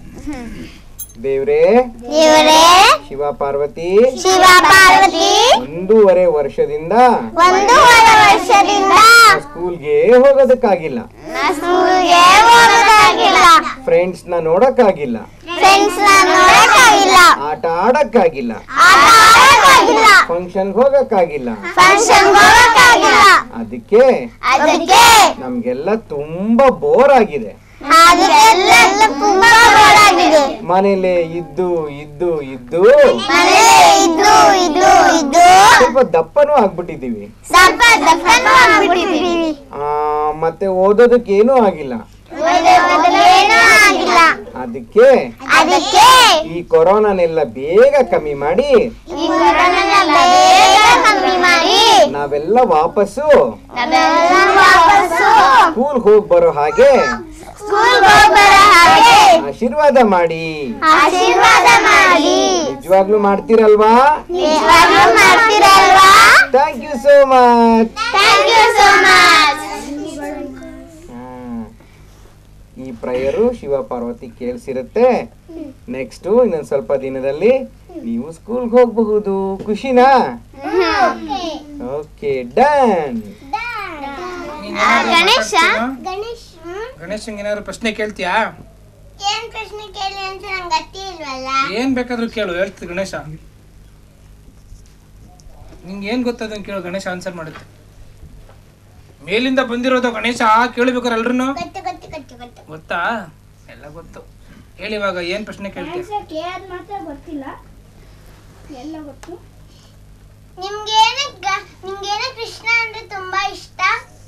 S7: ದೇವ್ರೇ
S2: ಇವರೇ
S7: ಶಿವ ಪಾರ್ವತಿ
S2: ಶಿವ ಪಾರ್ವತಿ
S7: ಒಂದೂವರೆ ವರ್ಷದಿಂದ
S2: ಒಂದೂವರೆ ವರ್ಷದಿಂದ
S7: ಸ್ಕೂಲ್ಗೆ ಹೋಗೋದಕ್ಕಾಗಿಲ್ಲ
S2: ಸ್ಕೂಲ್ಗೆ ಹೋಗೋದಾಗಿಲ್ಲ
S7: ಫ್ರೆಂಡ್ಸ್ ನ ನೋಡಕ್ಕಾಗಿಲ್ಲ
S2: ಫ್ರೆಂಡ್ಸ್ ನೋಡಕ್ಕಾಗಿಲ್ಲ
S7: ಆಟ ಆಡಕ್ಕಾಗಿಲ್ಲ
S2: ಆಟ ಆಡಕ್ಕಾಗಿಲ್ಲ
S7: ಫಂಕ್ಷನ್ ಹೋಗಕ್ಕಾಗಿಲ್ಲ
S2: ಫಂಕ್ಷನ್ ಹೋಗಕ್ಕಾಗಿಲ್ಲ
S7: ಅದಕ್ಕೆ
S2: ಅದಕ್ಕೆ
S7: ನಮ್ಗೆಲ್ಲ ತುಂಬಾ ಬೋರ್ ಆಗಿದೆ
S2: ಅದಕ್ಕೆಲ್ಲ ತುಂಬಾ ಬೋರಾಗಿದೆ
S7: ಮನೇಲೆ ಇದ್ದು ಇದ್ದು ಇದ್ದು
S2: ಮನೇಲಿ ಇದ್ದು ಇದ್ದು ಇದ್ದು
S7: ಸ್ವಲ್ಪ ದಪ್ಪನೂ ಆಗ್ಬಿಟ್ಟಿದೀವಿ
S2: ಸ್ವಲ್ಪ ದಪ್ಪನೂ ಆಗ್ಬಿಟ್ಟಿದೀವಿ
S7: ಆ ಮತ್ತೆ ಓದೋದಕ್ಕೆ ಏನೂ ಆಗಿಲ್ಲ
S2: ಏನೂ ಆಗಿಲ್ಲ
S7: ಅದಕ್ಕೆ
S2: ಅದಕ್ಕೆ
S7: ಈ ಕೊರೋನಾನೆಲ್ಲ ಬೇಗ ಕಮ್ಮಿ ಮಾಡಿ
S2: ಈ ಕೊರೋನಾನ ಬೇಗ ಕಮ್ಮಿ ಮಾಡಿ
S7: ನಾವೆಲ್ಲ ವಾಪಸ್ಸು
S2: ನಾವೆಲ್ಲ ವಾಪಸ್ಸು
S7: ಸ್ಕೂಲ್ ಹೋಗ್ ಬರೋ ಹಾಗೆ
S2: ಸ್ಕೂಲ್ ಹೋಗ್ಬರೋ ಹಾಗೆ
S7: ಆಶೀರ್ವಾದ ಮಾಡಿ
S2: ಆಶೀರ್ವಾದ ಮಾಡಿ
S7: ನಿಜವಾಗ್ಲೂ ಮಾಡ್ತೀರಲ್ವಾ
S2: ನಿಜವಾಗ್ಲೂ ಮಾಡ್ತೀರಲ್ವಾ
S7: thank you so much
S2: thank you so much
S7: ಈ ಪ್ರಯರು ಶಿವ ಪಾರ್ವತಿ ಕೇಳಿಸಿರುತ್ತೆ ನೆಕ್ಸ್ಟ್ ಇನ್ನೊಂದ್ ಸ್ವಲ್ಪ ದಿನದಲ್ಲಿ ನೀವು ಸ್ಕೂಲ್ಗೆ ಹೋಗಬಹುದು ಖುಷಿನಾ ಓಕೆ ಡನ್
S2: ಗಣೇಶ
S1: ಗಣೇಶ್ ಗಣೇಶಂಗೆ ಏನಾದ್ರು ಪ್ರಶ್ನೆ ಕೇಳ್ತೀಯಾ
S2: ಏನ್ ಪ್ರಶ್ನೆ ಕೇಳಿ ಅಂತ ನಂಗೆ ಗೊತ್ತೇ ಇಲ್ವಲ್ಲ
S1: ಏನ್ ಬೇಕಾದ್ರೂ ಕೇಳು ಹೇಳ್ತೀವಿ ಗಣೇಶ ನಿಂಗೆ ಏನ್ ಗೊತ್ತದನ್ ಕೇಳು ಗಣೇಶ ಆನ್ಸರ್ ಮಾಡುತ್ತೆ ಮೇಲಿಂದ ಬಂದಿರೋದು ಗಣೇಶ ಕೇಳಬೇಕಾರೆ ಎಲ್ರು
S2: ಗೊತ್ತು ಗೊತ್ತು ಗೊತ್ತು ಗೊತ್ತು
S1: ಗೊತ್ತಾ ಎಲ್ಲ ಗೊತ್ತು ಹೇಳಿ ಇವಾಗ ಏನ್ ಪ್ರಶ್ನೆ ಕೇಳ್ತೀಯ
S3: ಕೇಳೋದು ಮಾತ್ರ ಗೊತ್ತಿಲ್ಲ ಎಲ್ಲ ಗೊತ್ತು
S2: ನಿಮ್ಗೇನ ನಿಮ್ಗೇನ ಕೃಷ್ಣ ಅಂದ್ರೆ ತುಂಬಾ ಇಷ್ಟ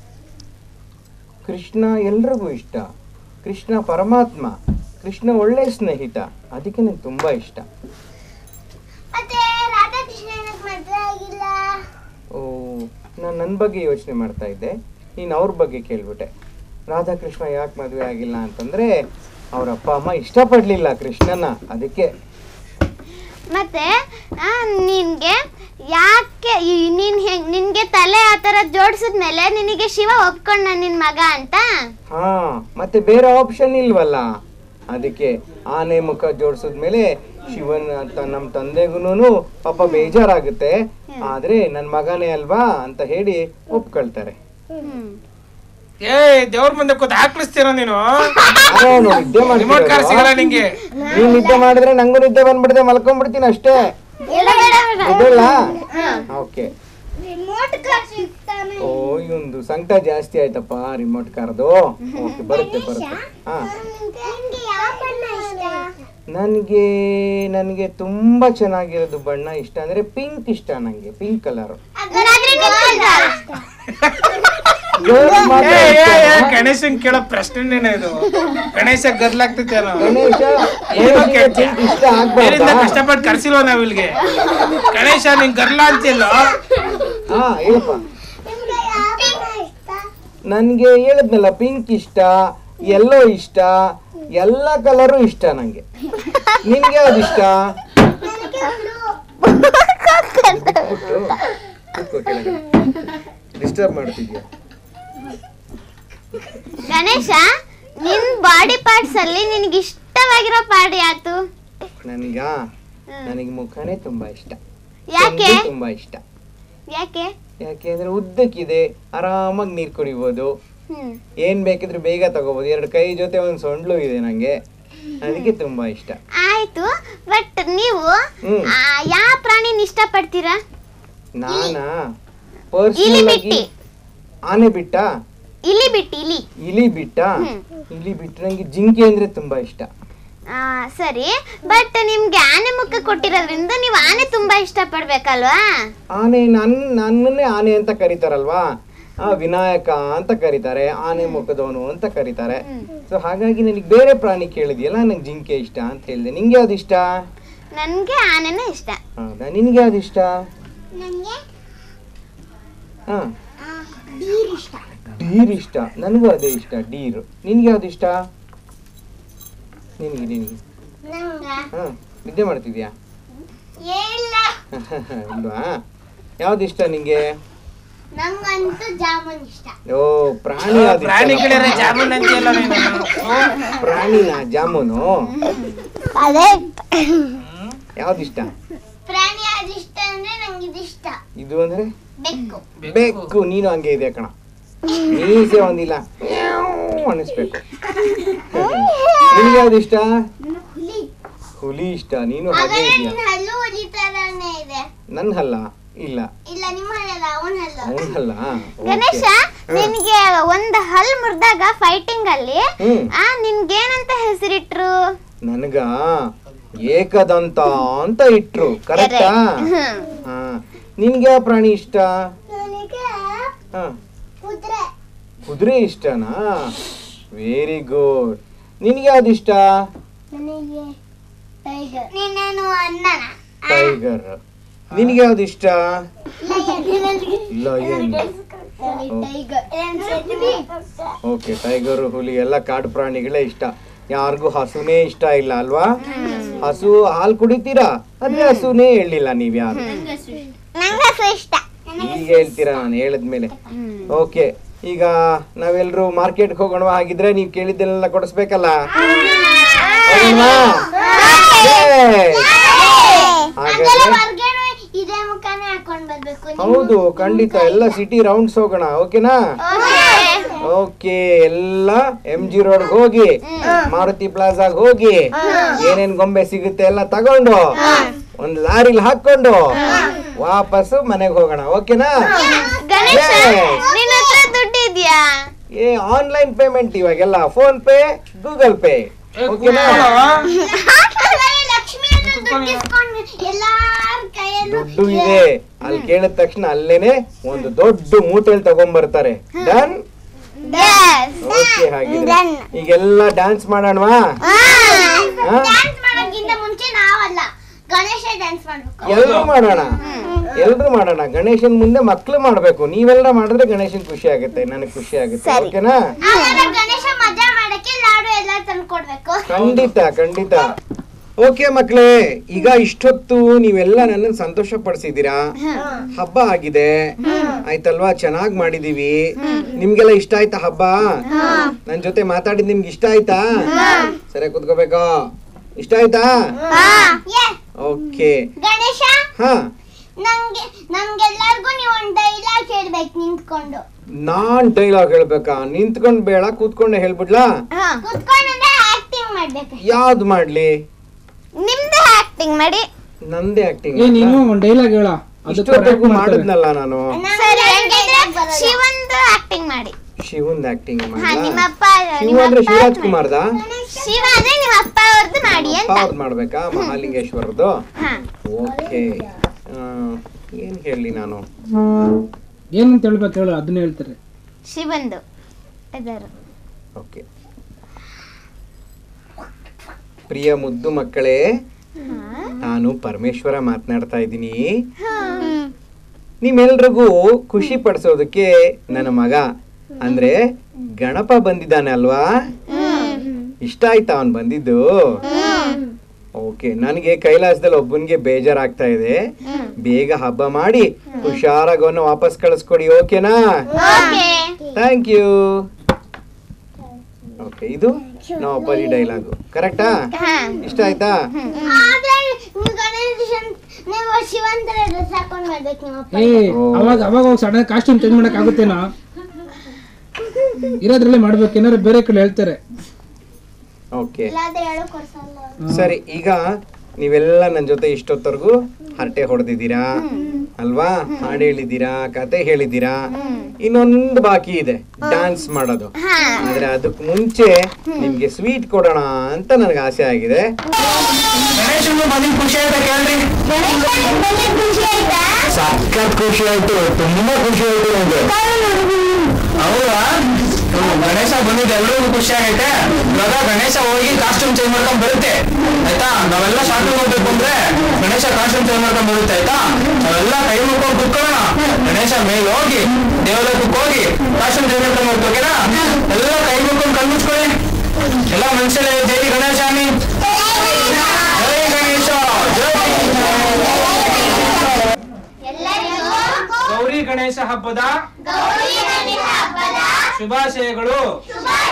S7: ಕೃಷ್ಣ ಎಲ್ರಿಗೂ ಇಷ್ಟ ಕೃಷ್ಣ ಪರಮಾತ್ಮ ಕೃಷ್ಣ ಒಳ್ಳೆ ಸ್ನೇಹಿತ ಅದಕ್ಕೆ ನಂಗೆ ತುಂಬಾ ಇಷ್ಟ
S2: ಮತ್ತೆ ರಾಧಾಕೃಷ್ಣ ಮದ್ವೆ ಆಗಿಲ್ಲ
S7: ಓ ನಾನು ನನ್ನ ಬಗ್ಗೆ ಯೋಚನೆ ಮಾಡ್ತಾ ಇದ್ದೆ ನೀನು ಅವ್ರ ಬಗ್ಗೆ ಕೇಳ್ಬಿಟ್ಟೆ ರಾಧಾಕೃಷ್ಣ ಯಾಕೆ ಮದುವೆ ಆಗಿಲ್ಲ ಅಂತಂದ್ರೆ ಅವ್ರ ಅಪ್ಪ ಅಮ್ಮ ಇಷ್ಟಪಡ್ಲಿಲ್ಲ ಕೃಷ್ಣನ ಅದಕ್ಕೆ
S2: ಮತ್ತೆ ಆ, ನಿನ್ಗೆ ಯಾಕೆ ಈ- ನೀನ್ ಹೆಂಗ್ ನಿನ್ಗೆ ತಲೆ ಆ ಥರ ಜೋಡಿಸಿದ್ಮೇಲೆ ನಿನಗೆ ಶಿವ ಒಪ್ಕೊಂಡ ನಿನ್ ಮಗ ಅಂತ
S7: ಹಾ ಮತ್ತೆ ಬೇರೆ ಆಪ್ಷನ್ ಇಲ್ವಲ್ಲ ಅದಕ್ಕೆ ಆನೆ ಮುಖ ಜೋಡಿಸಿದ್ಮೇಲೆ ಶಿವನ್ ಅಂತ ನಮ್ಮ ತಂದೆಗೂನು ಪಾಪ ಬೇಜಾರಾಗುತ್ತೆ ಆದ್ರೆ ನನ್ ಮಗನೇ ಅಲ್ವಾ ಅಂತ ಹೇಳಿ ಒಪ್ಕೊಳ್ತಾರೆ
S1: ಏ ದೇವ್ರ ಮುಂದೆ ಕೂತ್ ಹಾಕ್ಲಿಸ್ತೀರ ನೀನು
S7: ನಾನು ನಿದ್ದೆ
S1: ರಿಮೋಟ್ ಕಾರ್ ಸಿಗಲ್ಲ
S7: ಮಾಡ್ತೀನಿ
S1: ನಿಂಗೆ
S7: ನೀನ್ ನಿದ್ದೆ ಮಾಡಿದ್ರೆ ನಂಗೂ ನಿದ್ದೆ ಬಂದ್ಬಿಡುತ್ತೆ ಮಲ್ಕೊಂಡ್ಬಿಡ್ತೀನಿ ಅಷ್ಟೇ ಇದೆಲ್ಲ ಓಕೆ
S2: ರಿಮೋಟ್ ಕಾರ್ ಸಿಗ್ತಾನೆ
S7: ಓ ಇವೊಂದು ಸಂಕಟ ಜಾಸ್ತಿ ಆಯ್ತಪ್ಪ ರಿಮೋಟ್ ಕಾರ್ದು ಓಕೆ ಬರುತ್ತೆ ಬರುತ್ತೆ ಹಾ
S2: ನಿಮ್ಗೆ ಯಾವ ಬಣ್ಣ ಇಷ್ಟ
S7: ನನಗೆ ನನಗೆ ತುಂಬಾ ಚೆನ್ನಾಗಿರೋದು ಬಣ್ಣ ಇಷ್ಟ ಅಂದ್ರೆ ಪಿಂಕ್ ಇಷ್ಟ ನಂಗೆ ಪಿಂಕ್ ಕಲರ್
S1: ಏ, ಏ, ಏ, ಗಣೇಶನ್ ಕೇಳೋ ಪ್ರಶ್ನೆನೇನೆ ಇದು ಗಣೇಶ ಗದ್ಲಾಗ್ತೈತೆ
S7: ಗಣೇಶ
S1: ಏನೋ
S7: ಗಣೇಶನಿಗೆ
S1: ಕೇಳ್ತೀಯ?
S7: pink ಇಷ್ಟ
S1: ಬೇರಿಂದ
S7: ಆಗ್ಬಾರ್ದಾ
S1: ಕಷ್ಟಪಟ್ಟು ಕರ್ಸಿಲ್ವ ನಾವ್ ಇಲ್ಲಿಗೆ ಗಣೇಶ ನಿಂಗ್ ಗರ್ಲ ಅಂತಿಲ್ಲ
S7: ಹಾ ಹೇಳಪ್ಪ
S2: ನಿಮ್ಗೆ ಯಾವ ಬಣ್ಣ ಇಷ್ಟ
S7: ನನ್ಗೆ ಹೇಳಿದ್ನಲ್ಲ ಪಿಂಕ್ ಇಷ್ಟ ಯೆಲ್ಲೋ ಇಷ್ಟ ಎಲ್ಲ ಕಲರು ಇಷ್ಟ ನಂಗೆ ನಿನ್ಗೆ ಯಾವ್ದು ಇಷ್ಟ ಡಿಸ್ಟರ್ಬ್ ಮಾಡ್ತಿದ್ಯಾ
S2: ಗಣೇಶ ನಿನ್ ಬಾಡಿ ಪಾರ್ಟ್ಸ್ ಅಲ್ಲಿ ನಿನ್ಗೆ ಇಷ್ಟವಾಗಿರೋ ಪಾರ್ಟ್ ಯಾತು
S7: ನನಗ ನನಗೆ ಮುಖನೇ ತುಂಬಾ ಇಷ್ಟ
S2: ಯಾಕೆ
S7: ಚಂಡಿ ತುಂಬಾ ಇಷ್ಟ
S2: ಯಾಕೆ
S7: ಯಾಕೆಂದ್ರೆ ಉದ್ದಕ್ಕಿದೆ ಆರಾಮಾಗಿ ನೀರ್ ಕುಡಿಬೋದು
S2: ಹ್ಮ್
S7: ಏನ್ ಬೇಕಿದ್ರೆ ಬೇಗ ತಗೋಬಹುದು ಎರಡು ಕೈ ಜೊತೆ ಒಂದ್ ಸೊಂಡ್ಲು ಇದೆ ನಂಗೆ ಅದಕ್ಕೆ ತುಂಬಾ ಇಷ್ಟ
S2: ಆಯ್ತು ಬಟ್ ನೀವು
S7: ಹ್ಮ್.
S2: ಆ, ಯಾವ ಪ್ರಾಣಿನ ಇಷ್ಟಪಡ್ತೀರಾ
S7: ನಾನಾ
S2: ಇಲಿ
S7: ಪರ್ಸನಲ್
S2: ಬಿಟ್ಟಿ
S7: ಆಗಿ ಆನೆ ಬಿಟ್ಟ
S2: ಇಲಿ ಬಿಟ್ಟು ಇಲಿ
S7: ಇಲಿ ಬಿಟ್ಟ ಇಲಿ ಬಿಟ್ಟು ನಂಗೆ ಜಿಂಕೆ ಅಂದ್ರೆ ತುಂಬಾ ಇಷ್ಟ
S2: ಆ, ಸರಿ ಬಟ್ ನಿಮ್ಗೆ ಆನೆ ಮುಖ ಕೊಟ್ಟಿರೋದ್ರಿಂದ ನೀವು ಆನೆ ತುಂಬಾ ಇಷ್ಟಪಡ್ಬೇಕಲ್ವಾ
S7: ಆನೆ ನನ್ ನನ್ನನ್ನೇ ಆನೆ ಅಂತ ಕರೀತಾರಲ್ವಾ ಆ ವಿನಾಯಕ ಅಂತ ಕರೀತಾರೆ ಆನೆ ಮುಖದವನು ಅಂತ ಕರೀತಾರೆ ಸೊ ಹಾಗಾಗಿ ನನಗೆ ಬೇರೆ ಪ್ರಾಣಿ ಕೇಳಿದ್ಯಲ್ಲ ನಂಗೆ ಜಿಂಕೆ ಇಷ್ಟ ಅಂತ ಹೇಳಿದೆ ನಿಂಗೆ ಯಾವ್ದು ಇಷ್ಟ
S2: ನನ್ಗೆ ಆನೆನೇ ಇಷ್ಟ
S7: ಹೌದಾ ನಿನ್ಗೆ ಯಾವ್ದು ಇಷ್ಟ
S2: ನನಗೆ
S7: ಹಾ ಡೀರ್ ಇಷ್ಟ ನನಗೂ ಅದೇ ಇಷ್ಟ ಡೀರ್ ನಿನ್ಗೆ ಯಾವ್ದು ಇಷ್ಟ ನಿನಗೆ ನಿನಗೆ ಹಾ ನಿದ್ದೆ ಮಾಡ್ತಿದ್ಯಾ ಇಲ್ವಾ ಯಾವ್ದು ಇಷ್ಟ ನಿಂಗೆ
S2: ನಂಗಂತೂ ಜಾಮೂನ್ ಇಷ್ಟ
S7: ಓ ಪ್ರಾಣಿ ಯಾವ್ದು ಇಷ್ಟ?
S1: ಪ್ರಾಣಿ ಕಡೆ ಜಾಮೂನ್ ಅಂತೀಯಲ್ಲ ನೀನು
S7: ಪ್ರಾಣಿನ ಜಾಮೂನು
S2: ಅದೇ
S7: ಯಾವ್ದು ಇಷ್ಟ
S2: ಪ್ರಾಣಿ ಯಾವ್ದು ಇಷ್ಟ ಅಂದ್ರೆ ನಂಗೆ ಇದು ಇಷ್ಟ
S7: ಇದು ಅಂದ್ರೆ
S2: ಬೆಕ್ಕು
S7: ಬೆಕ್ಕು ನೀನು ಹಂಗೆ ಇದೆ ಕಣ ಮೀಸೆ ಒಂದಿಲ್ಲ ಅನಿಸ್ಬೇಕು ನಿನ್ಗೆ ಯಾವ್ದು ಇಷ್ಟ
S2: ಹುಲಿ
S7: ಹುಲಿ ಇಷ್ಟ ನೀನು ಹಾಗೆ ಇದೆಯಾ
S2: ಹಲ್ಲು ಹುಲಿ ತರಾನೇ ಇದೆ
S7: ನನ್ನ ಹಲ್ಲ ಇಲ್ಲ
S2: ಇಲ್ಲ ನಿಮ್ಮ ಹಲ್ಲ ಅವನ ಹಲ್ಲ
S7: ಅವನ ಹಲ್ಲ
S2: ಗಣೇಶ ನಿನ್ಗೆ ಒಂದ್ ಹಲ್ ಮುರಿದಾಗ ಫೈಟಿಂಗ್ ಅಲ್ಲಿ
S7: ಹ್ಮ್
S2: ಆ ನಿನ್ಗೇನಂತ ಹೆಸರಿಟ್ರು
S7: ನನಗ ಏಕದಂತ ಅಂತ ಇಟ್ರು ಕರೆಕ್ಟಾ ಹಾ ನಿನ್ಗೆ ಯಾವ ಪ್ರಾಣಿ ಇಷ್ಟ ಹಾ
S2: ಕುದುರೆ
S7: ಕುದುರೆ ಇಷ್ಟನಾ ವೆರಿ ಗುಡ್ ನಿನ್ಗೆ ಯಾವ್ದು ಇಷ್ಟ
S2: ನನಗೆ ಟೈಗರ್ ನೀನೇನು ಅನ್ನನ
S7: ಟೈಗರ್ ನಿನ್ಗೆ ಯಾವ್ದು ಇಷ್ಟ ಲಯನ್ ಓಕೆ ಟೈಗರ್ ಹುಲಿ ಎಲ್ಲ ಕಾಡು ಪ್ರಾಣಿಗಳೇ ಇಷ್ಟ ಯಾರಿಗೂ ಹಸುನೇ ಇಷ್ಟ ಇಲ್ಲ ಅಲ್ವಾ ಹಸು ಹಾಲು ಕುಡಿತೀರಾ ಅದೇ ಹಸುನೇ ಹೇಳಿಲ್ಲ ನೀವ್ ಯಾರು
S2: ನಂಗೆ ಹಸು ಇಷ್ಟ
S7: ಈಗ ಹೇಳ್ತೀರಾ ನಾನು ಹೇಳದ್ಮೇಲೆ ಓಕೆ ಈಗ ನಾವೆಲ್ಲರೂ ಮಾರ್ಕೆಟ್ಗೆ ಹೋಗೋಣ ಹಾಗಿದ್ರೆ ನೀವು ಕೇಳಿದ್ದೆಲ್ಲ ಕೊಡಿಸ್ಬೇಕಲ್ಲ ಹೋಗೋಣವಾ? Yes. ಹಾಗಾದ್ರೆ
S2: ಇದೇ ಮುಖಾನೇ ಹಾಕೊಂಡ್ ಬರ್ಬೇಕು
S7: ಹೌದು ಖಂಡಿತ ಎಲ್ಲ ಸಿಟಿ ರೌಂಡ್ಸ್ ಹೋಗೋಣ ಓಕೆನಾ ಓಕೆ ಎಲ್ಲ ಎಂ ಜಿ ರೋಡ್ ಹೋಗಿ ಮಾರುತಿ ಪ್ಲಾಜಾಗ್ ಹೋಗಿ ಏನೇನ್ ಗೊಂಬೆ ಸಿಗುತ್ತೆ ಎಲ್ಲ ತಗೊಂಡು ಒಂದ್ ಲಾರಿಲ್ ಹಾಕೊಂಡು ವಾಪಸ್ ಮನೆಗೆ ಹೋಗೋಣ ಓಕೆನಾ
S2: ಗಣೇಶ
S7: Yes.
S2: ನಿನ್ನ ಹತ್ರ ದುಡ್ಡು ಇದೆಯಾ
S7: ಏ ಆನ್ಲೈನ್ ಪೇಮೆಂಟ್ ಇವಾಗೆಲ್ಲ ಫೋನ್ ಪೇ ಗೂಗಲ್ ಪೇ ಓಕೆನಾ
S2: ಲಕ್ಷ್ಮಿ ಎಲ್ಲಾರ ಕೈಯಲ್ಲೂ
S7: ದುಡ್ಡು ಇದೆ ಅಲ್ಲಿ ಕೇಳಿದ ತಕ್ಷಣ ಅಲ್ಲೇನೆ ಒಂದು ದೊಡ್ಡ ಮೂಟೆಲ್ ತಗೊಂಡ್ಬರ್ತಾರೆ ಡನ್ ಓಕೆ ಹಾಗಿದ್ರೆ ಈಗೆಲ್ಲ ಡ್ಯಾನ್ಸ್ ಮಾಡೋಣವಾ
S2: ಡ್ಯಾನ್ಸ್ ಮಾಡೋಕ್ಕಿಂತ ಮುಂಚೆ ನಾವಲ್ಲ ಗಣೇಶ ಡ್ಯಾನ್ಸ್ ಮಾಡ್ಬೇಕು
S7: ಎಲ್ರು ಮಾಡೋಣ ಎಲ್ರು ಮಾಡೋಣ ಗಣೇಶನ್ ಮುಂದೆ ಮಕ್ಳು ಮಾಡ್ಬೇಕು ನೀವೆಲ್ಲ ಮಾಡಿದ್ರೆ ಗಣೇಶನ್ ಖುಷಿ ಆಗುತ್ತೆ ನನಗೆ ಖುಷಿ ಆಗುತ್ತೆ ಓಕೆನಾ
S2: ಆಮೇಲೆ ಗಣೇಶ ಮಜಾ ಮಾಡಕ್ಕೆ ಲಾಡು ಎಲ್ಲ ತಂದ್ಕೊಡ್ಬೇಕು
S7: ಖಂಡಿತ ಖಂಡಿತ ಓಕೆ ಮಕ್ಳೇ ಈಗ ಇಷ್ಟೊತ್ತು ನೀವೆಲ್ಲ ನನ್ನನ್ನು ಸಂತೋಷ ಪಡಿಸಿದೀರಾ ಹಬ್ಬ ಆಗಿದೆ ಆಯ್ತಲ್ವಾ ಚೆನ್ನಾಗ್ ಮಾಡಿದೀವಿ ನಿಮ್ಗೆಲ್ಲ ಇಷ್ಟ ಆಯ್ತಾ ಹಬ್ಬ ನನ್ ಜೊತೆ ಮಾತಾಡಿದ್ ನಿಮ್ಗೆ ಇಷ್ಟ ಆಯ್ತಾ ಸರಿ ಕುತ್ಕೋಬೇಕು ಇಷ್ಟ ಆಯ್ತಾ ಓಕೆ
S2: ಗಣೇಶ
S7: ಹಾ
S2: ನಂಗೆ ನಮ್ಗೆಲ್ಲರಿಗೂ ನೀವು ಒಂದು ಡೈಲಾಗ್ ಹೇಳ್ಬೇಕು ನಿಂತ್ಕೊಂಡು
S7: ನಾನ್ ಡೈಲಾಗ್ ಹೇಳ್ಬೇಕಾ ನಿಂತ್ಕೊಂಡ್ ಬೇಡ ಕೂತ್ಕೊಂಡೆ ಹೇಳ್ಬಿಡ್ಲಾ
S2: ಕುತ್ಕೊಂಡ್ರೆ ಆಕ್ಟಿಂಗ್ ಮಾಡ್ಬೇಕು
S7: ಯಾವ್ದು ಮಾಡ್ಲಿ
S2: ನಿಮ್ದು ಆಕ್ಟಿಂಗ್ ಮಾಡಿ
S7: ನಂದೇ ಆಕ್ಟಿಂಗ್
S1: ಏ ನೀನು ಒಂದ್ ಡೈಲಾಗ್ ಹೇಳ
S7: ಇಷ್ಟೊತ್ತಿಗೂ ಮಾಡಿದ್ನಲ್ಲ ನಾನು
S2: ಸರಿ ಹಂಗಿದ್ರೆ ಶಿವಂದು ಆಕ್ಟಿಂಗ್ ಮಾಡಿ
S7: ಶಿವಂದ್ ಆಕ್ಟಿಂಗ್
S2: ಹಾ
S7: ಮಾಡ್ಲಾ
S2: ನಿಮ್ಮ ಅಪ್ಪ
S7: ಶಿವ ಅಂದ್ರೆ ಶಿವರಾಜ್ ಕುಮಾರ್ದ
S2: ಶಿವ ಅಂದ್ರೆ ನಿಮ್ಮ ಅಪ್ಪ ಅವ್ರದ್ದು ಮಾಡಿ ಅಂತ
S7: ಅವ್ರದ್ದು ಮಾಡ್ಬೇಕಾ ಮಹಾಲಿಂಗೇಶ್ವರದ್ದು
S2: ಹಾ
S7: ಓಕೆ ಏನ್ ಹೇಳಿ ನಾನು
S1: ಏನಂತ ಹೇಳ್ಬೇಕು ಹೇಳು ಅದನ್ನ ಹೇಳ್ತಾರೆ
S2: ಶಿವಂದು ಇದರ
S7: ಓಕೆ ಪ್ರಿಯ ಮುದ್ದು ಮಕ್ಕಳೇ ನಾನು ಪರಮೇಶ್ವರ ಮಾತನಾಡ್ತಾ ಇದ್ದೀನಿ ನಿಮ್ಮೆಲ್ರಿಗೂ ಖುಷಿ ಪಡಿಸೋದಕ್ಕೆ ನನ್ನ ಮಗ ಅಂದ್ರೆ ಗಣಪ ಬಂದಿದ್ದಾನೆ ಅಲ್ವಾ ಇಷ್ಟ ಆಯ್ತಾ ಅವನ್ ಬಂದಿದ್ದು ಓಕೆ ನನಗೆ ಕೈಲಾಸದಲ್ಲಿ ಒಬ್ಬನಿಗೆ ಬೇಜಾರಾಗ್ತಾ ಇದೆ ಬೇಗ ಹಬ್ಬ ಮಾಡಿ ಹುಷಾರಾಗಿ ಅವನ್ನ ವಾಪಸ್ ಕಳಿಸ್ಕೊಡಿ ಓಕೆನಾ ಥ್ಯಾಂಕ್ ಯು ಓಕೆ ಇದು ನಾವು ಅಪ್ಪಾಜಿ ಡೈಲಾಗು ಕರೆಕ್ಟಾ ಇಷ್ಟ ಆಯ್ತಾ
S2: ಗಣೇಶ ನೀವು ಶಿವಂತರ ಡ್ರೆಸ್ ಹಾಕೊಂಡ್ ಮಾಡ್ಬೇಕು ನಿಮ್ಮ ಅಪ್ಪ
S1: ಏ ಅವಾಗ ಅವಾಗ ಹೋಗಿ ಸಡನ್ ಕಾಸ್ಟ್ಯೂಮ್ ಚೇಂಜ್ ಮಾಡಕ್ ಆಗುತ್ತೇನಾ ಇರೋದ್ರಲ್ಲೇ ಮಾಡ್ಬೇಕು ಏನಾರು ಬೇರೆ ಕಡೆ ಹೇಳ್ತಾರೆ
S7: ಓಕೆ
S2: ಇಲ್ಲಾದ್ರೆ ಹೇಳು ಕೊಡ್ಸಲ್ಲ
S7: ಸರಿ ಈಗ ನೀವೆಲ್ಲ ನನ್ನ ಜೊತೆ ಇಷ್ಟೊತ್ತವರೆಗೂ ಹರಟೆ ಹೊಡೆದಿದ್ದೀರಾ ಅಲ್ವಾ ಹಾಡು ಹೇಳಿದ್ದೀರಾ ಕತೆ ಹೇಳಿದ್ದೀರಾ ಇನ್ನೊಂದು ಬಾಕಿ ಇದೆ ಡ್ಯಾನ್ಸ್ ಮಾಡೋದು ಆದ್ರೆ ಅದಕ್ಕೆ ಮುಂಚೆ ನಿಮ್ಗೆ ಸ್ವೀಟ್ ಕೊಡೋಣ ಅಂತ ನನಗೆ ಆಸೆ ಆಗಿದೆ
S6: ಖುಷಿ ಆಯ್ತಾ ಕೇಳ್ರಿ
S7: ಸಖತ್ ಖುಷಿ ಆಯ್ತು ತುಂಬಾ ಖುಷಿ ಆಯ್ತು ನನಗೆ
S1: ಹೌದಾ ಹ್ಮ್, ಗಣೇಶ ಬಂದಿದ್ದು ಎಲ್ರಿಗೂ ಖುಷಿ ಆಗೈತೆ ಇವಾಗ ಗಣೇಶ ಹೋಗಿ ಕಾಸ್ಟ್ಯೂಮ್ ಚೇಂಜ್ ಮಾಡ್ಕೊಂಡ್ ಬರುತ್ತೆ ಆಯ್ತಾ ನಾವೆಲ್ಲ ಶಾಪಿಂಗ್ ಹೋಗ್ಬೇಕು ಅಂದ್ರೆ ಗಣೇಶ ಕಾಸ್ಟ್ಯೂಮ್ ಚೇಂಜ್ ಮಾಡ್ಕೊಂಡ್ ಬರುತ್ತೆ ಆಯ್ತಾ ನಾವೆಲ್ಲ ಕೈ ಮುಕ್ಕೊಂಡು ಕುತ್ಕೊಳ್ಳೋಣ ಗಣೇಶ ಮೇಲೆ ಹೋಗಿ ದೇವಾಲಯಕ್ಕೆ ಹೋಗಿ ಕಾಸ್ಟ್ಯೂಮ್ ಚೇಂಜ್ ಮಾಡ್ಕೊಂಡ್ ಬರ್ಬೇಕು ಓಕೆನಾ ಎಲ್ಲ ಕೈ ಮುಕ್ಕೊಂಡು ಕಣ್ ಮುಚ್ಕೊಳ್ಳಿ ಎಲ್ಲ ಮನುಷ್ಯರೇ ಜೈ ಗಣೇಶಾನಿ ಜೈ ಗಣೇಶ ಜೈ ಗೌರಿ ಗಣೇಶ ಹಬ್ಬದ ಶುಭಾಶಯಗಳು